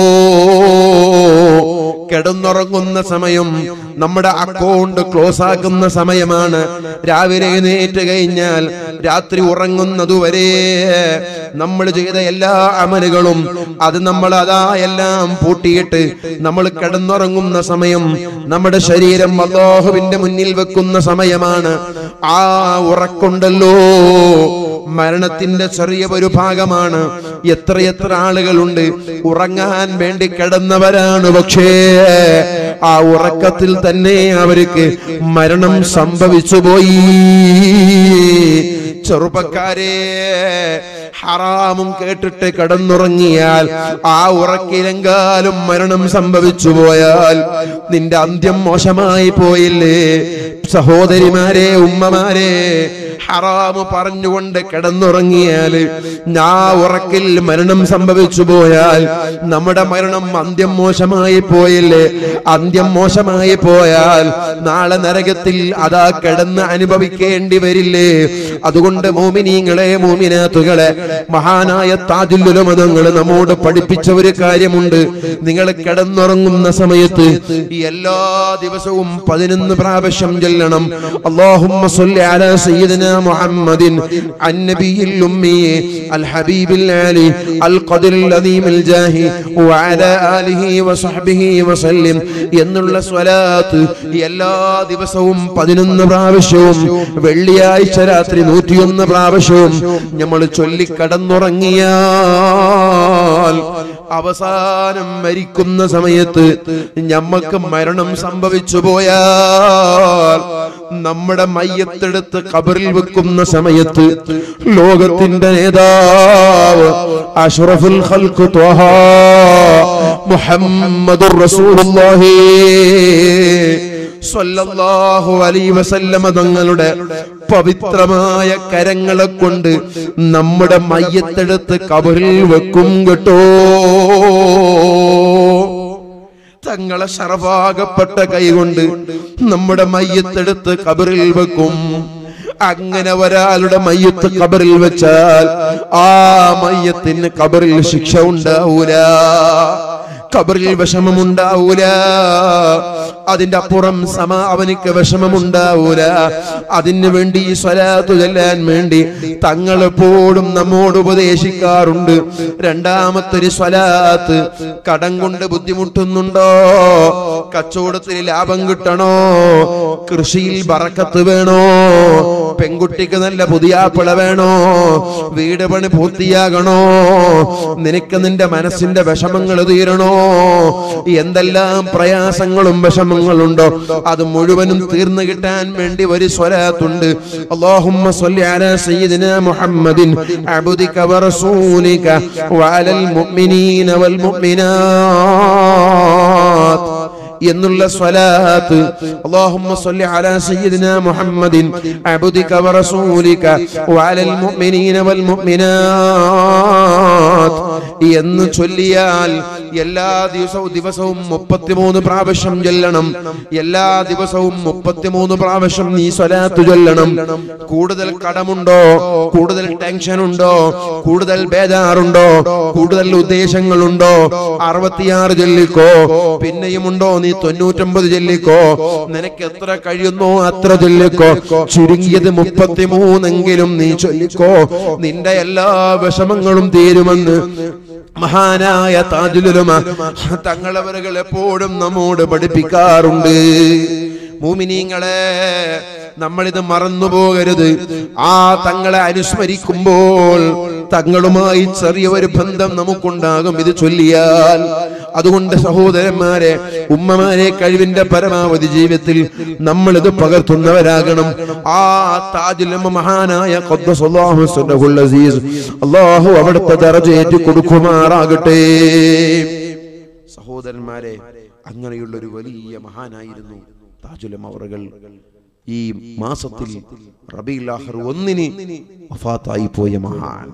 കിടന്നുറങ്ങുന്ന സമയം നമ്മുടെ അക്കൗണ്ട് ക്ലോസ് ആക്കുന്ന സമയമാണ് രാവിലെ എഴുന്നേറ്റ് കഴിഞ്ഞാൽ രാത്രി ഉറങ്ങുന്നതുവരെ നമ്മൾ ചെയ്ത എല്ലാ അമലുകളും അത് നമ്മൾ അതാ എല്ലാം പൂട്ടിയിട്ട് നമ്മൾ കിടന്നുറങ്ങുന്ന സമയം നമ്മുടെ ശരീരം അള്ളാഹുവിന്റെ മുന്നിൽ വെക്കുന്ന സമയമാണ് ആ ഉറക്കുണ്ടല്ലോ മരണത്തിന്റെ ചെറിയ ഒരു ഭാഗമാണ് എത്രയെത്ര ആളുകളുണ്ട് ഉറങ്ങാൻ വേണ്ടി കിടന്നവരാണ് പക്ഷേ ആ ഉറക്കത്തിൽ തന്നെ അവർക്ക് മരണം സംഭവിച്ചു പോയി ചെറുപ്പക്കാരെ ഹറാമും കേട്ടിട്ട് കിടന്നുറങ്ങിയാൽ ആ ഉറക്കിലെങ്കാലും മരണം സംഭവിച്ചു പോയാൽ നിന്റെ അന്ത്യം മോശമായി പോയില്ലേ സഹോദരിമാരെ ഉമ്മമാരെ ഹറാമ് പറഞ്ഞുകൊണ്ട് കിടന്നുറങ്ങിയാൽ ഞാ ഉറക്കിൽ മരണം സംഭവിച്ചു പോയാൽ നമ്മുടെ മരണം അന്ത്യം മോശമായി പോയില്ലേ അന്ത്യം മോശമായി പോയാൽ നാളെ നരകത്തിൽ അതാ കിടന്ന് അനുഭവിക്കേണ്ടി വരില്ലേ അതുകൊണ്ട് മോമിനീങ്ങളെ മോമിനാത്തുകളെ മഹാനായ താജുല്ലുലമതങ്ങൾ നമ്മോട് പഠിപ്പിച്ച ഒരു കാര്യമുണ്ട് നിങ്ങൾ കിടന്നുറങ്ങുന്ന സമയത്ത് ഈ എല്ലാ ദിവസവും പതിനൊന്ന് പ്രാവശ്യം ചെല്ലണം അള്ളാഹുമ്മ സ്വല്ലി അലാ സയ്യിദിന മുഹമ്മദിൻ അന്നബിയിൽ ഉമ്മി അൽ ഹബീബിൽ ആലി അൽ ഖദറിൽ അദീമിൽ ജാഹി വഅലാ ആലിഹി വസഹ്ബിഹി വസല്ലം എന്നുള്ള സ്വലാത്ത് എല്ലാ ദിവസവും പതിനൊന്ന് പ്രാവശ്യവും വെള്ളിയാഴ്ച രാത്രി നൂറ്റിയൊന്ന് പ്രാവശ്യവും നമ്മൾ ചൊല്ലിക്കടന്നുറങ്ങിയാൽ അവസാനം മരിക്കുന്ന സമയത്ത് ഞമ്മക്ക് മരണം സംഭവിച്ചു പോയാൽ നമ്മുടെ മയ്യത്തെടുത്ത് കബറിൽ വെക്കുന്ന സമയത്ത് ലോകത്തിന്റെ നേതാവ് അഷ്റഫുൽ ഖൽഖ് ത്വഹ മുഹമ്മദുർ റസൂലുള്ളാഹി സ്വല്ലല്ലാഹു അലൈഹി വസല്ലമ തങ്ങളുടെ പവിത്രമായ കരങ്ങളെ കൊണ്ട് നമ്മുടെ മയ്യത്തെടുത്ത് കബറിൽ വെക്കും കേട്ടോ തങ്ങൾ തങ്ങളെ ശറവാകപ്പെട്ട കൈകൊണ്ട് നമ്മുടെ മയ്യത്തെടുത്ത് കബറിൽ വെക്കും അങ്ങനെ ഒരാളുടെ മയ്യത്ത് കബറിൽ വെച്ചാൽ ആ മയ്യത്തിന് കബറിൽ ശിക്ഷ ഉണ്ടാവൂല കബറിൽ വിഷമമുണ്ടാവൂല അതിന്റെ അപ്പുറം സമ അവനിക്ക് വിഷമമുണ്ടാവൂല അതിനു വേണ്ടി ഈ സ്വലാത്തു ചെല്ലാൻ വേണ്ടി തങ്ങൾ എപ്പോഴും നമ്മോട് ഉപദേശിക്കാറുണ്ട് രണ്ടാമത്തെ ഒരു സ്വലാത്ത് കടം കൊണ്ട് ബുദ്ധിമുട്ടുന്നുണ്ടോ കച്ചവടത്തിൽ ലാഭം കിട്ടണോ കൃഷിയിൽ ബറക്കത്ത് വേണോ പെൺകുട്ടിക്ക് നല്ല പുതിയാപ്പിള വേണോ വീട് പണി പൂർത്തിയാകണോ നിനക്ക് നിന്റെ മനസ്സിന്റെ വിഷമങ്ങൾ തീരണോ എന്തെല്ലാം പ്രയാസങ്ങളും വിഷമങ്ങളുണ്ടോ അത് മുഴുവനും തീർന്നു കിട്ടാൻ വേണ്ടി ഒരു സ്വലാത്തുണ്ട് അല്ലാഹുമ്മ സ്വല്ലി അലാ സയ്യിദിന മുഹമ്മദിൻ അബ്ദിക വറസൂലിക വഅലൽ മുഅ്മിനീന വൽ മുഅ്മിനാത്ത് എന്നുള്ള സ്വലാത്ത് അല്ലാഹുമ്മ സ്വല്ലി അലാ സയ്യിദിന മുഹമ്മദിൻ അബ്ദിക വറസൂലിക വഅലൽ മുഅ്മിനീന വൽ മുഅ്മിനാത്ത് എന്ന് ചൊല്ലിയാൽ എല്ലാ ദിവസവും ദിവസവും മുപ്പത്തിമൂന്ന് പ്രാവശ്യം ചൊല്ലണം എല്ലാ ദിവസവും മുപ്പത്തിമൂന്ന് പ്രാവശ്യം നീ സ്വലാത്ത് ചൊല്ലണം കൂടുതൽ കടമുണ്ടോ കൂടുതൽ ടെൻഷൻ ഉണ്ടോ കൂടുതൽ ബേജാറുണ്ടോ കൂടുതൽ ഉദ്ദേശങ്ങളുണ്ടോ അറുപത്തിയാറ് ചൊല്ലിക്കോ പിന്നെയുമുണ്ടോ നീ തൊണ്ണൂറ്റൊമ്പത് ചൊല്ലിക്കോ നിനക്ക് എത്ര കഴിയുന്നോ അത്ര ചൊല്ലിക്കോ ചുരുങ്ങിയത് മുപ്പത്തിമൂന്നെങ്കിലും നീ ചൊല്ലിക്കോ നിന്റെ എല്ലാ വിഷമങ്ങളും തീരുമെന്ന് മഹാനായ താജുലുലമ തങ്ങളവരുകൾ എപ്പോഴും നമ്മോട് പഠിപ്പിക്കാറുണ്ട് മൂമിനീങ്ങളെ നമ്മളിത് മറന്നു പോകരുത് ആ തങ്ങളെ അനുസ്മരിക്കുമ്പോൾ തങ്ങളുമായി ചെറിയ ഒരു ബന്ധം നമുക്കുണ്ടാകും ഇത് ചൊല്ലിയാൽ അതുകൊണ്ട് സഹോദരന്മാരെ ഉമ്മമാരെ കഴിവിന്റെ പരമാവധി ജീവിതത്തിൽ നമ്മൾ ഇത് പകർത്തുന്നവരാകണം ആ താജുലമ മഹാനായ ഖദ്ദസല്ലാഹു സുബ്ഹാനഹുൽ അസീസ് അല്ലാഹു അവിടുത്തെ ദറജയേറ്റി കൊടുക്കുമാറാകട്ടെ സഹോദരന്മാരെ അങ്ങനെയുള്ള ഒരു വലിയ മഹാനായിരുന്നു താജുലം അവറുകൾ ഈ മാസത്തിൽ റബീൽ ആഖിർ ഒന്നിന് വഫാത്തായി പോയ മഹാൻ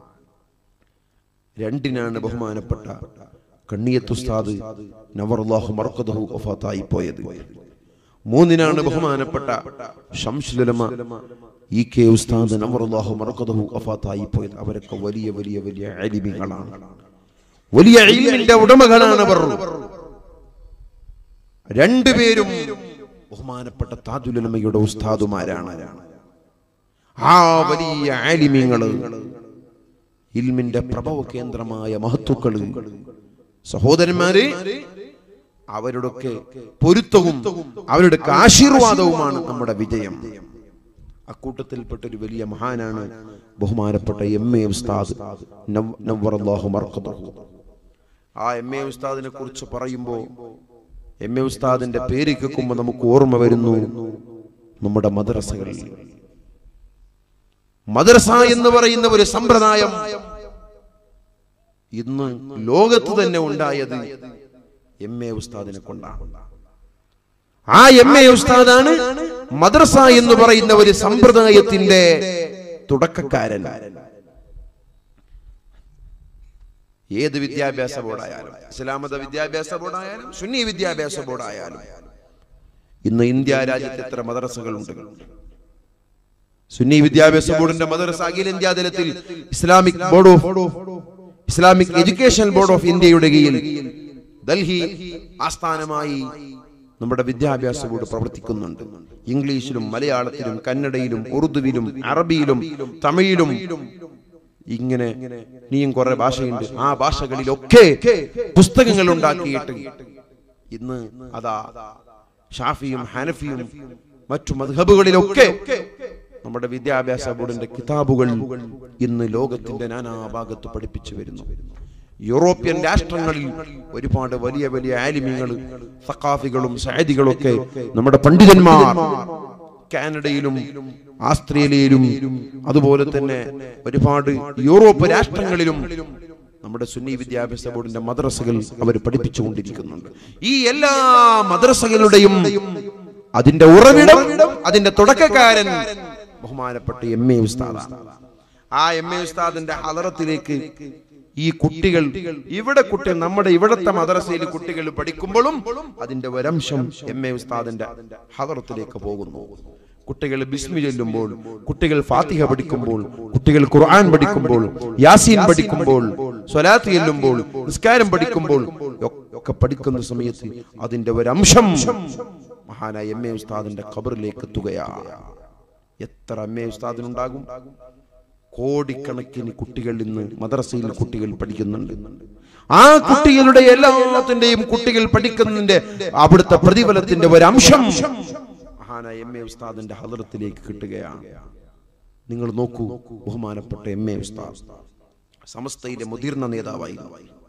രണ്ടിനാണ് ബഹുമാനപ്പെട്ട കണ്ണിയത്തുസ്താദ് നവറുല്ലാഹു മർക്കദഹു വഫാത്തായി പോയത് മൂന്നിനാണ് ബഹുമാനപ്പെട്ട ഷംസുലമ ഇ കെ ഉസ്താദ് നവറുല്ലാഹു മർക്കദഹു വഫാത്തായി പോയത് അവരൊക്കെ വലിയ വലിയ വലിയ അലിമികളാണ് വലിയ ഇൽമിന്റെ ഉടമകളാണ് അവർ രണ്ടുപേരും ബഹുമാനപ്പെട്ട താജുലമയുടെ ഉസ്താദുമാരാണ് ആ വലിയ ആലിമ്യങ്ങള് ഇൽമിന്റെ പ്രഭവ കേന്ദ്രമായ മഹത്തുക്കള് സഹോദരന്മാര് അവരുടെയൊക്കെ പൊരുത്തവും അവരുടെ ആശീർവാദവുമാണ് നമ്മുടെ വിജയം അക്കൂട്ടത്തിൽപ്പെട്ട ഒരു വലിയ മഹാനാണ് ബഹുമാനപ്പെട്ട എം എ ഉസ്താദ് നവ്- നവ്വറല്ലാഹു മർക്കദഹു. ആ എം എ ഉസ്താദിനെ കുറിച്ച് പറയുമ്പോൾ എം എ ഉസ്താദിന്റെ പേര് കേൾക്കുമ്പോൾ നമുക്ക് ഓർമ്മ വരുന്നു നമ്മുടെ മദ്രസകളിൽ മദ്രസ എന്ന് പറയുന്ന ഒരു സമ്പ്രദായം ഇന്ന് ലോകത്ത് തന്നെ ഉണ്ടായത് എം എ ഉസ്താദിനെ കൊണ്ടാണ് ആ എം എ ഉസ്താദാണ് മദ്രസ എന്ന് പറയുന്ന ഒരു സമ്പ്രദായത്തിന്റെ തുടക്കക്കാരൻ ഏത് വിദ്യാഭ്യാസ ബോർഡായാലും ഇസ്ലാമത വിദ്യാഭ്യാസ ബോർഡായാലും സുന്നി വിദ്യാഭ്യാസ ബോർഡായാലും ഇന്ന് ഇന്ത്യ രാജ്യത്ത് എത്ര മദ്രസകളുണ്ട് സുന്നി വിദ്യാഭ്യാസ ബോർഡിന്റെ മദ്രസ അഖിലേന്ത്യാ തലത്തിൽ Islamic board of Islamic education board of ഇന്ത്യയുടെ കീഴിൽ ഡൽഹി ആസ്ഥാനമായി നമ്മുടെ വിദ്യാഭ്യാസ ബോർഡ് പ്രവർത്തിക്കുന്നുണ്ട് ഇംഗ്ലീഷിലും മലയാളത്തിലും കന്നഡയിലും ഉറുദുവിലും അറബിയിലും തമിഴിലും ഇങ്ങനെ ഇനിയും കുറെ ഭാഷയുണ്ട് ആ ഭാഷകളിലൊക്കെ പുസ്തകങ്ങൾ ഉണ്ടാക്കിയിട്ട് ഇന്ന് അതാ ഷാഫിയും ഹനഫിയും മറ്റു മധുഹബുകളിലൊക്കെ നമ്മുടെ വിദ്യാഭ്യാസ ബോർഡിന്റെ കിതാബുകൾ ഇന്ന് ലോകത്തിന്റെ നാനാഭാഗത്ത് പഠിപ്പിച്ചു വരുന്നു യൂറോപ്യൻ രാഷ്ട്രങ്ങളിൽ ഒരുപാട് വലിയ വലിയ ആലിമ്യങ്ങൾ സഖാഫികളും സഹാദികളും ഒക്കെ നമ്മുടെ പണ്ഡിതന്മാർ കാനഡയിലും ആസ്ട്രേലിയയിലും അതുപോലെ തന്നെ ഒരുപാട് യൂറോപ്പ് രാഷ്ട്രങ്ങളിലും നമ്മുടെ സുന്നി വിദ്യാഭ്യാസ ബോർഡിന്റെ മദ്രസകൾ അവർ പഠിപ്പിച്ചുകൊണ്ടിരിക്കുന്നുണ്ട് ഈ എല്ലാ മദ്രസകളുടെയും അതിന്റെ ഉറവിടം അതിന്റെ തുടക്കക്കാരൻ ബഹുമാനപ്പെട്ട എം എ ഉസ്താദാണ് ആ എം എ ഉസ്താദിന്റെ ഹലറത്തിലേക്ക് ഈ കുട്ടികൾ ഇവിടെ കുട്ടികൾ നമ്മുടെ ഇവിടത്തെ മദ്രസയിൽ കുട്ടികൾ പഠിക്കുമ്പോഴും അതിന്റെ ഒരംശം എം എ ഉസ്താദിന്റെ ഹദറത്തിലേക്ക് പോകുന്നു കുട്ടികൾ ബിസ്മി ചൊല്ലുമ്പോൾ കുട്ടികൾ ഫാത്തിഹ പഠിക്കുമ്പോൾ കുട്ടികൾ ഖുർആൻ പഠിക്കുമ്പോൾ യാസീൻ പഠിക്കുമ്പോൾ സ്വലാത്ത് ചെല്ലുമ്പോൾ നിസ്കാരം പഠിക്കുമ്പോൾ ഒക്കെ പഠിക്കുന്ന സമയത്ത് അതിന്റെ ഒരംശം മഹാനായ എം എ ഉസ്താദിന്റെ ഖബറിലേക്ക് എത്തുകയാണ് എത്ര എം എ ഉസ്താദിനുണ്ടാകും കോടിക്കണക്കിന് കുട്ടികൾ ഇന്ന് മദ്രസയിൽ കുട്ടികൾ പഠിക്കുന്നുണ്ട് ആ കുട്ടികളുടെ എല്ലാത്തിന്റെയും കുട്ടികൾ പഠിക്കുന്നതിന്റെ അവിടുത്തെ പ്രതിഫലത്തിന്റെ ഒരു അംശം മഹാനായ എം എ ഉസ്താദിന്റെ ഹദറത്തിലേക്ക് കിട്ടുകയാണ് നിങ്ങൾ നോക്കൂ ബഹുമാനപ്പെട്ട എം എ ഉസ്താദ് സമസ്തയിലെ മുതിർന്ന നേതാവായി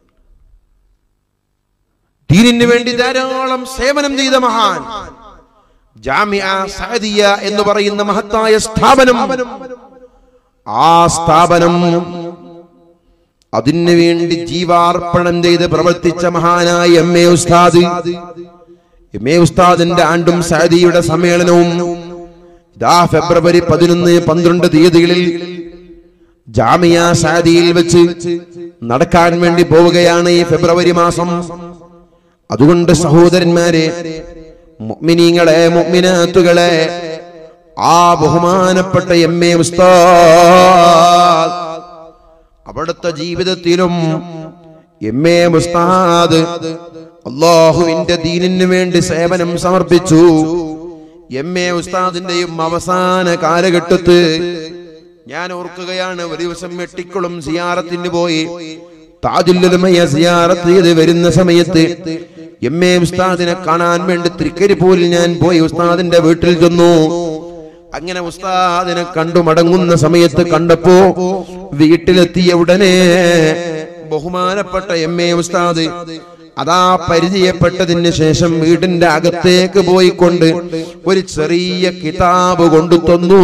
ദീനിന് വേണ്ടി ധാരാളം സേവനം ചെയ്ത മഹാൻ ജാമിയ സഅദിയ എന്ന് പറയുന്ന മഹത്തായ സ്ഥാപനം ആ സ്ഥാപനം അതിനു വേണ്ടി ജീവാർപ്പണം ചെയ്ത് പ്രവർത്തിച്ച മഹാനായ എം എ ഉസ്താദ് എം എ ഉസ്താദിന്റെ ആണ്ടും സഅദിയുടെ സമ്മേളനവും ഇതാ ഫെബ്രുവരി പതിനൊന്ന് പന്ത്രണ്ട് തീയതികളിൽ ജാമിയ സാദിയിൽ വെച്ച് നടക്കാൻ വേണ്ടി പോവുകയാണ് ഈ ഫെബ്രുവരി മാസം അതുകൊണ്ട് സഹോദരന്മാരെ മുഅ്മിനീങ്ങളെ മുഅ്മിനാത്തുകളെ ആ ബഹുമാനപ്പെട്ട എം എ ഉസ്താദ് അവിടുത്തെ ജീവിതത്തിലും എം എ ഉസ്താദ് അള്ളാഹുവിന്റെ ദീനിന് വേണ്ടി സേവനം സമർപ്പിച്ചു എം എ ഉസ്താദിന്റെയും അവസാന കാലഘട്ടത്ത് ഞാൻ ഓർക്കുകയാണ് ഒരു ദിവസം വെട്ടിക്കുളം സിയാറത്തിന് പോയി താജുല്ലുലമയ സിയാറത്ത് ചെയ്ത് വരുന്ന സമയത്ത് എം എ ഉസ്താദിനെ കാണാൻ വേണ്ടി തൃക്കരിപ്പൂരിൽ ഞാൻ പോയി ഉസ്താദിന്റെ വീട്ടിൽ ചെന്നു അങ്ങനെ ഉസ്താദിനെ കണ്ടു മടങ്ങുന്ന സമയത്ത് കണ്ടപ്പോ വീട്ടിലെത്തിയ ഉടനെ ബഹുമാനപ്പെട്ട എം എ ഉസ്താദ് അതാ പരിചയപ്പെട്ടതിന് ശേഷം വീടിന്റെ അകത്തേക്ക് പോയിക്കൊണ്ട് ഒരു ചെറിയ കിതാബ് കൊണ്ടു തന്നു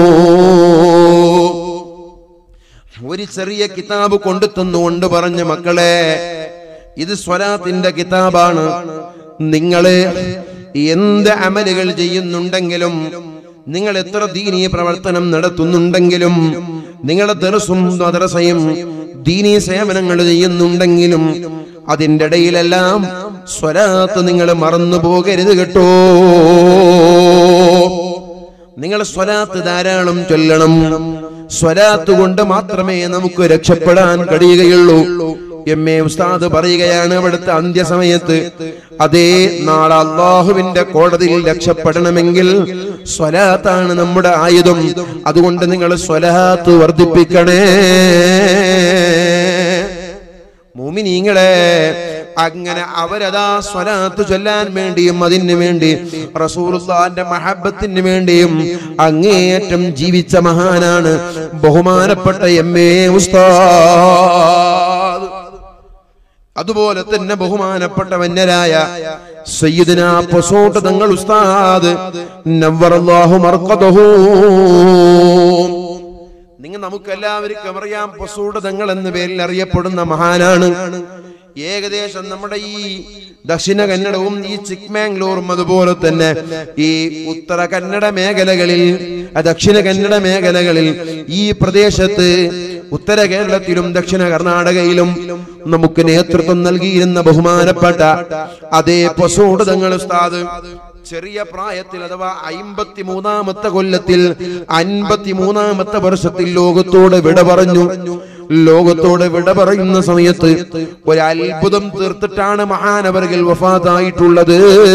ഒരു ചെറിയ കിതാബ് കൊണ്ടു തന്നുകൊണ്ട് പറഞ്ഞ മക്കളെ ഇത് സ്വലാത്തിന്റെ കിതാബാണ് നിങ്ങള് എന്ത് അമലുകൾ ചെയ്യുന്നുണ്ടെങ്കിലും നിങ്ങൾ എത്ര ദീനീ പ്രവർത്തനം നടത്തുന്നുണ്ടെങ്കിലും നിങ്ങളുടെ ദർസും മദ്രസയും ദീനീ സേവനങ്ങൾ ചെയ്യുന്നുണ്ടെങ്കിലും അതിൻ്റെ ഇടയിലെല്ലാം സ്വലാത്ത് നിങ്ങൾ മറന്നു പോകരുത് കേട്ടോ നിങ്ങൾ സ്വലാത്ത് ധാരാളം ചൊല്ലണം സ്വലാത്ത് കൊണ്ട് മാത്രമേ നമുക്ക് രക്ഷപ്പെടാൻ കഴിയുകയുള്ളൂ എം എ ഉസ്താദ് പറയുകയാണ് അവിടുത്തെ അന്ത്യസമയത്ത് അതേ നാളെ അള്ളാഹുവിന്റെ കോടതിയിൽ രക്ഷപ്പെടണമെങ്കിൽ സ്വലാത്താണ് നമ്മുടെ ആയുധം അതുകൊണ്ട് നിങ്ങൾ സ്വലാത്ത് വർദ്ധിപ്പിക്കണേ മുമിനീങ്ങളെ അങ്ങനെ അവരതാ സ്വലാത്ത് ചൊല്ലാൻ വേണ്ടിയും അതിന് വേണ്ടി റസൂലുള്ളാന്റെ മഹബത്തിന് വേണ്ടിയും അങ്ങേയറ്റം ജീവിച്ച മഹാനാണ് ബഹുമാനപ്പെട്ട എം എ ഉസ്താദ് അതുപോലെ തന്നെ ബഹുമാനപ്പെട്ട വന്യരായ സയ്യിദിന പൊസോട്ട് തങ്ങൾ ഉസ്താദ് നവ്വറല്ലാഹു മർക്കദഹു നിങ്ങൾ നമുക്ക് എല്ലാവർക്കും അറിയാം പൊസൂട് തങ്ങൾ എന്ന പേരിൽ അറിയപ്പെടുന്ന മഹാനാണ് ഏകദേശം നമ്മുടെ ഈ ദക്ഷിണ കന്നഡവും ഈ ചിക്മാംഗ്ലൂറും അതുപോലെ തന്നെ ഈ ഉത്തര കന്നഡ മേഖലകളിൽ ആ ദക്ഷിണ കന്നഡ മേഖലകളിൽ ഈ പ്രദേശത്ത് ഉത്തര കേരളത്തിലും ദക്ഷിണ കർണാടകയിലും നമുക്ക് നേതൃത്വം നൽകിയിരുന്ന ബഹുമാനപ്പെട്ട അതേ പൊസൂട് തങ്ങൾ ഉസ്താദ് ചെറിയ പ്രായത്തിൽ അഥവാ അയിമ്പത്തി മൂന്നാമത്തെ കൊല്ലത്തിൽ അൻപത്തി മൂന്നാമത്തെ വർഷത്തിൽ ലോകത്തോട് വിട പറഞ്ഞു ലോകത്തോട് വിട പറയുന്ന സമയത്ത് ഒരു അത്ഭുതം തീർത്തിട്ടാണ് മഹാനവர்கள் വഫാത്തായിട്ടുള്ളത്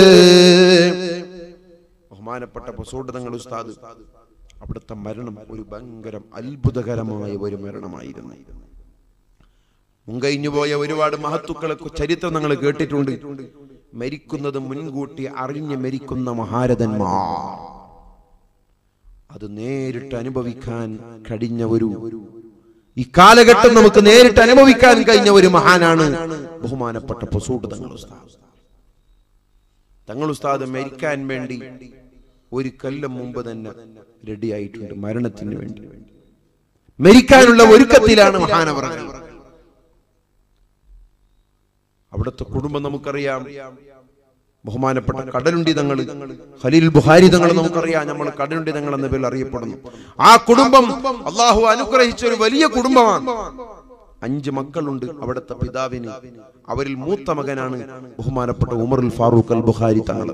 ബഹുമാനപ്പെട്ട പ്രസോടതങ്ങൾ ഉസ്താദ് അവിടുത്തെ മരണം ഒരു ഭയങ്കര അത്ഭുതകരമായ ഒരു മരണമായിരുന്നു മുൻകഴിഞ്ഞു പോയ ഒരുപാട് മഹത്തുക്കളെ ചരിത്രം നിങ്ങൾ കേട്ടിട്ടുണ്ട് മരിക്കുന്നത് മുൻകൂട്ടി അറിഞ്ഞ് മരിക്കുന്ന മഹാരഥന്മാർ അത് നേരിട്ട് അനുഭവിക്കാൻ കഴിഞ്ഞ ഒരു ഈ കാലഘട്ടം നമുക്ക് നേരിട്ട് അനുഭവിക്കാൻ കഴിഞ്ഞ ഒരു മഹാനാണ് ബഹുമാനപ്പെട്ട പൊസൂട്ട് തങ്ങൾ ഉസ്താദ് തങ്ങൾ ഉസ്താദ് മരിക്കാൻ വേണ്ടി ഒരു കൊല്ലം മുമ്പ് തന്നെ റെഡി ആയിട്ടുണ്ട് മരണത്തിന് വേണ്ടി മരിക്കാനുള്ള ഒരുക്കത്തിലാണ് മഹാനവറകൾ അവിടുത്തെ കുടുംബം നമുക്കറിയാം ബഹുമാനപ്പെട്ട കടലുണ്ടി തങ്ങൾ ഖലീൽ ബുഹാരി തങ്ങൾ നമുക്കറിയാം നമ്മൾ കടലുണ്ടി തങ്ങൾ എന്ന പേരിൽ അറിയപ്പെടുന്നു ആ കുടുംബം അള്ളാഹു അനുഗ്രഹിച്ച ഒരു വലിയ കുടുംബമാണ് അഞ്ച് മക്കളുണ്ട് അവിടുത്തെ പിതാവിന് അവരിൽ മൂത്ത മകനാണ് ബഹുമാനപ്പെട്ട ഉമറുൽ ഫാറൂഖ് അൽ ബുഖാരി തങ്ങൾ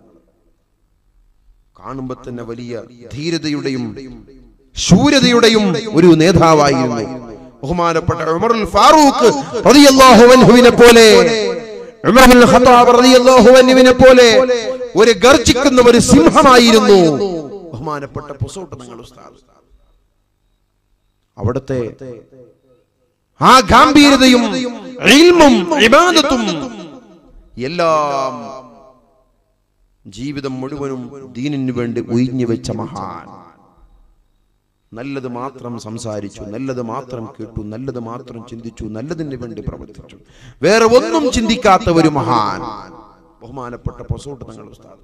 കാണുമ്പോ തന്നെ വലിയ ധീരതയുടെയും ശൂരതയുടെയും ഒരു നേതാവായിരുന്നു ബഹുമാനപ്പെട്ട ഉമറുൽ ഫാറൂഖ് റളിയല്ലാഹു അൻഹുവിനെ പോലെ ഉമർ ബിൻ ഖത്താബ് റളിയല്ലാഹു അൻഹുവിനെ പോലെ ഒരു ഗർജിക്കുന്ന ഒരു സിംഹമായിരുന്നു ബഹുമാനപ്പെട്ട പൊസോട്ട് നിങ്ങൾ ഉസ്താദ് അവിടുത്തെ ആ ഗാംഭീര്യതയും ഇൽമും ഇബാദത്തും എല്ലാം ജീവിതം മുഴുവനും ദീനിനു വേണ്ടി ഒഴിഞ്ഞു വെച്ച മഹാൻ നല്ലത് മാത്രം സംസാരിച്ചു നല്ലത് മാത്രം കേട്ടു നല്ലത് മാത്രം ചിന്തിച്ചു നല്ലതിന് വേണ്ടി പ്രവർത്തിച്ചു വേറെ ഒന്നും ചിന്തിക്കാത്ത ഒരു മഹാൻ ബഹുമാനപ്പെട്ട പൊസോട്ട് തങ്ങൾ ഉസ്താദ്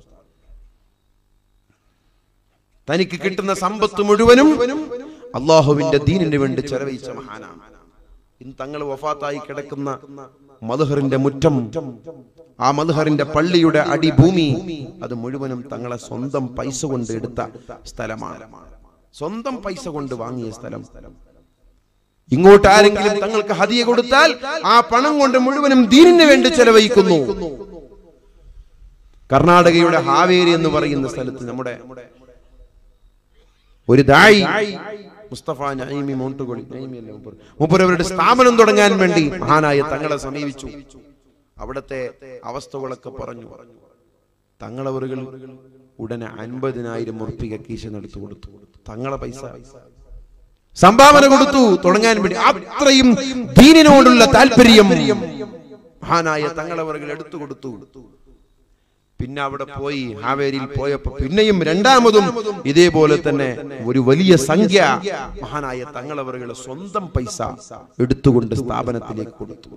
തനിക്ക് കിട്ടുന്ന സമ്പത്ത് മുഴുവനും അള്ളാഹുവിന്റെ ദീനിന് വേണ്ടി ചെലവഴിച്ച മഹാനാണ് ഇന്ന് തങ്ങൾ വഫാത്തായി കിടക്കുന്ന മധുഹറിന്റെ മുറ്റം ആ മധുഹറിന്റെ പള്ളിയുടെ അടിഭൂമി അത് മുഴുവനും തങ്ങളെ സ്വന്തം പൈസ കൊണ്ട് എടുത്ത സ്ഥലമാണ് സ്വന്തം പൈസ കൊണ്ട് വാങ്ങിയ സ്ഥലം ഇങ്ങോട്ട് ആരെങ്കിലും തങ്ങൾക്ക് ഹതിയ കൊടുത്താൽ ആ പണം കൊണ്ട് മുഴുവനും ദീനിന് വേണ്ടി ചെലവഴിക്കുന്നു കർണാടകയുടെ ഹാവേരി എന്ന് പറയുന്ന സ്ഥലത്ത് നമ്മുടെ ഒരു ദായി മുസ്തഫ നഈമി മോണ്ടുകൊളി നഈമി അല്ല മൂപ്പർ. മൂപ്പർ അവരുടെ സ്ഥാപനം തുടങ്ങാൻ വേണ്ടി മഹാനായ തങ്ങളെ സമീപിച്ചു അവിടത്തെ അവസ്ഥകളൊക്കെ പറഞ്ഞു തങ്ങളവറുകൾ ഉടനെ അൻപതിനായിരം ഉറുപ്പിക കീശനെടുത്ത് കൊടുത്തു തങ്ങളെ പൈസ സംഭാവന കൊടുത്തു തുടങ്ങാൻ വേണ്ടി അത്രയും ദീനിനോടുള്ള താല്പര്യം മഹാനായ തങ്ങളവറുകൾ എടുത്തു കൊടുത്തു പിന്നെ അവിടെ പോയി ഹാവേരിയിൽ പോയപ്പോ പിന്നെയും രണ്ടാമതും ഇതേപോലെ തന്നെ ഒരു വലിയ സംഖ്യ മഹാനായ തങ്ങളവറുകൾ സ്വന്തം പൈസ എടുത്തുകൊണ്ട് സ്ഥാപനത്തിലേക്ക് കൊടുത്തു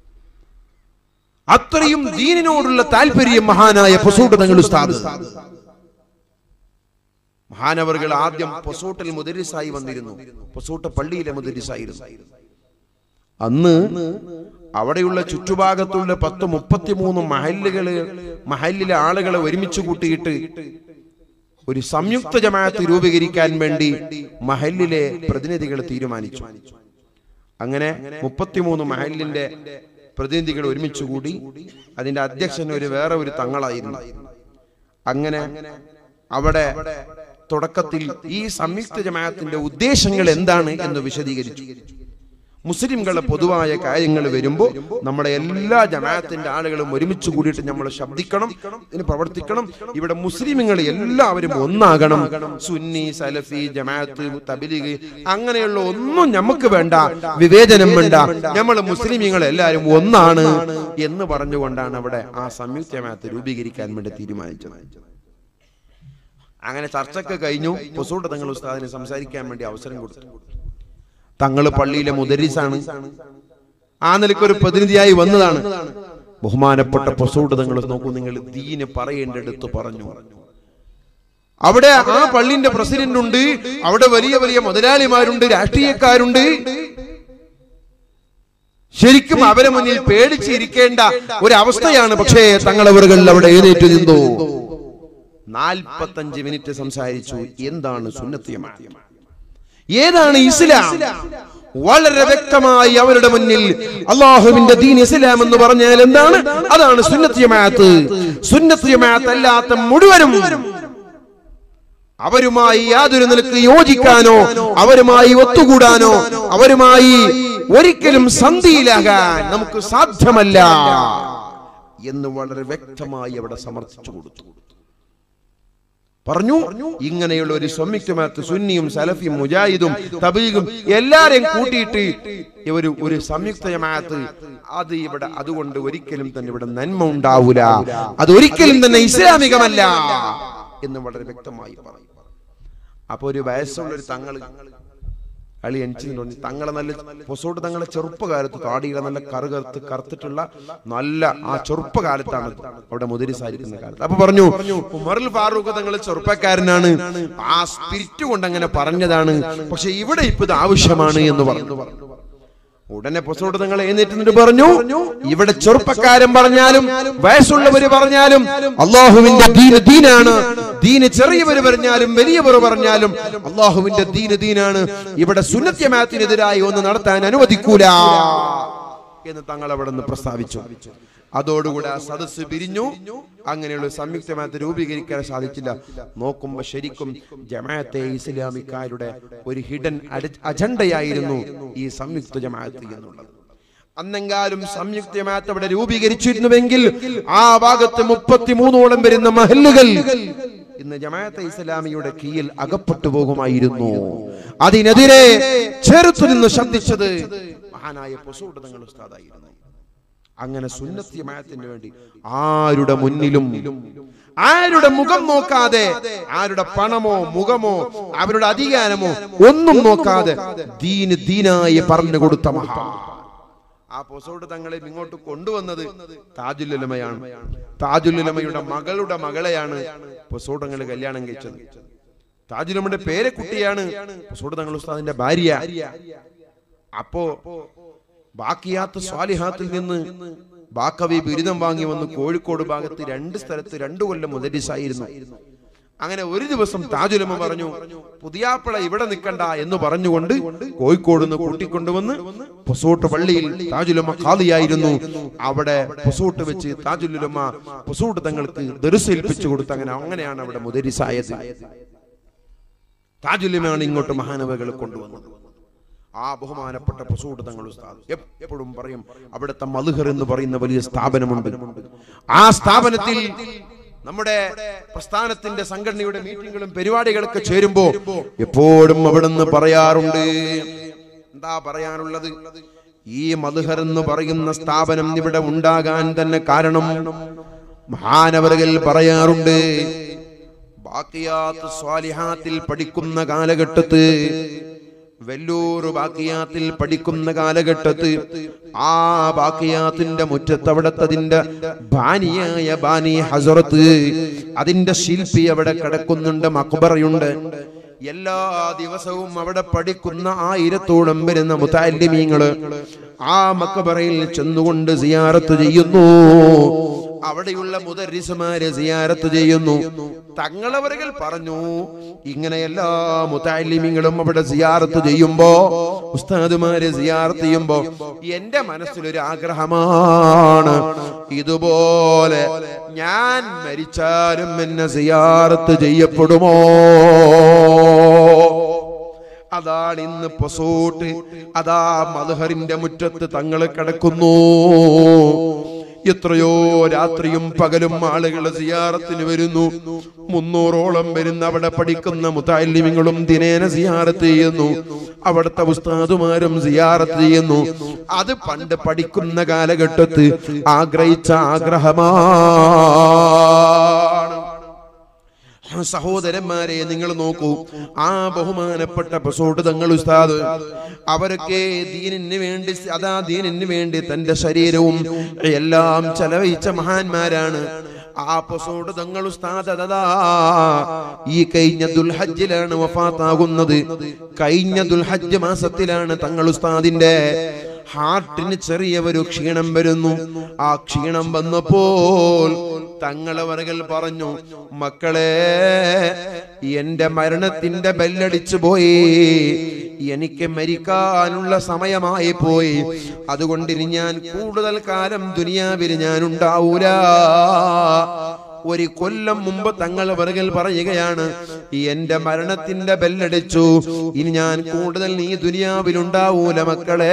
അത്രയും ദീനിനോടുള്ള താല്പര്യം മഹാനായ പൊസൂട്ട് തങ്ങൾ ഉസ്താദ് മഹാനവറുകൾ ആദ്യം പൊസൂട്ടിൽ മുദരിസായി വന്നിരുന്നു പൊസൂട്ട് പള്ളിയിലെ മുദരിസായിരുന്നു അന്ന് അവിടെയുള്ള ചുറ്റുഭാഗത്തുള്ള പത്ത് മുപ്പത്തിമൂന്ന് മഹല്ലുകള് മഹല്ലിലെ ആളുകളെ ഒരുമിച്ച് കൂട്ടിയിട്ട് ഒരു സംയുക്ത ജമാഅത്ത് രൂപീകരിക്കാൻ വേണ്ടി മഹല്ലിലെ പ്രതിനിധികൾ തീരുമാനിച്ചു അങ്ങനെ മുപ്പത്തിമൂന്ന് മഹല്ലിന്റെ പ്രതിനിധികൾ ഒരുമിച്ച് കൂടി അതിന്റെ അധ്യക്ഷൻ ഒരു വേറെ ഒരു തങ്ങളായിരുന്നു അങ്ങനെ അവിടെ തുടക്കത്തിൽ ഈ സംയുക്ത ജമാഅത്തിന്റെ ഉദ്ദേശങ്ങൾ എന്താണ് എന്ന് വിശദീകരിച്ചു മുസ്ലിംകളെ പൊതുവായ കാര്യങ്ങൾ വരുമ്പോൾ നമ്മുടെ എല്ലാ ജമാഅത്തിന്റെ ആളുകളും ഒരുമിച്ച് കൂടിയിട്ട് നമ്മൾ ശബ്ദിക്കണം ഇതിന് പ്രവർത്തിക്കണം ഇവിടെ മുസ്ലിമുകൾ എല്ലാവരും ഒന്നാകണം സുന്നി സലഫി ജമാഅത്ത് തബിലിഗ് അങ്ങനെയുള്ള ഒന്നും നമുക്ക് വേണ്ട വിവേചനം വേണ്ട നമ്മൾ മുസ്ലിമുകൾ എല്ലാവരും ഒന്നാണ് എന്ന് പറഞ്ഞുകൊണ്ടാണ് അവിടെ ആ സംയുക്ത ജമാഅത്ത് രൂപീകരിക്കാൻ വേണ്ടി തീരുമാനിച്ചത് അങ്ങനെ ചർച്ചയൊക്കെ കഴിഞ്ഞു പൊസൂട്ട് തങ്ങൾ ഉസ്താദിന് സംസാരിക്കാൻ വേണ്ടി അവസരം കൊടുത്തു തങ്ങള് പള്ളിയിലെ മുദരിസാണ് ആ നിലയ്ക്ക് ഒരു പ്രതിനിധിയായി വന്നതാണ് ബഹുമാനപ്പെട്ട പൊസൂട്ട് തങ്ങൾ നോക്കൂ നിങ്ങൾ ദീന് പറയേണ്ടടുത്ത് പറഞ്ഞു അവിടെ ആ പള്ളിന്റെ പ്രസിഡന്റ് ഉണ്ട് അവിടെ വലിയ വലിയ മുതലാളിമാരുണ്ട് രാഷ്ട്രീയക്കാരുണ്ട് ശരിക്കും അവരെ മുന്നിൽ പേടിച്ചിരിക്കേണ്ട ഒരവസ്ഥയാണ് പക്ഷേ തങ്ങളവറുകൾ അവിടെ എഴുന്നേറ്റ് നിന്നു നാൽപ്പത്തഞ്ച് മിനിറ്റ് സംസാരിച്ചു എന്താണ് സുന്നത്തിയമാണ് ഏതാണ് ഇസ്ലാം വളരെ വ്യക്തമായി അവരുടെ മുന്നിൽ അള്ളാഹുവിന്റെ ദീൻ ഇസ്ലാം എന്ന് പറഞ്ഞാൽ എന്താണ് അതാണ് സുന്നത്ത് ജമാഅത്ത് സുന്നത്ത് ജമാഅത്ത് അല്ലാത്ത മുഴുവനും അവരുമായി യാതൊരു നിലക്ക് യോജിക്കാനോ അവരുമായി ഒത്തുകൂടാനോ അവരുമായി ഒരിക്കലും സന്ധിയിലാകാൻ നമുക്ക് സാധ്യമല്ല എന്ന് വളരെ വ്യക്തമായി അവിടെ സമർത്ഥിച്ചു കൊടുത്തു പറഞ്ഞു ഇങ്ങനെയുള്ള ഒരു സംയുക്തമാത്ത് സുന്നിയും സലഫിയും മുജാഹിദും തബീഗും എല്ലാരെയും കൂട്ടിയിട്ട് ഒരു ഒരു സംയുക്ത ജമാഅത്ത് അത് ഇവിടെ അതുകൊണ്ട് ഒരിക്കലും തന്നെ ഇവിടെ നന്മ ഉണ്ടാവൂല അത് ഒരിക്കലും തന്നെ ഇസ്ലാമികമല്ല എന്ന് വളരെ വ്യക്തമായി പറയും അപ്പൊ ഒരു വയസ്സുള്ള ഒരു തങ്ങള് അളി എനിക്ക് തോന്നി തങ്ങളെ നല്ല പൊസോട്ട് തങ്ങളെ ചെറുപ്പകാലത്ത് താടികളെ നല്ല കറുകറുത്ത് കറുത്തിട്ടുള്ള നല്ല ആ ചെറുപ്പകാലത്താണ് അവിടെ മുതിരിസായിരിക്കുന്ന കാലത്ത് അപ്പൊ പറഞ്ഞു ഉമറുൽ ഫാറൂഖ് തങ്ങൾ ചെറുപ്പക്കാരനാണ് ആ സ്പിരിറ്റ് കൊണ്ട് അങ്ങനെ പറഞ്ഞതാണ് പക്ഷെ ഇവിടെ ഇപ്പൊ ഇത് ആവശ്യമാണ് എന്ന് പറഞ്ഞു ഉടനെ പൊസോട്ട് തങ്ങൾ എഴുന്നേറ്റ് നിന്നിട്ട് പറഞ്ഞു ഇവിടെ ചെറുപ്പക്കാരൻ പറഞ്ഞാലും വയസ്സുള്ളവര് പറഞ്ഞാലും അള്ളാഹുവിന്റെ ദീന് ദീനാണ് ദീന് ചെറിയവര് പറഞ്ഞാലും വലിയവർ പറഞ്ഞാലും അള്ളാഹുവിന്റെ ദീന് ദീനാണ് ഇവിടെ സുന്നത്യമാത്തിനെതിരായി ഒന്ന് നടത്താൻ അനുവദിക്കൂല എന്ന് തങ്ങൾ അവിടെ നിന്ന് പ്രസ്താവിച്ചു അതോടുകൂടെ ആ സദസ്സ് പിരിഞ്ഞു അങ്ങനെയുള്ള സംയുക്തമായിട്ട് രൂപീകരിക്കാൻ സാധിച്ചില്ല നോക്കുമ്പോ ശരിക്കും ജമാഅത്തെ ഇസ്ലാമിക്കാരുടെ ഒരു ഹിഡൻ അജണ്ടയായിരുന്നു ഈ സംയുക്ത ജമാഅത്ത് എന്നുള്ളത് അന്നെങ്കാലും സംയുക്ത ജമാഅത്ത് അവിടെ രൂപീകരിച്ചിരുന്നുവെങ്കിൽ ആ ഭാഗത്ത് മുപ്പത്തിമൂന്നോളം വരുന്ന മഹല്ലുകൾ ഇന്ന് ജമാഅത്തെ ഇസ്ലാമിയുടെ കീഴിൽ അകപ്പെട്ടു പോകുമായിരുന്നു അതിനെതിരെ ചെറുത്തു നിന്ന് ശബ്ദിച്ചത് മഹാനായ പൊസൂട്ട് തങ്ങൾ ഉസ്താദായിരുന്നു അങ്ങനെ സുന്നത്യമായത്തിന് വേണ്ടി ആരുടെ മുന്നിലും ആരുടെ മുഖം നോക്കാതെ ആരുടെ പണമോ മുഖമോ അവരുടെ അധികാരമോ ഒന്നും നോക്കാതെ ദീന് ദീനായി പറഞ്ഞു കൊടുത്ത മഹാ ആ പൊസോട് തങ്ങളെ ഇങ്ങോട്ട് കൊണ്ടുവന്നത് താജുലുലമയാണ് താജുലുലമയുടെ മകളുടെ മകളെയാണ് പൊസോട് തങ്ങൾ കല്യാണം കഴിച്ചത് താജുലമയുടെ പേരക്കുട്ടിയാണ് പൊസോട് തങ്ങൾ ഉസ്താദിന്റെ ഭാര്യ അപ്പോ ബാക്കിയാത്ത് സ്വാലിഹാത്തിൽ നിന്ന് ബാക്കവി ബിരുദം വാങ്ങി വന്ന് കോഴിക്കോട് ഭാഗത്ത് രണ്ട് സ്ഥലത്ത് രണ്ടു കൊല്ലം മുതലിസായിരുന്നു അങ്ങനെ ഒരു ദിവസം താജുലമ പറഞ്ഞു പുതിയാപ്പിള ഇവിടെ നിൽക്കണ്ട എന്ന് പറഞ്ഞുകൊണ്ട് കോഴിക്കോട് നിന്ന് കൂട്ടിക്കൊണ്ടുവന്ന് പൊസോട്ട് പള്ളിയിൽ താജുലമ ഖാദിയായിരുന്നു അവിടെ പൊസോട്ട് വെച്ച് താജുലുലമ പൊസോട്ട് തങ്ങൾക്ക് ദർശേൽപ്പിച്ചു കൊടുത്ത് അങ്ങനെ അങ്ങനെയാണ് അവിടെ മുദരിസായത് താജുലമയാണ് ഇങ്ങോട്ട് മഹാനവകൾ കൊണ്ടുവന്നത് ആ ബഹുമാനപ്പെട്ട പൊസൂട്ട് തങ്ങൾ ഉസ്താദ് എപ്പോഴും പറയും അവിടുത്തെ മധുഹർ എന്ന് പറയുന്ന വലിയ സ്ഥാപനമുണ്ട് ആ സ്ഥാപനത്തിൽ നമ്മുടെ പ്രസ്ഥാനത്തിന്റെ സംഘടനയുടെ മീറ്റിങ്ങുകളും പരിപാടികളൊക്കെ ചേരുമ്പോ എപ്പോഴും അവിടുന്ന് പറയാറുണ്ട് എന്താ പറയാനുള്ളത് ഈ മധുഹർ എന്ന് പറയുന്ന സ്ഥാപനം ഇവിടെ ഉണ്ടാകാൻ തന്നെ കാരണം മഹാനവറുകൾ പറയാറുണ്ട് ബാക്കിയാത്ത് സ്വാലിഹാത്തിൽ പഠിക്കുന്ന കാലഘട്ടത്ത് വെല്ലൂർ ബാക്കിയാത്തിൽ പഠിക്കുന്ന കാലഘട്ടത്ത് ആ ബാക്കിയാത്തിന്റെ മുറ്റത്ത് അവിടത്തതിന്റെ ബാനിയായ ബാനി ഹസറത്ത് അതിന്റെ ശില്പി അവിടെ കിടക്കുന്നുണ്ട് മക്ബറയുണ്ട് എല്ലാ ദിവസവും അവിടെ പഠിക്കുന്ന ആയിരത്തോളം വരുന്ന മുത്താലിമീങ്ങള് ആ മക്കബറയിൽ ചെന്നുകൊണ്ട് സിയാറത്ത് ചെയ്യുന്നു അവിടെയുള്ള മുദരിസുമാരെ സിയാറത്ത് ചെയ്യുന്നു തങ്ങളവരുകൾ പറഞ്ഞു ഇങ്ങനെ എല്ലാ മുത്താലിമിങ്ങളും അവിടെ സിയാറത്ത് ചെയ്യുമ്പോ ഉസ്താദുമാരെ സിയാറത്ത് ചെയ്യുമ്പോ എന്റെ മനസ്സിലൊരു ആഗ്രഹമാണ് ഇതുപോലെ ഞാൻ മരിച്ചാലും എന്നെ സിയാറത്ത് ചെയ്യപ്പെടുമോ അതാണ് ഇന്ന് പൊസോട്ട് അതാ മധുഹറിന്റെ മുറ്റത്ത് തങ്ങൾ കിടക്കുന്നു എത്രയോ രാത്രിയും പകലും ആളുകൾ സിയാറത്തിന് വരുന്നു മുന്നൂറോളം വരുന്ന അവിടെ പഠിക്കുന്ന മുത്താലിമിങ്ങളും ദിനേന സിയാറത്ത് ചെയ്യുന്നു അവിടുത്തെ ഉസ്താദുമാരും സിയാറത്ത് ചെയ്യുന്നു അത് പണ്ട് പഠിക്കുന്ന കാലഘട്ടത്ത് ആഗ്രഹിച്ച ആഗ്രഹമാണ് സഹോദരന്മാരെ നിങ്ങൾ നോക്കൂ ആ ബഹുമാനപ്പെട്ട പ്രസോട്ട് തങ്ങൾ ഉസ്താദ് അവരൊക്കെ ദീനിന് വേണ്ടി അതാ ദീനിന് വേണ്ടി തന്റെ ശരീരവും എല്ലാം ചെലവഴിച്ച മഹാന്മാരാണ് ആ പൊസോട് തങ്ങൾ ഉസ്താദ് അതാ ഈ കഴിഞ്ഞ ദുൽഹജ്ജിലാണ് വഫാത്താകുന്നത് കഴിഞ്ഞ ദുൽഹജ്ജ് മാസത്തിലാണ് തങ്ങൾ ഉസ്താദിന്റെ ഹാർട്ടിന് ചെറിയ ഒരു ക്ഷീണം വരുന്നു ആ ക്ഷീണം വന്നപ്പോൾ തങ്ങളവരകൾ പറഞ്ഞു മക്കളെ എന്റെ മരണത്തിന്റെ ബെല്ലടിച്ചു പോയി എനിക്ക് മരിക്കാനുള്ള സമയമായി പോയി അതുകൊണ്ട് ഇനി ഞാൻ കൂടുതൽ കാലം ദുനിയാവിൽ ഞാൻ ഉണ്ടാവൂല ഒരു കൊല്ലം മുമ്പ് തങ്ങൾ പിറകിൽ പറയുകയാണ് എന്റെ മരണത്തിന്റെ ബെല്ലടിച്ചു ഇനി ഞാൻ കൂടുതൽ നീ ദുനിയാവിൽ ഉണ്ടാവൂല മക്കളെ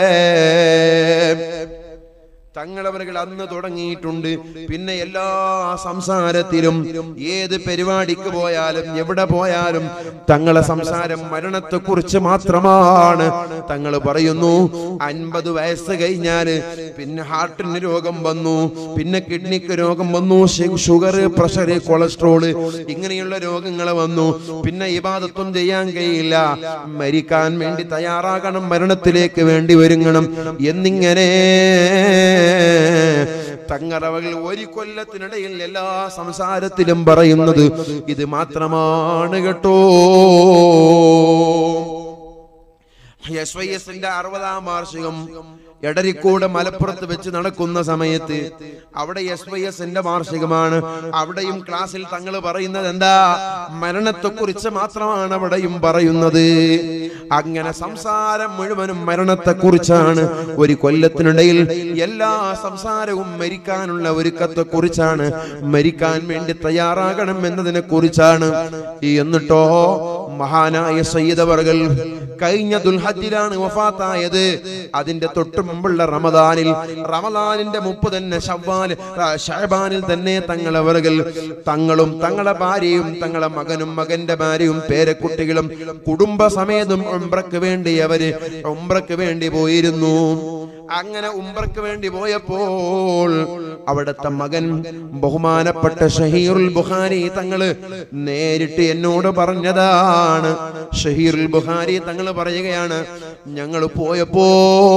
തങ്ങളവരുകൾ അന്ന് തുടങ്ങിയിട്ടുണ്ട് പിന്നെ എല്ലാ സംസാരത്തിലും ഏത് പരിപാടിക്ക് പോയാലും എവിടെ പോയാലും തങ്ങളെ സംസാരം മരണത്തെ കുറിച്ച് മാത്രമാണ് തങ്ങൾ പറയുന്നു അൻപത് വയസ്സ് കഴിഞ്ഞാല് പിന്നെ ഹാർട്ടിന് രോഗം വന്നു പിന്നെ കിഡ്നിക്ക് രോഗം വന്നു ഷുഗർ പ്രഷർ കൊളസ്ട്രോള് ഇങ്ങനെയുള്ള രോഗങ്ങൾ വന്നു പിന്നെ ഇബാദത്വം ചെയ്യാൻ കഴിയില്ല മരിക്കാൻ വേണ്ടി തയ്യാറാകണം മരണത്തിലേക്ക് വേണ്ടി ഒരുങ്ങണം എന്നിങ്ങനെ തങ്ങളവകൾ ഒരു കൊല്ലത്തിനിടയിൽ എല്ലാ സംസാരത്തിലും പറയുന്നത് ഇത് മാത്രമാണ് കേട്ടോ എസ് വൈ എസിന്റെ അറുപതാം വാർഷികം എടരിക്കോട് മലപ്പുറത്ത് വെച്ച് നടക്കുന്ന സമയത്ത് അവിടെ എസ് വൈ എസിന്റെ വാർഷികമാണ് അവിടെയും ക്ലാസ്സിൽ തങ്ങൾ പറയുന്നത് എന്താ മരണത്തെ കുറിച്ച് മാത്രമാണ് അവിടെയും പറയുന്നത് അങ്ങനെ സംസാരം മുഴുവനും മരണത്തെ കുറിച്ചാണ് ഒരു കൊല്ലത്തിനിടയിൽ എല്ലാ സംസാരവും മരിക്കാനുള്ള ഒരുക്കത്തെ കുറിച്ചാണ് മരിക്കാൻ വേണ്ടി തയ്യാറാകണം എന്നതിനെ കുറിച്ചാണ് എന്നിട്ടോ മഹാനായ സയ്യിദവർകൾ കഴിഞ്ഞ ദുൽഹജ്ജിലാണ് വഫാത്തായത് അതിന്റെ തൊട്ടു മുമ്പുള്ള റമദാനിൽ റമദാനിന്റെ മുപ്പ് തന്നെ ഷവ്വാൽ ഷഹബാനിൽ തന്നെ തങ്ങളവറുകൾ തങ്ങളും തങ്ങളെ ഭാര്യയും തങ്ങളെ മകനും മകന്റെ ഭാര്യയും പേരക്കുട്ടികളും കുടുംബസമേതം ഉംറക്ക് വേണ്ടി അവര് ഉംറക്ക് വേണ്ടി പോയിരുന്നു അങ്ങനെ ഉംറക്ക് വേണ്ടി പോയപ്പോൾ അവിടുത്തെ മകൻ ബഹുമാനപ്പെട്ട ഷഹീറുൽ ബുഖാരി തങ്ങള് നേരിട്ട് എന്നോട് പറഞ്ഞതാണ് ഷഹീറുൽ ബുഖാരി തങ്ങൾ പറയുകയാണ് ഞങ്ങൾ പോയപ്പോ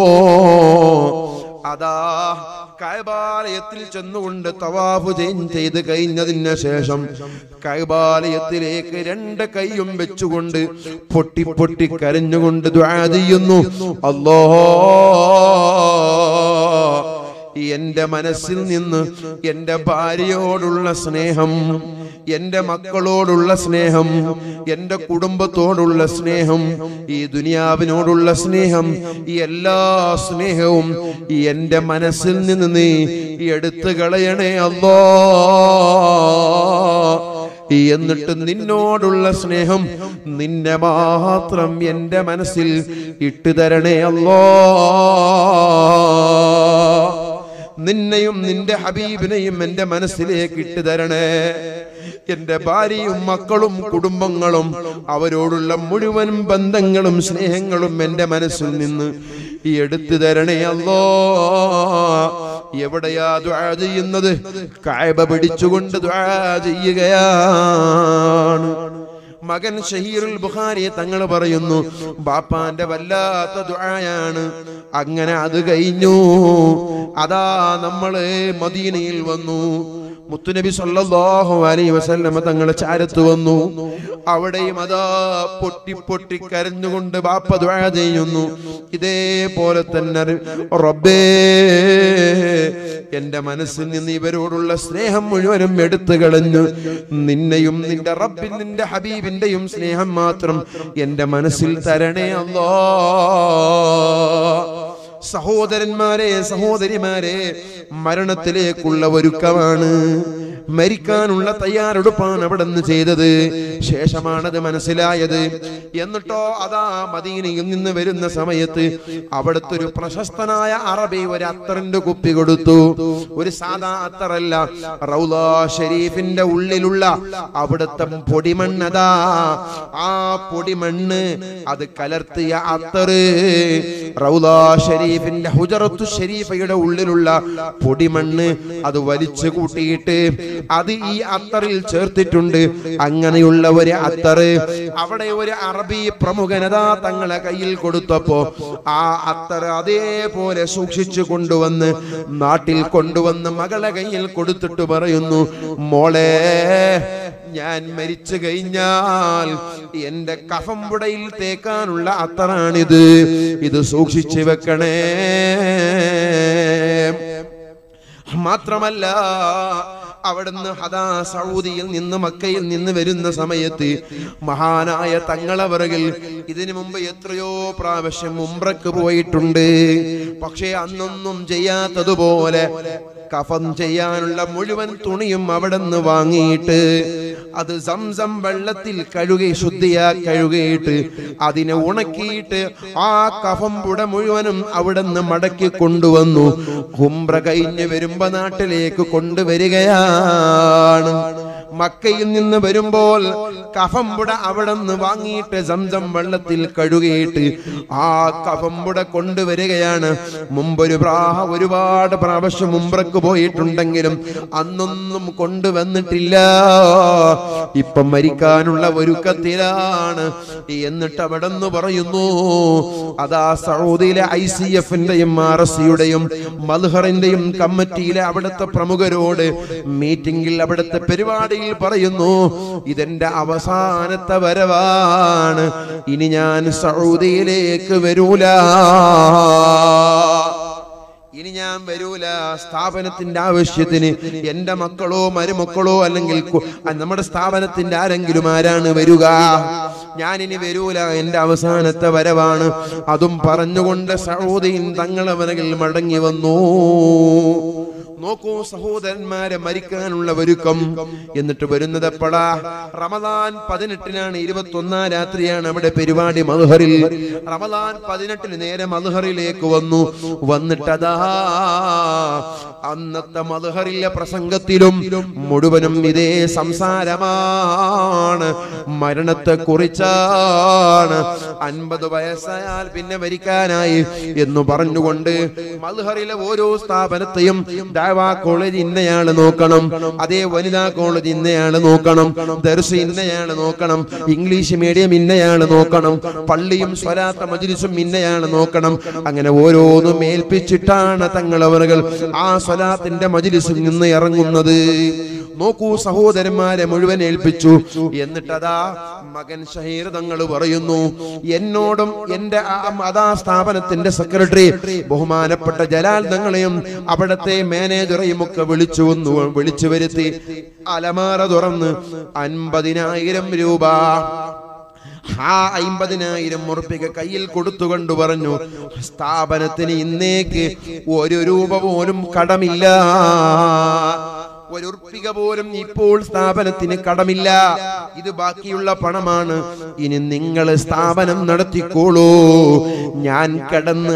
അതാ കൈബാലയത്തിൽ ചെന്നുകൊണ്ട് തവാഫ് ചെയ്ത് കഴിഞ്ഞതിന് ശേഷം കൈബാലയത്തിലേക്ക് രണ്ട് കൈയും വെച്ചുകൊണ്ട് പൊട്ടി പൊട്ടി കരഞ്ഞുകൊണ്ട് ദ്വാ ചെയ്യുന്നു അല്ലോ എന്റെ മനസ്സിൽ നിന്ന് എന്റെ ഭാര്യയോടുള്ള സ്നേഹം എന്റെ മക്കളോടുള്ള സ്നേഹം എന്റെ കുടുംബത്തോടുള്ള സ്നേഹം ഈ ദുനിയാവിനോടുള്ള സ്നേഹം ഈ എല്ലാ സ്നേഹവും ഈ എന്റെ മനസ്സിൽ നിന്ന് നീ എടുത്തു കളയണേ അല്ലോ എന്നിട്ട് നിന്നോടുള്ള സ്നേഹം നിന്നെ മാത്രം എന്റെ മനസ്സിൽ ഇട്ടു തരണേ അല്ലോ നിന്നെയും നിന്റെ ഹബീബിനെയും എന്റെ മനസ്സിലേക്ക് ഇട്ടു തരണേ എന്റെ ഭാര്യയും മക്കളും കുടുംബങ്ങളും അവരോടുള്ള മുഴുവൻ ബന്ധങ്ങളും സ്നേഹങ്ങളും എന്റെ മനസ്സിൽ നിന്ന് ഈ എടുത്തു തരണേ അല്ലോ എവിടെയാ ദ്വാ ചെയ്യുന്നത് കായബ പിടിച്ചുകൊണ്ട് ദ്വാ ചെയ്യുകയാണ് മകൻ ഷഹീറുൽ ബുഖാരി തങ്ങൾ പറയുന്നു ബാപ്പാന്റെ വല്ലാത്ത ദുആയാണ് അങ്ങനെ അത് കഴിഞ്ഞു അതാ നമ്മള് മദീനയിൽ വന്നു മുത്തുനബി സല്ലല്ലാഹു അലൈഹി വസല്ലമ തങ്ങൾ ചാരത്ത് വന്നു അവിടെയും അതാ പൊട്ടി പൊട്ടി കരഞ്ഞുകൊണ്ട് ബാപ്പ ദുആ ചെയ്യുന്നു ഇതേപോലെ തന്നെ റബ്ബേ എന്റെ മനസ്സിൽ നിന്ന് ഇവരോടുള്ള സ്നേഹം മുഴുവനും എടുത്തു കളഞ്ഞു നിന്നെയും നിന്റെ റബ്ബിൻ നിന്റെ ഹബീബിന്റെയും സ്നേഹം മാത്രം എന്റെ മനസ്സിൽ തരണേ അല്ലോ സഹോദരന്മാരെ സഹോദരിമാരെ മരണത്തിലേക്കുള്ള ഒരുക്കമാണ് മരിക്കാനുള്ള തയ്യാറെടുപ്പാണ് അവിടെ നിന്ന് ചെയ്തത് ശേഷമാണത് മനസ്സിലായത് എന്നിട്ടോ അതാ മദീനയിൽ നിന്ന് വരുന്ന സമയത്ത് അവിടുത്തെ ഒരു പ്രശസ്തനായ അറബി ഒരു അത്തറിന്റെ കുപ്പി കൊടുത്തു ഒരു സാധാ അത്തറല്ല റൗലാ ഷരീഫിന്റെ ഉള്ളിലുള്ള അവിടുത്തെ പൊടിമണ്ണതാ ആ പൊടിമണ്ണ് അത് കലർത്തിയ അത്തറ് റൗലാ ഷരീഫിന്റെ ഹുജറത്തു ഷരീഫയുടെ ഉള്ളിലുള്ള പൊടിമണ്ണ് അത് വലിച്ചു കൂട്ടിയിട്ട് അത് ഈ അത്തറിൽ ചേർത്തിട്ടുണ്ട് അങ്ങനെയുള്ള ഒരു അത്തറ് അവിടെ ഒരു അറബി പ്രമുഖനതാ തങ്ങളെ കയ്യിൽ കൊടുത്തപ്പോ ആ അത്തറ് അതേപോലെ സൂക്ഷിച്ചു കൊണ്ടുവന്ന് നാട്ടിൽ കൊണ്ടുവന്ന് മകളെ കയ്യിൽ കൊടുത്തിട്ട് പറയുന്നു മോളെ ഞാൻ മരിച്ചു കഴിഞ്ഞാൽ എന്റെ കഫംപുടയിൽ തേക്കാനുള്ള അത്തറാണിത് ഇത് സൂക്ഷിച്ചു വെക്കണേ മാത്രമല്ല അവിടുന്ന് ഹദാ സൗദിയിൽ നിന്ന് മക്കയിൽ നിന്ന് വരുന്ന സമയത്ത് മഹാനായ തങ്ങളവറുകൾ ഇതിനു മുമ്പ് എത്രയോ പ്രാവശ്യം ഉംറക്ക് പോയിട്ടുണ്ട് പക്ഷേ അന്നൊന്നും ചെയ്യാത്തതുപോലെ കഫം ചെയ്യാനുള്ള മുഴുവൻ തുണിയും അവിടെ നിന്ന് വാങ്ങിയിട്ട് അത് സംസം വെള്ളത്തിൽ കഴുകി ശുദ്ധിയാ കഴുകിയിട്ട് അതിനെ ഉണക്കിയിട്ട് ആ കഫം പുട മുഴുവനും അവിടെ നിന്ന് മടക്കി കൊണ്ടുവന്നു കുംബ്ര കഴിഞ്ഞ് വരുമ്പോ നാട്ടിലേക്ക് കൊണ്ടുവരികയാണ് മക്കയിൽ നിന്ന് വരുമ്പോൾ കഫംപുട അവിടെ നിന്ന് വാങ്ങിയിട്ട് സംസം വെള്ളത്തിൽ കഴുകിയിട്ട് ആ കഫംപുട കൊണ്ടുവരികയാണ് മുമ്പൊരു പ്രാഹ ഒരുപാട് പ്രാവശ്യം മുമ്പ്രക്ക് പോയിട്ടുണ്ടെങ്കിലും അന്നൊന്നും കൊണ്ടുവന്നിട്ടില്ല ഇപ്പം മരിക്കാനുള്ള ഒരുക്കത്തിലാണ് എന്നിട്ട് അവിടെ നിന്ന് പറയുന്നു അതാ സൗദിയിലെ ഐ സി എഫിന്റെയും ആർ എസ് സിയുടെയും മൽഹറിന്റെയും കമ്മിറ്റിയിലെ അവിടുത്തെ പ്രമുഖരോട് മീറ്റിംഗിൽ അവിടുത്തെ പരിപാടി പരിപാടിയിൽ പറയുന്നു ഇതെന്റെ അവസാനത്തെ വരവാണ് ഇനി ഞാൻ സൗദിയിലേക്ക് വരൂല ഇനി ഞാൻ വരൂല സ്ഥാപനത്തിന്റെ ആവശ്യത്തിന് എന്റെ മക്കളോ മരുമക്കളോ അല്ലെങ്കിൽ കു- ആ, നമ്മുടെ സ്ഥാപനത്തിന്റെ ആരെങ്കിലും ആരാണ് വരിക ഞാൻ ഇനി വരൂല എന്റെ അവസാനത്തെ വരവാണ് അതും പറഞ്ഞുകൊണ്ട് സഹോദയൻ തങ്ങളവനകൾ മടങ്ങി വന്നു നോക്കൂ സഹോദരന്മാരെ മരിക്കാനുള്ള ഒരുക്കം എന്നിട്ട് വരുന്നത് എപ്പോഴാ റമദാൻ പതിനെട്ടിനാണ് ഇരുപത്തി ഒന്നാം രാത്രിയാണ് അവിടെ പരിപാടി മധുഹറിൽ റമദാൻ പതിനെട്ടിന് നേരെ മധുഹറിലേക്ക് വന്നു വന്നിട്ടതാ അന്നത്തെ മധുഹറിലെ പ്രസംഗത്തിലും മുഴുവനും ഇതേ സംസാരമാണ് മരണത്തെ കുറിച്ചാണ് അൻപത് വയസ്സായാൽ പിന്നെ മരിക്കാനായി എന്ന് പറഞ്ഞുകൊണ്ട് മൽഹറിലെ ഓരോ സ്ഥാപനത്തെയും ദാവാ കോളേജ് ഇന്നയാള് നോക്കണം അതേ വനിതാ കോളേജ് ഇന്നയാള് നോക്കണം ദർസ് ഇന്നയാള് നോക്കണം ഇംഗ്ലീഷ് മീഡിയം ഇന്നയാള് നോക്കണം പള്ളിയും സ്വലാത്ത മജ്ലിസും ഇന്നയാള് നോക്കണം അങ്ങനെ ഓരോന്നും ഏൽപ്പിച്ചിട്ടാണ് തങ്ങളവറുകൾ ആ സ്വലാത്തിന്റെ മജ്ലിസിൽ നിന്ന് ഇറങ്ങുന്നത് നോക്കൂ സഹോദരന്മാരെ മുഴുവൻ ഏൽപ്പിച്ചു എന്നിട്ടതാ മകൻ ഷഹീർ തങ്ങൾ പറയുന്നു എന്നോടും എന്റെ ആ- അതാ സ്ഥാപനത്തിന്റെ സെക്രട്ടറി ബഹുമാനപ്പെട്ട ജലാൽ തങ്ങളെയും അവിടത്തെ മാനേജറെയും ഒക്കെ വിളിച്ചു വന്നു വിളിച്ചു വരുത്തി അലമാറ തുറന്ന് അൻപതിനായിരം രൂപ ആ അമ്പതിനായിരം ഉറുപ്പിക കയ്യിൽ കൊടുത്തുകൊണ്ട് പറഞ്ഞു സ്ഥാപനത്തിന് ഇന്നേക്ക് ഒരു രൂപ പോലും കടമില്ല ഒരു ഉറുപ്പിക പോലും ഇപ്പോൾ സ്ഥാപനത്തിന് കടമില്ല ഇത് ബാക്കിയുള്ള പണമാണ് ഇനി നിങ്ങൾ സ്ഥാപനം നടത്തിക്കോളൂ ഞാൻ കിടന്ന്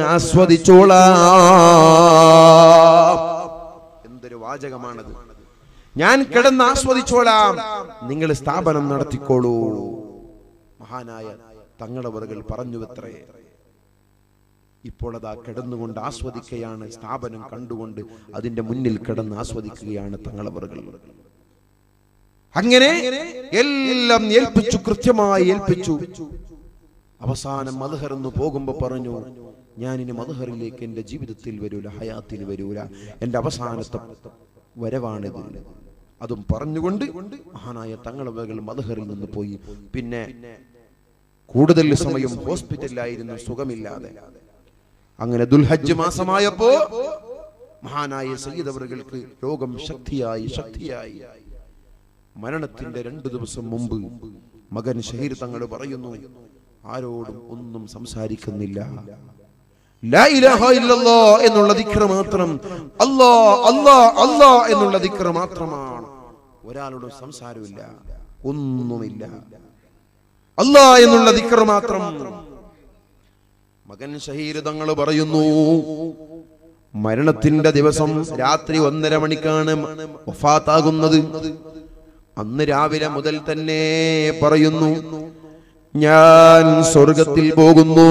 ആസ്വദിച്ചോളാം എന്തൊരു വാചകമാണത് ഞാൻ കിടന്ന് ആസ്വദിച്ചോളാം നിങ്ങൾ സ്ഥാപനം നടത്തിക്കോളൂ മഹാനായ തങ്ങളവറുകൾ പറഞ്ഞു എത്രേ ഇപ്പോൾ അതാ കിടന്നുകൊണ്ട് ആസ്വദിക്കുകയാണ് സ്ഥാപനം കണ്ടുകൊണ്ട് അതിന്റെ മുന്നിൽ കിടന്ന് ആസ്വദിക്കുകയാണ് തങ്ങളവറുകൾ അങ്ങനെ എല്ലാം ഏൽപ്പിച്ചു കൃത്യമായി ഏൽപ്പിച്ചു അവസാനം മധുഹറന്ന് പോകുമ്പോ പറഞ്ഞു ഞാൻ ഇനി മധുഹറിലേക്ക് എന്റെ ജീവിതത്തിൽ വരൂല ഹയാത്തിൽ വരൂല എന്റെ അവസാനത്തെ വരവാണിത് അതും പറഞ്ഞുകൊണ്ട് മഹാനായ തങ്ങളവകൾ മധുഹറിൽ നിന്ന് പോയി പിന്നെ കൂടുതൽ സമയം ഹോസ്പിറ്റലിലായിരുന്നു സുഖമില്ലാതെ അങ്ങനെ ദുൽഹജ്ജ് മാസമായപ്പോ മഹാനായ സയ്യിദ് അവറുകൾക്ക് രോഗം ശക്തിയായി ശക്തിയായി മരണത്തിന്റെ രണ്ടു ദിവസം മുമ്പ് മകൻ ഷഹീർ തങ്ങൾ പറയുന്നു ആരോടും ഒന്നും സംസാരിക്കുന്നില്ല ലാ ഇലാഹ ഇല്ലല്ലാ എന്നുള്ള ദിക്ര മാത്രം അല്ലാ അല്ലാ അല്ലാ എന്നുള്ള ദിക്ര മാത്രമാണ് ഒരാളോടും സംസാരമില്ല ഒന്നുമില്ല അല്ലാ എന്നുള്ള ദിക്ര മാത്രം മകൻ ഷഹീർ തങ്ങൾ പറയുന്നു മരണത്തിന്റെ ദിവസം രാത്രി ഒന്നര മണിക്കാണ് വഫാത്താകുന്നത് അന്ന് രാവിലെ മുതൽ തന്നെ പറയുന്നു ഞാൻ സ്വർഗത്തിൽ പോകുന്നു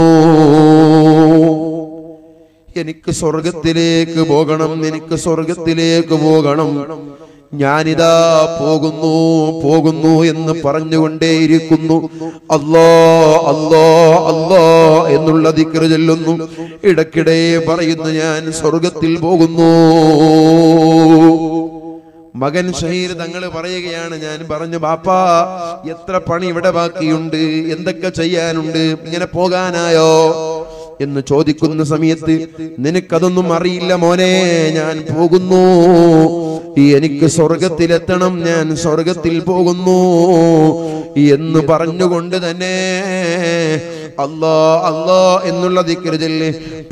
എനിക്ക് സ്വർഗത്തിലേക്ക് പോകണം എനിക്ക് സ്വർഗത്തിലേക്ക് പോകണം ഞാനിതാ പോകുന്നു പോകുന്നു എന്ന് പറഞ്ഞുകൊണ്ടേയിരിക്കുന്നു അല്ലോ അല്ലോ അല്ലോ എന്നുള്ള ദിക്റ് ചൊല്ലുന്നു ഇടയ്ക്കിടെ പറയുന്നു ഞാൻ സ്വർഗത്തിൽ പോകുന്നു മകൻ ഷഹീർ തങ്ങൾ പറയുകയാണ് ഞാൻ പറഞ്ഞു ബാപ്പാ എത്ര പണി ഇവിടെ ബാക്കിയുണ്ട് എന്തൊക്കെ ചെയ്യാനുണ്ട് ഇങ്ങനെ പോകാനായോ എന്ന് ചോദിക്കുന്ന സമയത്ത് നിനക്കതൊന്നും അറിയില്ല മോനെ ഞാൻ പോകുന്നു എനിക്ക് സ്വർഗത്തിലെത്തണം ഞാൻ സ്വർഗത്തിൽ പോകുന്നു എന്ന് പറഞ്ഞുകൊണ്ട് തന്നെ അല്ലാ അല്ലാ എന്നുള്ള ദിക്കരുതല്ലേ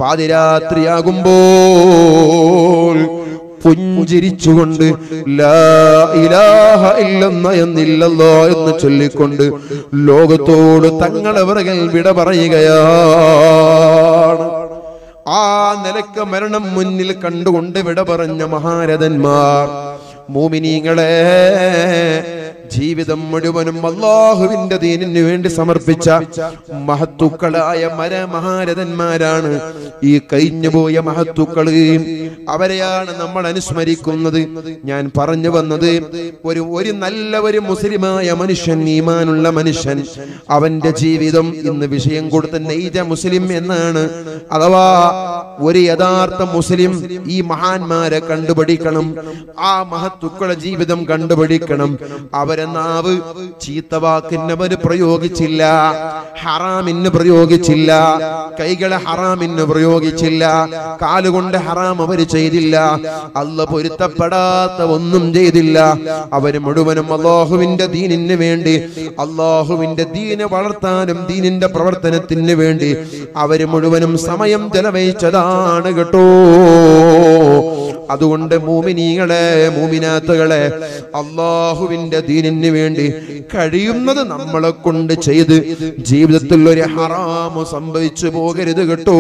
പാതിരാത്രിയാകുമ്പോൾ പുഞ്ചിരിച്ചുകൊണ്ട് ലാ ഇലാഹ ഇല്ലെന്ന എന്നില്ലല്ലോ എന്ന് ചൊല്ലിക്കൊണ്ട് ലോകത്തോട് തങ്ങളെ വിറകൽ വിട പറയുകയാണ് ആ നിലക്ക് മരണം മുന്നിൽ കണ്ടുകൊണ്ട് വിട പറഞ്ഞ മഹാരഥന്മാർ മൂമിനീങ്ങളെ ജീവിതം മുഴുവനും അള്ളാഹുവിന്റെ ദീനിന് വേണ്ടി സമർപ്പിച്ച മഹത്തുക്കളായ മരമഹാരഥന്മാരാണ് ഈ കഴിഞ്ഞുപോയ മഹത്തുക്കള് അവരെയാണ് നമ്മൾ അനുസ്മരിക്കുന്നത് ഞാൻ പറഞ്ഞു വന്നത് ഒരു ഒരു നല്ല ഒരു മുസ്ലിമായ മനുഷ്യൻ ഈമാനുള്ള മനുഷ്യൻ അവന്റെ ജീവിതം ഇന്ന് വിഷയം കൊടുത്ത നെയ്ജ മുസ്ലിം എന്നാണ് അഥവാ ഒരു യഥാർത്ഥ മുസ്ലിം ഈ മഹാന്മാരെ കണ്ടുപിടിക്കണം ആ മഹത്തുക്കളെ ജീവിതം കണ്ടുപിടിക്കണം അവരെ നാവ് ചീത്തവാക്കിന് അവര് പ്രയോഗിച്ചില്ല ഹറാമിന് പ്രയോഗിച്ചില്ല കൈകളെ ഹറാമിന് പ്രയോഗിച്ചില്ല കാലുകൊണ്ട് ഹറാം അവര് ചെയ്തില്ല അല്ല പൊരുത്തപ്പെടാത്ത ഒന്നും ചെയ്തില്ല അവര് മുഴുവനും അള്ളാഹുവിന്റെ ദീനിന് വേണ്ടി അള്ളാഹുവിന്റെ ദീനെ വളർത്താനും ദീനിന്റെ പ്രവർത്തനത്തിന് വേണ്ടി അവര് മുഴുവനും സമയം ചെലവഴിച്ചതാണ് കേട്ടോ അതുകൊണ്ട് മൂമിനീകളെ മൂമിനാത്തുകളെ അള്ളാഹുവിന്റെ ദീനിന് വേണ്ടി കഴിയുന്നത് നമ്മളെ കൊണ്ട് ചെയ്ത് ജീവിതത്തിൽ ഒരു ഹറാമ് സംഭവിച്ചു പോകരുത് കേട്ടോ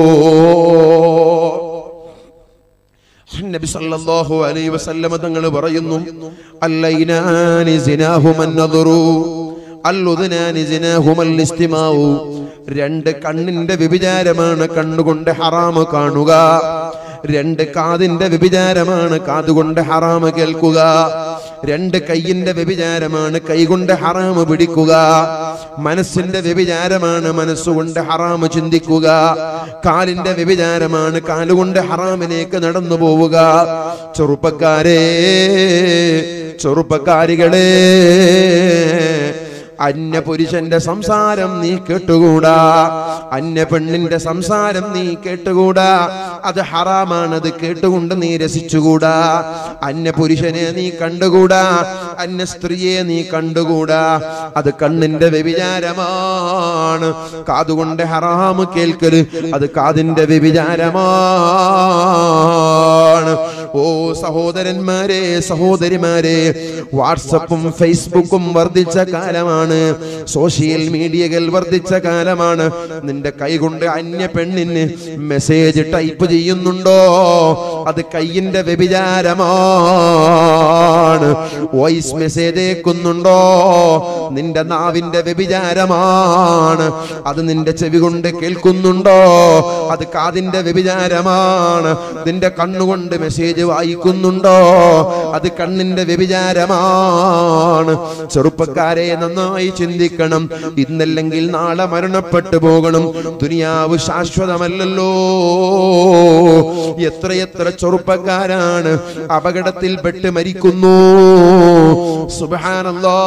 നബി സല്ലല്ലാഹു അലൈഹി വസല്ലമ തങ്ങൾ പറയുന്നു അല്ലൈനാനി സിനാഹുമൻ നദറു അല്ലുദനാനി സിനാഹുമൽ ഇസ്തിമാഉ രണ്ട് കണ്ണിന്റെ വ്യഭിചാരമാണ് കണ്ണുകൊണ്ട് ഹറാമ് കാണുക രണ്ട് കാതിന്റെ വ്യഭിചാരമാണ് കാതുകൊണ്ട് ഹറാമ് കേൾക്കുക രണ്ട് കൈയിന്റെ വ്യഭിചാരമാണ് കൈകൊണ്ട് ഹറാമ് പിടിക്കുക മനസ്സിന്റെ വ്യഭിചാരമാണ് മനസ്സുകൊണ്ട് ഹറാമ് ചിന്തിക്കുക കാലിന്റെ വ്യഭിചാരമാണ് കാലുകൊണ്ട് ഹറാമിലേക്ക് നടന്നു പോവുക ചെറുപ്പക്കാരെ ചെറുപ്പക്കാരികളെ അന്യ പുരുഷന്റെ സംസാരം നീ കേട്ടുകൂടാ അന്യ പെണ്ണിന്റെ സംസാരം നീ കേട്ടുകൂടാ അത് ഹറാമാണ് അത് കേട്ടുകൊണ്ട് നീ രസിച്ചുകൂടാ അന്യ പുരുഷനെ നീ കണ്ടുകൂടാ അന്യ സ്ത്രീയെ നീ കണ്ടുകൂടാ അത് കണ്ണിന്റെ വ്യഭിചാരമാണ് കാതുകൊണ്ട് ഹറാമ് കേൾക്കല് അത് കാതിന്റെ വ്യഭിചാരമാണ് ഓ സഹോദരന്മാരെ സഹോദരിമാരെ വാട്സപ്പും ഫേസ്ബുക്കും വർദ്ധിച്ച കാലമാണ് സോഷ്യൽ മീഡിയകൾ വർദ്ധിച്ച കാലമാണ് നിന്റെ കൈകൊണ്ട് അന്യ പെണ്ണിന് മെസ്സേജ് ടൈപ്പ് ചെയ്യുന്നുണ്ടോ അത് കയ്യിന്റെ വ്യഭിചാരമാണ് വോയിസ് മെസ്സേജ് അയക്കുന്നുണ്ടോ നിന്റെ നാവിന്റെ വ്യഭിചാരമാണ് അത് നിന്റെ ചെവി കൊണ്ട് കേൾക്കുന്നുണ്ടോ അത് കാതിന്റെ വ്യഭിചാരമാണ് നിന്റെ കണ്ണുകൊണ്ട് മെസ്സേജ് വായിക്കുന്നുണ്ടോ അത് കണ്ണിന്റെ വ്യഭിചാരമാണ് ചെറുപ്പക്കാരെ നന്നായി ചിന്തിക്കണം ഇന്നല്ലെങ്കിൽ നാളെ മരണപ്പെട്ടു പോകണം ദുനിയാവ് ശാശ്വതമല്ലല്ലോ എത്രയെത്ര ചെറുപ്പക്കാരാണ് അപകടത്തിൽപ്പെട്ട് മരിക്കുന്നു സുബാനല്ലോ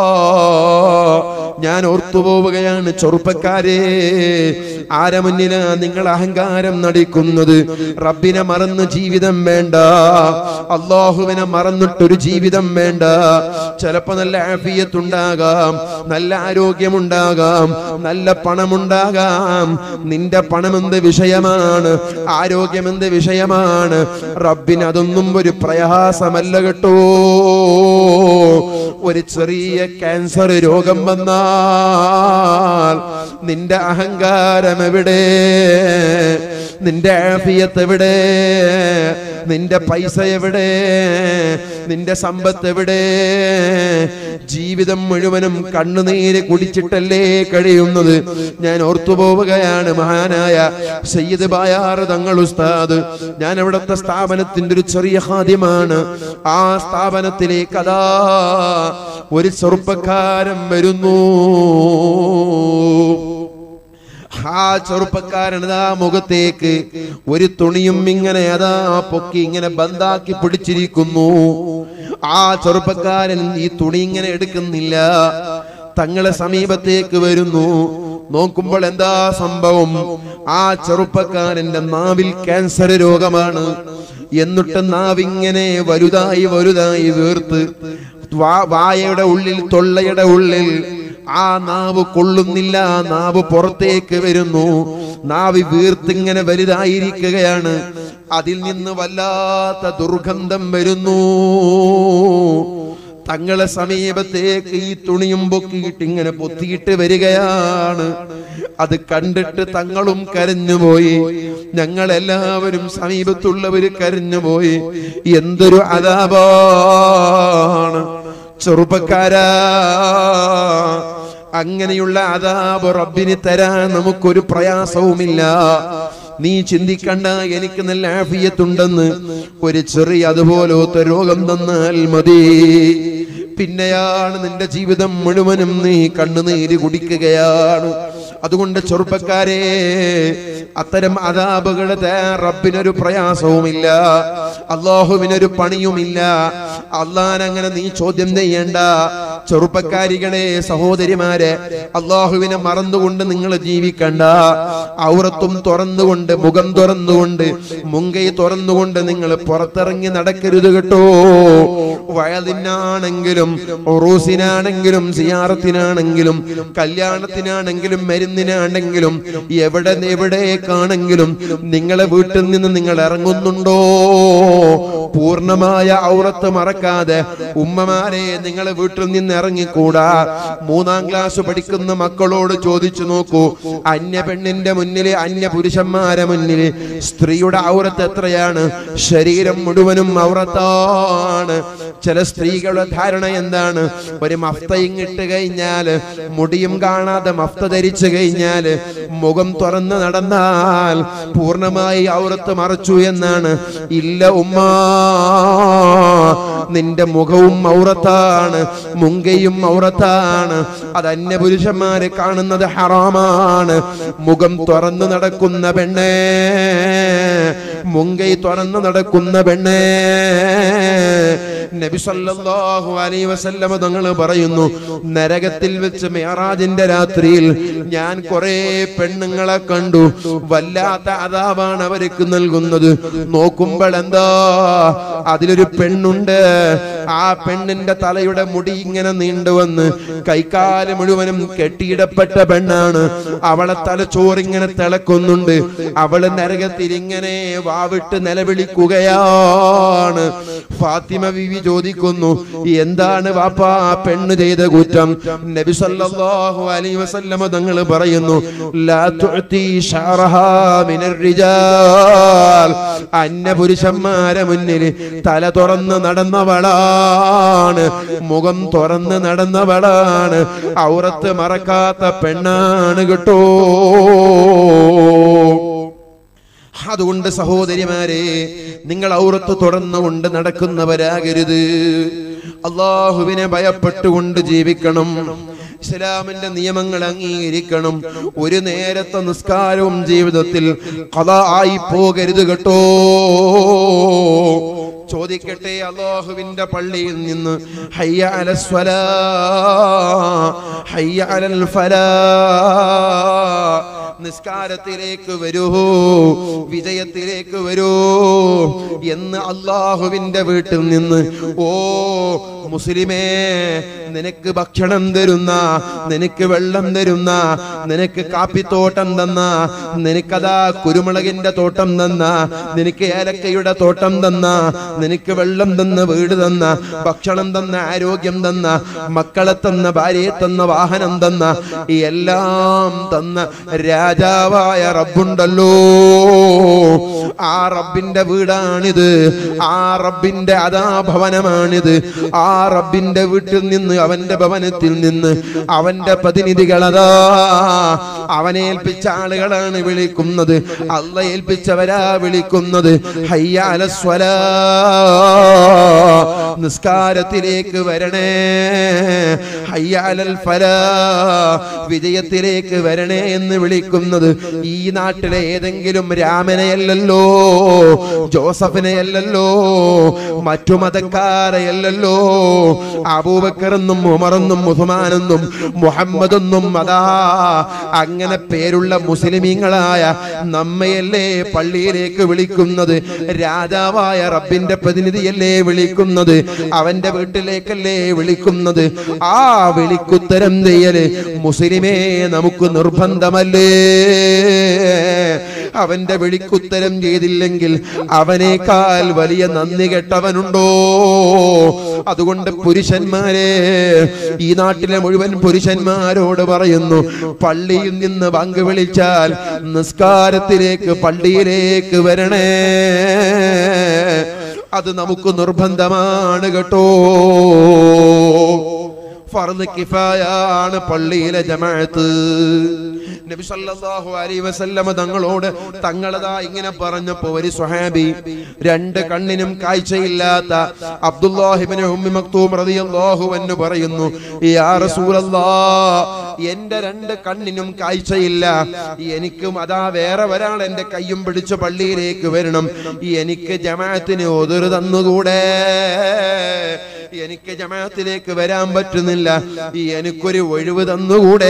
ഞാൻ ഓർത്തുപോവുകയാണ് ചെറുപ്പക്കാരെ ആരെ മുന്നിലാ നിങ്ങൾ അഹങ്കാരം നടിക്കുന്നത് റബ്ബിനെ മറന്ന് ജീവിതം വേണ്ട അള്ളാഹുവിനെ മറന്നിട്ടൊരു ജീവിതം വേണ്ട ചിലപ്പോ നല്ല ആഫിയത്തുണ്ടാകാം നല്ല ആരോഗ്യമുണ്ടാകാം നല്ല പണമുണ്ടാകാം നിന്റെ പണം എന്ത് വിഷയമാണ് ആരോഗ്യം എന്ത് വിഷയമാണ് റബ്ബിന് അതൊന്നും ഒരു പ്രയാസമല്ല കേട്ടോ ഒരു ചെറിയ ക്യാൻസർ രോഗം വന്നാൽ നിന്റെ അഹങ്കാരം എവിടെ നിന്റെ ആഫിയത്ത് എവിടെ നിന്റെ പൈസ എവിടെ നിന്റെ സമ്പത്ത് എവിടെ ജീവിതം മുഴുവനും കണ്ണുനീര് കുടിച്ചിട്ടല്ലേ കഴിയുന്നത് ഞാൻ ഓർത്തുപോവുകയാണ് മഹാനായ സയ്യിദ് ബായാറ് തങ്ങൾ ഉസ്താദ് ഞാൻ അവിടുത്തെ സ്ഥാപനത്തിന്റെ ഒരു ചെറിയ ഹാദ്യമാണ് ആ സ്ഥാപനത്തിലേക്ക് അതാ ഒരു ചെറുപ്പക്കാരൻ വരുന്നു ആ ചെറുപ്പക്കാരൻ അതാ മുഖത്തേക്ക് ഒരു തുണിയും ഇങ്ങനെ അതാ പൊക്കി ഇങ്ങനെ ബന്ധാക്കി പിടിച്ചിരിക്കുന്നു ആ ചെറുപ്പക്കാരൻ ഈ തുണി ഇങ്ങനെ എടുക്കുന്നില്ല തങ്ങളെ സമീപത്തേക്ക് വരുന്നു നോക്കുമ്പോൾ എന്താ സംഭവം ആ ചെറുപ്പക്കാരന്റെ നാവിൽ ക്യാൻസർ രോഗമാണ് എന്നിട്ട് നാവിങ്ങനെ വലുതായി വലുതായി വീർത്ത് വാ- വായയുടെ ഉള്ളിൽ തൊള്ളയുടെ ഉള്ളിൽ ആ നാവ് കൊള്ളുന്നില്ല ആ നാവ് പുറത്തേക്ക് വരുന്നു നാവ് വീർത്തിങ്ങനെ വലുതായിരിക്കുകയാണ് അതിൽ നിന്ന് വല്ലാത്ത ദുർഗന്ധം വരുന്നു തങ്ങളെ സമീപത്തേക്ക് ഈ തുണിയും പൊക്കിയിട്ട് ഇങ്ങനെ പൊത്തിയിട്ട് വരികയാണ് അത് കണ്ടിട്ട് തങ്ങളും കരഞ്ഞുപോയി ഞങ്ങളെല്ലാവരും സമീപത്തുള്ളവര് കരഞ്ഞുപോയി എന്തൊരു അതാപാണ് ചെറുപ്പക്കാരാ അങ്ങനെയുള്ള അതാബ് റബ്ബിന് തരാൻ നമുക്കൊരു പ്രയാസവുമില്ല നീ ചിന്തിക്കണ്ട എനിക്ക് നല്ല ആഫിയത്തുണ്ടെന്ന് ഒരു ചെറിയ അതുപോലത്തെ രോഗം തന്നാൽ മതി പിന്നെയാണ് നിന്റെ ജീവിതം മുഴുവനും നീ കണ്ണുനീര് കുടിക്കുകയാണ് അതുകൊണ്ട് ചെറുപ്പക്കാരെ അത്തരം അതാപുകളെ റബ്ബിനൊരു പ്രയാസവുമില്ല അള്ളാഹുവിനൊരു പണിയുമില്ല അള്ളാൻ അങ്ങനെ നീ ചോദ്യം ചെയ്യേണ്ട ചെറുപ്പക്കാരികളെ സഹോദരിമാരെ അള്ളാഹുവിനെ മറന്നുകൊണ്ട് നിങ്ങൾ ജീവിക്കണ്ട ഔറത്തും തുറന്നുകൊണ്ട് മുഖം തുറന്നുകൊണ്ട് മുങ്കൈ തുറന്നുകൊണ്ട് നിങ്ങൾ പുറത്തിറങ്ങി നടക്കരുത് കേട്ടോ വയലിനാണെങ്കിലും ഉറൂസിനാണെങ്കിലും സിയാറത്തിനാണെങ്കിലും കല്യാണത്തിനാണെങ്കിലും മരുന്നിനാണെങ്കിലും എവിടെ എവിടേക്കാണെങ്കിലും നിങ്ങളെ വീട്ടിൽ നിന്ന് നിങ്ങൾ ഇറങ്ങുന്നുണ്ടോ പൂർണ്ണമായ ഔറത്ത് മറക്കാതെ ഉമ്മമാരെ നിങ്ങളെ വീട്ടിൽ നിന്ന് ഇറങ്ങിക്കൂടാ മൂന്നാം ക്ലാസ് പഠിക്കുന്ന മക്കളോട് ചോദിച്ചു നോക്കൂ അന്യ പെണ്ണിന്റെ മുന്നിൽ അന്യ പുരുഷന്മാരെ മുന്നിൽ സ്ത്രീയുടെ ഔറത്ത് എത്രയാണ് ശരീരം മുഴുവനും ഔറത്താണ് ചില സ്ത്രീകളുടെ ധാരണ എന്താണ് ഒരു മഫ്തയും ഇട്ട് കഴിഞ്ഞാൽ മുടിയും കാണാതെ മഫ്ത ധരിച്ചു കഴിഞ്ഞാൽ മുഖം തുറന്ന് നടന്നാൽ പൂർണ്ണമായി ഔറത്ത് മറച്ചു എന്നാണ് ഇല്ല ഉമ്മ നിന്റെ മുഖവും ഔറത്താണ് മുങ്കയും ഔറത്താണ് അത് അന്യപുരുഷന്മാരെ കാണുന്നത് ഹറാമാണ് മുഖം തുറന്നു നടക്കുന്ന പെണ്ണേ മുങ്കൈ തുറന്നു നടക്കുന്ന പെണ്ണേ നബി സല്ലല്ലാഹു അലൈഹി വസല്ലമ തങ്ങൾ പറയുന്നു നരകത്തിൽ വെച്ച് മേറാജിന്റെ രാത്രിയിൽ ഞാൻ കുറെ പെണ്ണുങ്ങളെ കണ്ടു വല്ലാത്ത അതാവാണ് അവർക്ക് നൽകുന്നത് നോക്കുമ്പോൾ എന്താ അതിലൊരു പെണ്ണുണ്ട് ആ പെണ്ണിന്റെ തലയുടെ മുടി ഇങ്ങനെ നീണ്ടുവന്ന് കൈക്കാല് മുഴുവനും കെട്ടിയിടപ്പെട്ട പെണ്ണാണ് അവളെ തലച്ചോറിങ്ങനെ തിളക്കുന്നുണ്ട് അവള് നരകത്തിൽ ഇങ്ങനെ വാവിട്ട് നിലവിളിക്കുകയാണ് ഫാത്തിമ ബിവി ചോദിക്കുന്നു എന്താണ് വാപ്പാ ആ പെണ്ണ് ചെയ്ത കുറ്റം നബി സല്ലല്ലാഹു അലൈഹി വസല്ലമ തങ്ങൾ പറയുന്നു ലാ തുഅതി ശഅറഹാ മിനർ റിജാൽ അന്യ പുരുഷന്മാരെ മുന്നിൽ തല തുറന്ന് നടന്നവളാണ് മുഖം തുറന്ന് നടന്നവളാണ് ഔറത്ത് മറക്കാത്ത പെണ്ണാണ് കേട്ടോ അതുകൊണ്ട് സഹോദരിമാരെ നിങ്ങൾ ഔറത്ത് തുറന്നുകൊണ്ട് നടക്കുന്നവരാകരുത് അള്ളാഹുവിനെ ഭയപ്പെട്ടുകൊണ്ട് ജീവിക്കണം ഇസ്ലാമിന്റെ നിയമങ്ങൾ അംഗീകരിക്കണം ഒരു നേരത്തെ നിസ്കാരവും ജീവിതത്തിൽ കഥ ആയി പോകരുത് കേട്ടോ ചോദിക്കട്ടെ അള്ളാഹുവിന്റെ പള്ളിയിൽ നിന്ന് ഹയ്യ അലസ്വലാ ഹയ്യ അലൽ ഫലാ നിസ്കാരത്തിലേക്ക് വരൂ വിജയത്തിലേക്ക് വരൂ എന്ന് അള്ളാഹുവിന്റെ വീട്ടിൽ നിന്ന് ഓ മുസ്ലിമേ നിനക്ക് ഭക്ഷണം തരുന്ന നിനക്ക് വെള്ളം തരുന്ന നിനക്ക് കാപ്പിത്തോട്ടം തന്ന നിനക്കതാ കുരുമുളകിന്റെ തോട്ടം തന്ന നിനക്ക് ഏലക്കയുടെ തോട്ടം തന്ന നിനക്ക് വെള്ളം തന്ന വീട് തന്ന ഭക്ഷണം തന്ന ആരോഗ്യം തന്ന മക്കളെ തന്ന ഭാര്യയെ തന്ന വാഹനം തന്ന ഈ എല്ലാം തന്ന രാജാവായ റബ്ബുണ്ടല്ലോ ആ റബ്ബിന്റെ വീടാണിത് ആ റബ്ബിന്റെ അതാ ഭവനമാണിത് ആ റബ്ബിന്റെ വീട്ടിൽ നിന്ന് അവന്റെ ഭവനത്തിൽ നിന്ന് അവന്റെ പ്രതിനിധികളതാ അവനെ ഏൽപ്പിച്ച ആളുകളാണ് വിളിക്കുന്നത് അല്ല ഏൽപ്പിച്ചവരാ വിളിക്കുന്നത് ഹയ്യാലസ്വലാ നിസ്കാരത്തിലേക്ക് വരണേ ഹയ്യാലൽ ഫലാ വിജയത്തിലേക്ക് വരണേ എന്ന് വിളിക്കുന്നത് ഈ നാട്ടിലെ ഏതെങ്കിലും രാമനെയല്ലല്ലോ ജോസഫിനെയല്ലല്ലോ മറ്റു മതക്കാരെയല്ലല്ലോ അബൂബക്കറെന്നും ഉമറെന്നും ഉസ്മാനെന്നും മുഹമ്മദെന്നും അതാ അങ്ങനെ പേരുള്ള മുസ്ലിമീങ്ങളായ നമ്മയല്ലേ പള്ളിയിലേക്ക് വിളിക്കുന്നത് രാജാവായ റബ്ബിന്റെ പ്രതിനിധിയല്ലേ വിളിക്കുന്നത് അവന്റെ വീട്ടിലേക്കല്ലേ വിളിക്കുന്നത് ആ വിളിക്കുത്തരം ചെയ്യല് മുസ്ലിമേ നമുക്ക് നിർബന്ധമല്ലേ അവന്റെ വിളിക്കുത്തരം ചെയ്തില്ലെങ്കിൽ അവനേക്കാൾ വലിയ നന്ദി കെട്ടവനുണ്ടോ അതുകൊണ്ട് പുരുഷന്മാരെ ഈ നാട്ടിലെ മുഴുവൻ പുരുഷന്മാരോട് പറയുന്നു പള്ളിയിൽ നിന്ന് പങ്ക് വിളിച്ചാൽ നിസ്കാരത്തിലേക്ക് പള്ളിയിലേക്ക് വരണേ അത് നമുക്ക് നിർബന്ധമാണ് കേട്ടോ ഫർദ് കിഫായാണ് പള്ളിയിലെ ജമാഅത്ത് നബി സല്ലല്ലാഹു അലൈഹി വസല്ലമ തങ്ങളോട് തങ്ങളതാ ഇങ്ങനെ പറഞ്ഞപ്പോ ഒരു സ്വഹാബി രണ്ട് കണ്ണിനും കാഴ്ചയില്ലാത്ത അബ്ദുല്ലാഹിബ്നു ഉമ്മി മക്തൂം റളിയല്ലാഹു അൻഹു പറയുന്നു യാ റസൂലല്ലാഹ് എന്റെ രണ്ട് കണ്ണിനും കാഴ്ചയില്ല എനിക്കും അതാ വേറെ ഒരാൾ എന്റെ കയ്യും പിടിച്ച് പള്ളിയിലേക്ക് വരണം എനിക്ക് ജമാഅത്തിന് ഒതിർ തന്നുകൂടെ എനിക്ക് ജമാഅത്തിലേക്ക് വരാൻ പറ്റുന്നില്ല എനിക്കൊരു ഒഴിവ് തന്നുകൂടെ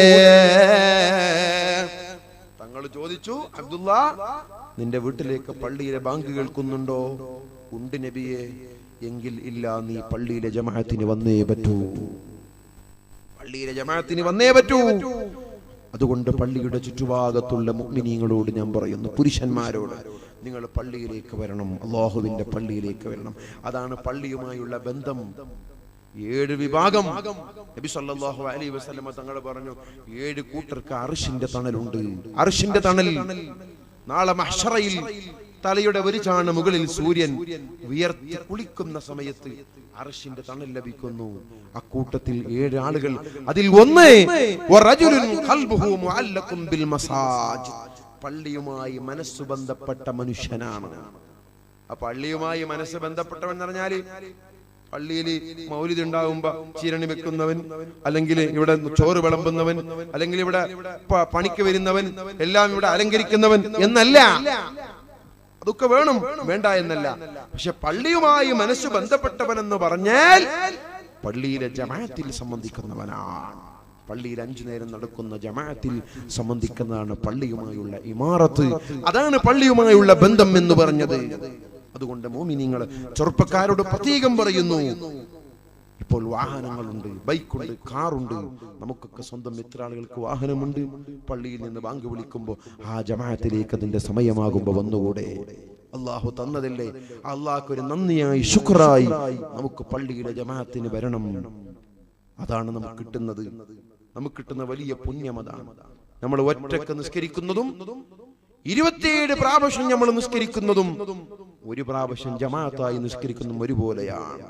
തങ്ങൾ ചോദിച്ചു അബ്ദുള്ള നിന്റെ വീട്ടിലേക്ക് പള്ളിയിലെ ബാങ്ക് കേൾക്കുന്നുണ്ടോ ഉണ്ട് നബിയെ എങ്കിൽ ഇല്ല നീ പള്ളിയിലെ ജമാഅത്തിന് വന്നേ പറ്റൂ പള്ളിയിലെ ജമാഅത്തിന് വന്നേ പറ്റൂ അതുകൊണ്ട് പള്ളിയുടെ ചുറ്റുഭാഗത്തുള്ള മുഗ്മിനീങ്ങളോട് ഞാൻ പറയുന്നു പുരുഷന്മാരോട് നിങ്ങൾ പള്ളിയിലേക്ക് വരണം അള്ളാഹുവിന്റെ പള്ളിയിലേക്ക് വരണം അതാണ് പള്ളിയുമായുള്ള ബന്ധം ഏഴ് വിഭാഗം നബി സല്ലല്ലാഹു അലൈഹി വസല്ലമ തങ്ങൾ പറഞ്ഞു ഏഴ് കൂട്ടർക്ക് അർഷിന്റെ തണലുണ്ട് അർഷിന്റെ തണൽ നാളെ മഹ്ശറയിൽ തലയുടെ ഒരു ചാണ് മുകളിൽ സൂര്യൻ ഉയർത്തി കുളിക്കുന്ന സമയത്ത് അർഷിന്റെ തണൽ ലഭിക്കുന്നു അക്കൂട്ടത്തിൽ ഏഴ് ആളുകൾ അതിൽ ഒന്ന് വറജുലുൻ ഖൽബുഹു മുഅല്ലഖും ബിൽ മസാജ് പള്ളിയുമായി മനസ്സു ബന്ധപ്പെട്ട മനുഷ്യനാണ് ആ പള്ളിയുമായി മനസ്സ് ബന്ധപ്പെട്ടവൻ എന്ന് പറഞ്ഞാല് പള്ളിയിൽ മൗലിദ് ഉണ്ടാകുമ്പോ ചീരണി വെക്കുന്നവൻ അല്ലെങ്കിൽ ഇവിടെ ചോറ് വിളമ്പുന്നവൻ അല്ലെങ്കിൽ ഇവിടെ പ- പണിക്ക് വരുന്നവൻ എല്ലാം ഇവിടെ അലങ്കരിക്കുന്നവൻ എന്നല്ല അതൊക്കെ വേണം വേണ്ട എന്നല്ല പക്ഷെ പള്ളിയുമായി മനസ്സ് ബന്ധപ്പെട്ടവൻ എന്ന് പറഞ്ഞാൽ പള്ളിയിലെ ജമാഅത്തിൽ സംബന്ധിക്കുന്നവനാണ് പള്ളിയിൽ അഞ്ചു നേരം നടക്കുന്ന ജമാഅത്തിൽ സംബന്ധിക്കുന്നതാണ് പള്ളിയുമായുള്ള ഇമാറത്ത് അതാണ് പള്ളിയുമായുള്ള ബന്ധം എന്ന് പറഞ്ഞത് അതുകൊണ്ട് മോമിനിങ്ങൾ ചെറുപ്പക്കാരോട് പ്രത്യേകം പറയുന്നു ഇപ്പോൾ വാഹനങ്ങളുണ്ട് ബൈക്കുണ്ട് കാറുണ്ട് നമുക്കൊക്കെ സ്വന്തം മിത്ര ആളുകൾക്ക് വാഹനമുണ്ട് പള്ളിയിൽ നിന്ന് ബാങ്ക് വിളിക്കുമ്പോൾ ആ ജമാഅത്തിലേക്ക് അതിന്റെ സമയമാകുമ്പോൾ വന്നുകൂടെ അള്ളാഹു തന്നതല്ലേ അള്ളാഹ്ക്ക് ഒരു നന്ദിയായി ശുക്രായി നമുക്ക് പള്ളിയുടെ ജമാഅത്തിന് വരണം അതാണ് നമുക്ക് കിട്ടുന്നത് നമുക്ക് കിട്ടുന്ന വലിയ പുണ്യം അതാണ് നമ്മൾ ഒറ്റക്ക് നിസ്കരിക്കുന്നതും ഇരുപത്തിയേഴ് പ്രാവശ്യം നമ്മൾ നിസ്കരിക്കുന്നതും ഒരു പ്രാവശ്യം ജമാഅത്തായി നിസ്കരിക്കുന്നതും ഒരുപോലെയാണ്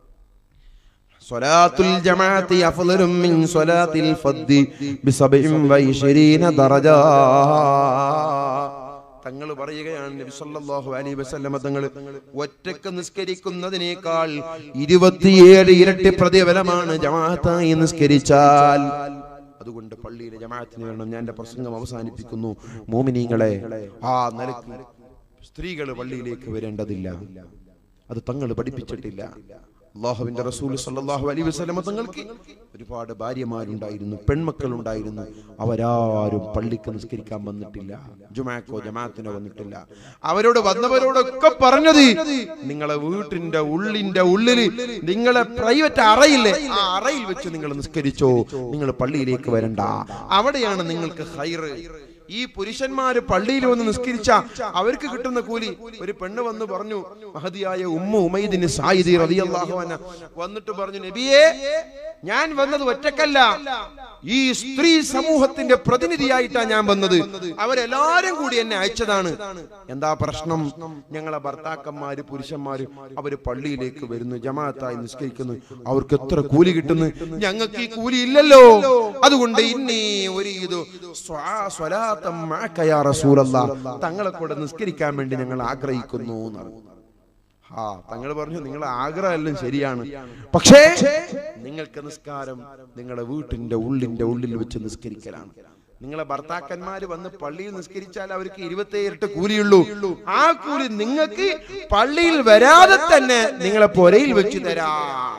സ്വലാത്തുൽ ജമാഅത്തി അഫ്ളലും മിൻ സ്വലാത്തിൽ ഫദ്ദി ബിസബഇൻ വഇശ്രീന ദറജ തങ്ങൾ പറയുകയാണ് നബി സല്ലല്ലാഹു അലൈഹി വസല്ലമ തങ്ങൾ ഒറ്റക്ക് നിസ്കരിക്കുന്നതിനേക്കാൾ ഇരുപത്തിയേഴ് ഇരട്ടി പ്രതിഫലമാണ് ജമാഅത്തായി നിസ്കരിച്ചാൽ അതുകൊണ്ട് പള്ളിയിലെ ജമാഅത്തിന് വേണം ഞാൻ എന്റെ പ്രസംഗം അവസാനിപ്പിക്കുന്നു മോമിനീങ്ങളെ ആ നിലക്ക് സ്ത്രീകൾ പള്ളിയിലേക്ക് വരേണ്ടതില്ല അത് തങ്ങൾ പഠിപ്പിച്ചിട്ടില്ല അള്ളാഹുവിന്റെ റസൂൽ സല്ലല്ലാഹു അലൈഹി വസല്ലമ തങ്ങൾക്ക് ഒരുപാട് ഭാര്യമാരുണ്ടായിരുന്നു പെൺമക്കൾ ഉണ്ടായിരുന്നു അവരാരും പള്ളിക്ക് നിസ്കരിക്കാൻ വന്നിട്ടില്ല ജുമാക്കോ ജമാഅത്തിനോ വന്നിട്ടില്ല അവരോട് വന്നവരോടൊക്കെ പറഞ്ഞത് നിങ്ങളെ വീട്ടിന്റെ ഉള്ളിന്റെ ഉള്ളില് നിങ്ങളെ പ്രൈവറ്റ് അറയില്ലേ ആ അറയിൽ വെച്ച് നിങ്ങൾ നിസ്കരിച്ചോ നിങ്ങൾ പള്ളിയിലേക്ക് വരണ്ട അവിടെയാണ് നിങ്ങൾക്ക് ഹൈറ് ഈ പുരുഷന്മാര് പള്ളിയിൽ വന്ന് നിസ്കരിച്ച അവർക്ക് കിട്ടുന്ന കൂലി ഒരു പെണ്ണ് വന്ന് പറഞ്ഞു മഹതിയായ ഉമ്മ ഉമൈദിന് സായിദി റളിയല്ലാഹു അൻഹ വന്നിട്ട് പറഞ്ഞു നബിയേ ഞാൻ വന്നത് ഒറ്റക്കല്ല ഈ സ്ത്രീ സമൂഹത്തിന്റെ പ്രതിനിധിയായിട്ടാ ഞാൻ വന്നത് അവരെല്ലാരും കൂടി എന്നെ അയച്ചതാണ് എന്താ പ്രശ്നം ഞങ്ങളെ ഭർത്താക്കന്മാര് പുരുഷന്മാര് അവര് പള്ളിയിലേക്ക് വരുന്നു ജമാഅത്തായി നിസ്കരിക്കുന്നു അവർക്ക് എത്ര കൂലി കിട്ടുന്നു ഞങ്ങൾക്ക് ഈ കൂലി ഇല്ലല്ലോ അതുകൊണ്ട് ഇന്നീ ഒരു ഇത് സ്വലാത്തം മഅക യാ റസൂലല്ലാഹ്. തങ്ങളെ കൂടെ നിസ്കരിക്കാൻ വേണ്ടി ഞങ്ങൾ ആഗ്രഹിക്കുന്നു എന്നാണ് ആ തങ്ങൾ പറഞ്ഞു നിങ്ങളെ ആഗ്രഹമെല്ലാം ശരിയാണ് പക്ഷേ നിങ്ങൾക്ക് നിസ്കാരം നിങ്ങളുടെ വീട്ടിന്റെ ഉള്ളിന്റെ ഉള്ളിൽ വെച്ച് നിസ്കരിക്കലാണ് നിങ്ങളെ ഭർത്താക്കന്മാര് വന്ന് പള്ളിയിൽ നിസ്കരിച്ചാൽ അവർക്ക് ഇരുപത്തിയേഴ് കൂലിയുള്ളൂ ആ കൂലി നിങ്ങൾക്ക് പള്ളിയിൽ വരാതെ തന്നെ നിങ്ങളെ പൊരയിൽ വെച്ച് തരാം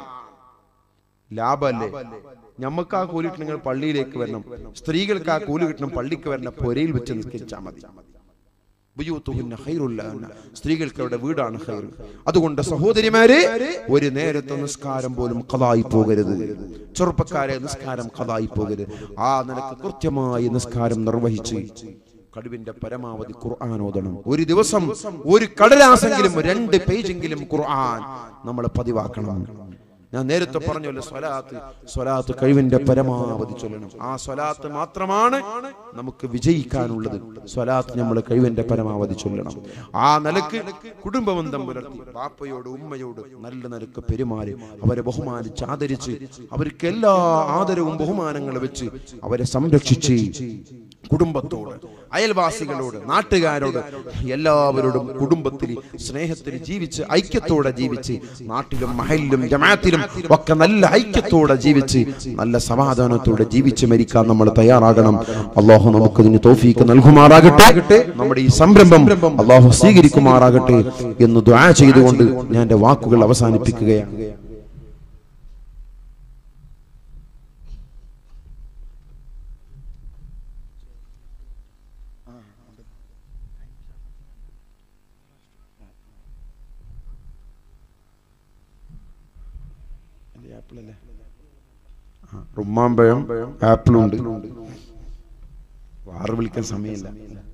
ലാഭല്ലേ ഞമ്മക്ക് ആ കൂലി കിട്ടണം നിങ്ങൾ പള്ളിയിലേക്ക് വരണം സ്ത്രീകൾക്ക് ആ കൂലി കിട്ടണം പള്ളിക്ക് വരണം പൊരയിൽ വെച്ച് നിസ്കരിച്ചാൽ മതി ബുയൂത്തുഹുന്ന ഖൈറുൽ ലഹുന്ന. സ്ത്രീകൾക്ക് അവരുടെ വീടാണ് ഹൈർ അതുകൊണ്ട് സഹോദരിമാരെ ഒരു നേരത്തെ നിസ്കാരം പോലും കഥായി പോകരുത് ചെറുപ്പക്കാരെ നിസ്കാരം കഥായി പോകരുത് ആ നിലക്ക് കൃത്യമായി നിസ്കാരം നിർവഹിച്ച് കടുവിന്റെ പരമാവധി ഖുർആൻ ഓതണം ഒരു ദിവസം ഒരു കടലാസെങ്കിലും രണ്ട് പേജെങ്കിലും ഖുർആൻ നമ്മൾ പതിവാക്കണം ഞാൻ നേരത്തെ പറഞ്ഞല്ലോ സ്വലാത്ത് സ്വലാത്ത് കഴിവിന്റെ പരമാവധി ചൊല്ലണം ആ സ്വലാത്ത് മാത്രമാണ് നമുക്ക് വിജയിക്കാനുള്ളത് സ്വലാത്ത് നമ്മൾ കഴിവിന്റെ പരമാവധി ചൊല്ലണം ആ നിലക്ക് കുടുംബബന്ധം പുലർത്തി പാപ്പയോട് ഉമ്മയോട് നല്ല നിലക്ക് പെരുമാറി അവരെ ബഹുമാനിച്ച് ആദരിച്ച് അവർക്ക് എല്ലാ ആദരവും ബഹുമാനങ്ങളും വെച്ച് അവരെ സംരക്ഷിച്ച് കുടുംബത്തോട് അയൽവാസികളോട് നാട്ടുകാരോട് എല്ലാവരോടും കുടുംബത്തിൽ സ്നേഹത്തിൽ ജീവിച്ച് ഐക്യത്തോടെ ജീവിച്ച് നാട്ടിലും മഹലിലും ജമാത്തിലും ഒക്കെ നല്ല ഐക്യത്തോടെ ജീവിച്ച് നല്ല സമാധാനത്തോടെ ജീവിച്ച് മരിക്കാൻ നമ്മൾ തയ്യാറാകണം അള്ളാഹു നമുക്ക് ഇതിന് തോഫീക്ക് നൽകുമാറാകട്ടെ നമ്മുടെ ഈ സംരംഭം അള്ളാഹു സ്വീകരിക്കുമാറാകട്ടെ എന്ന് ദ്വാ ചെയ്തുകൊണ്ട് ഞാൻ എന്റെ വാക്കുകൾ അവസാനിപ്പിക്കുകയാണ് റുമ്മാമ്പഴം ആപ്പിളുണ്ട് വാറ് വിളിക്കാൻ സമയമില്ല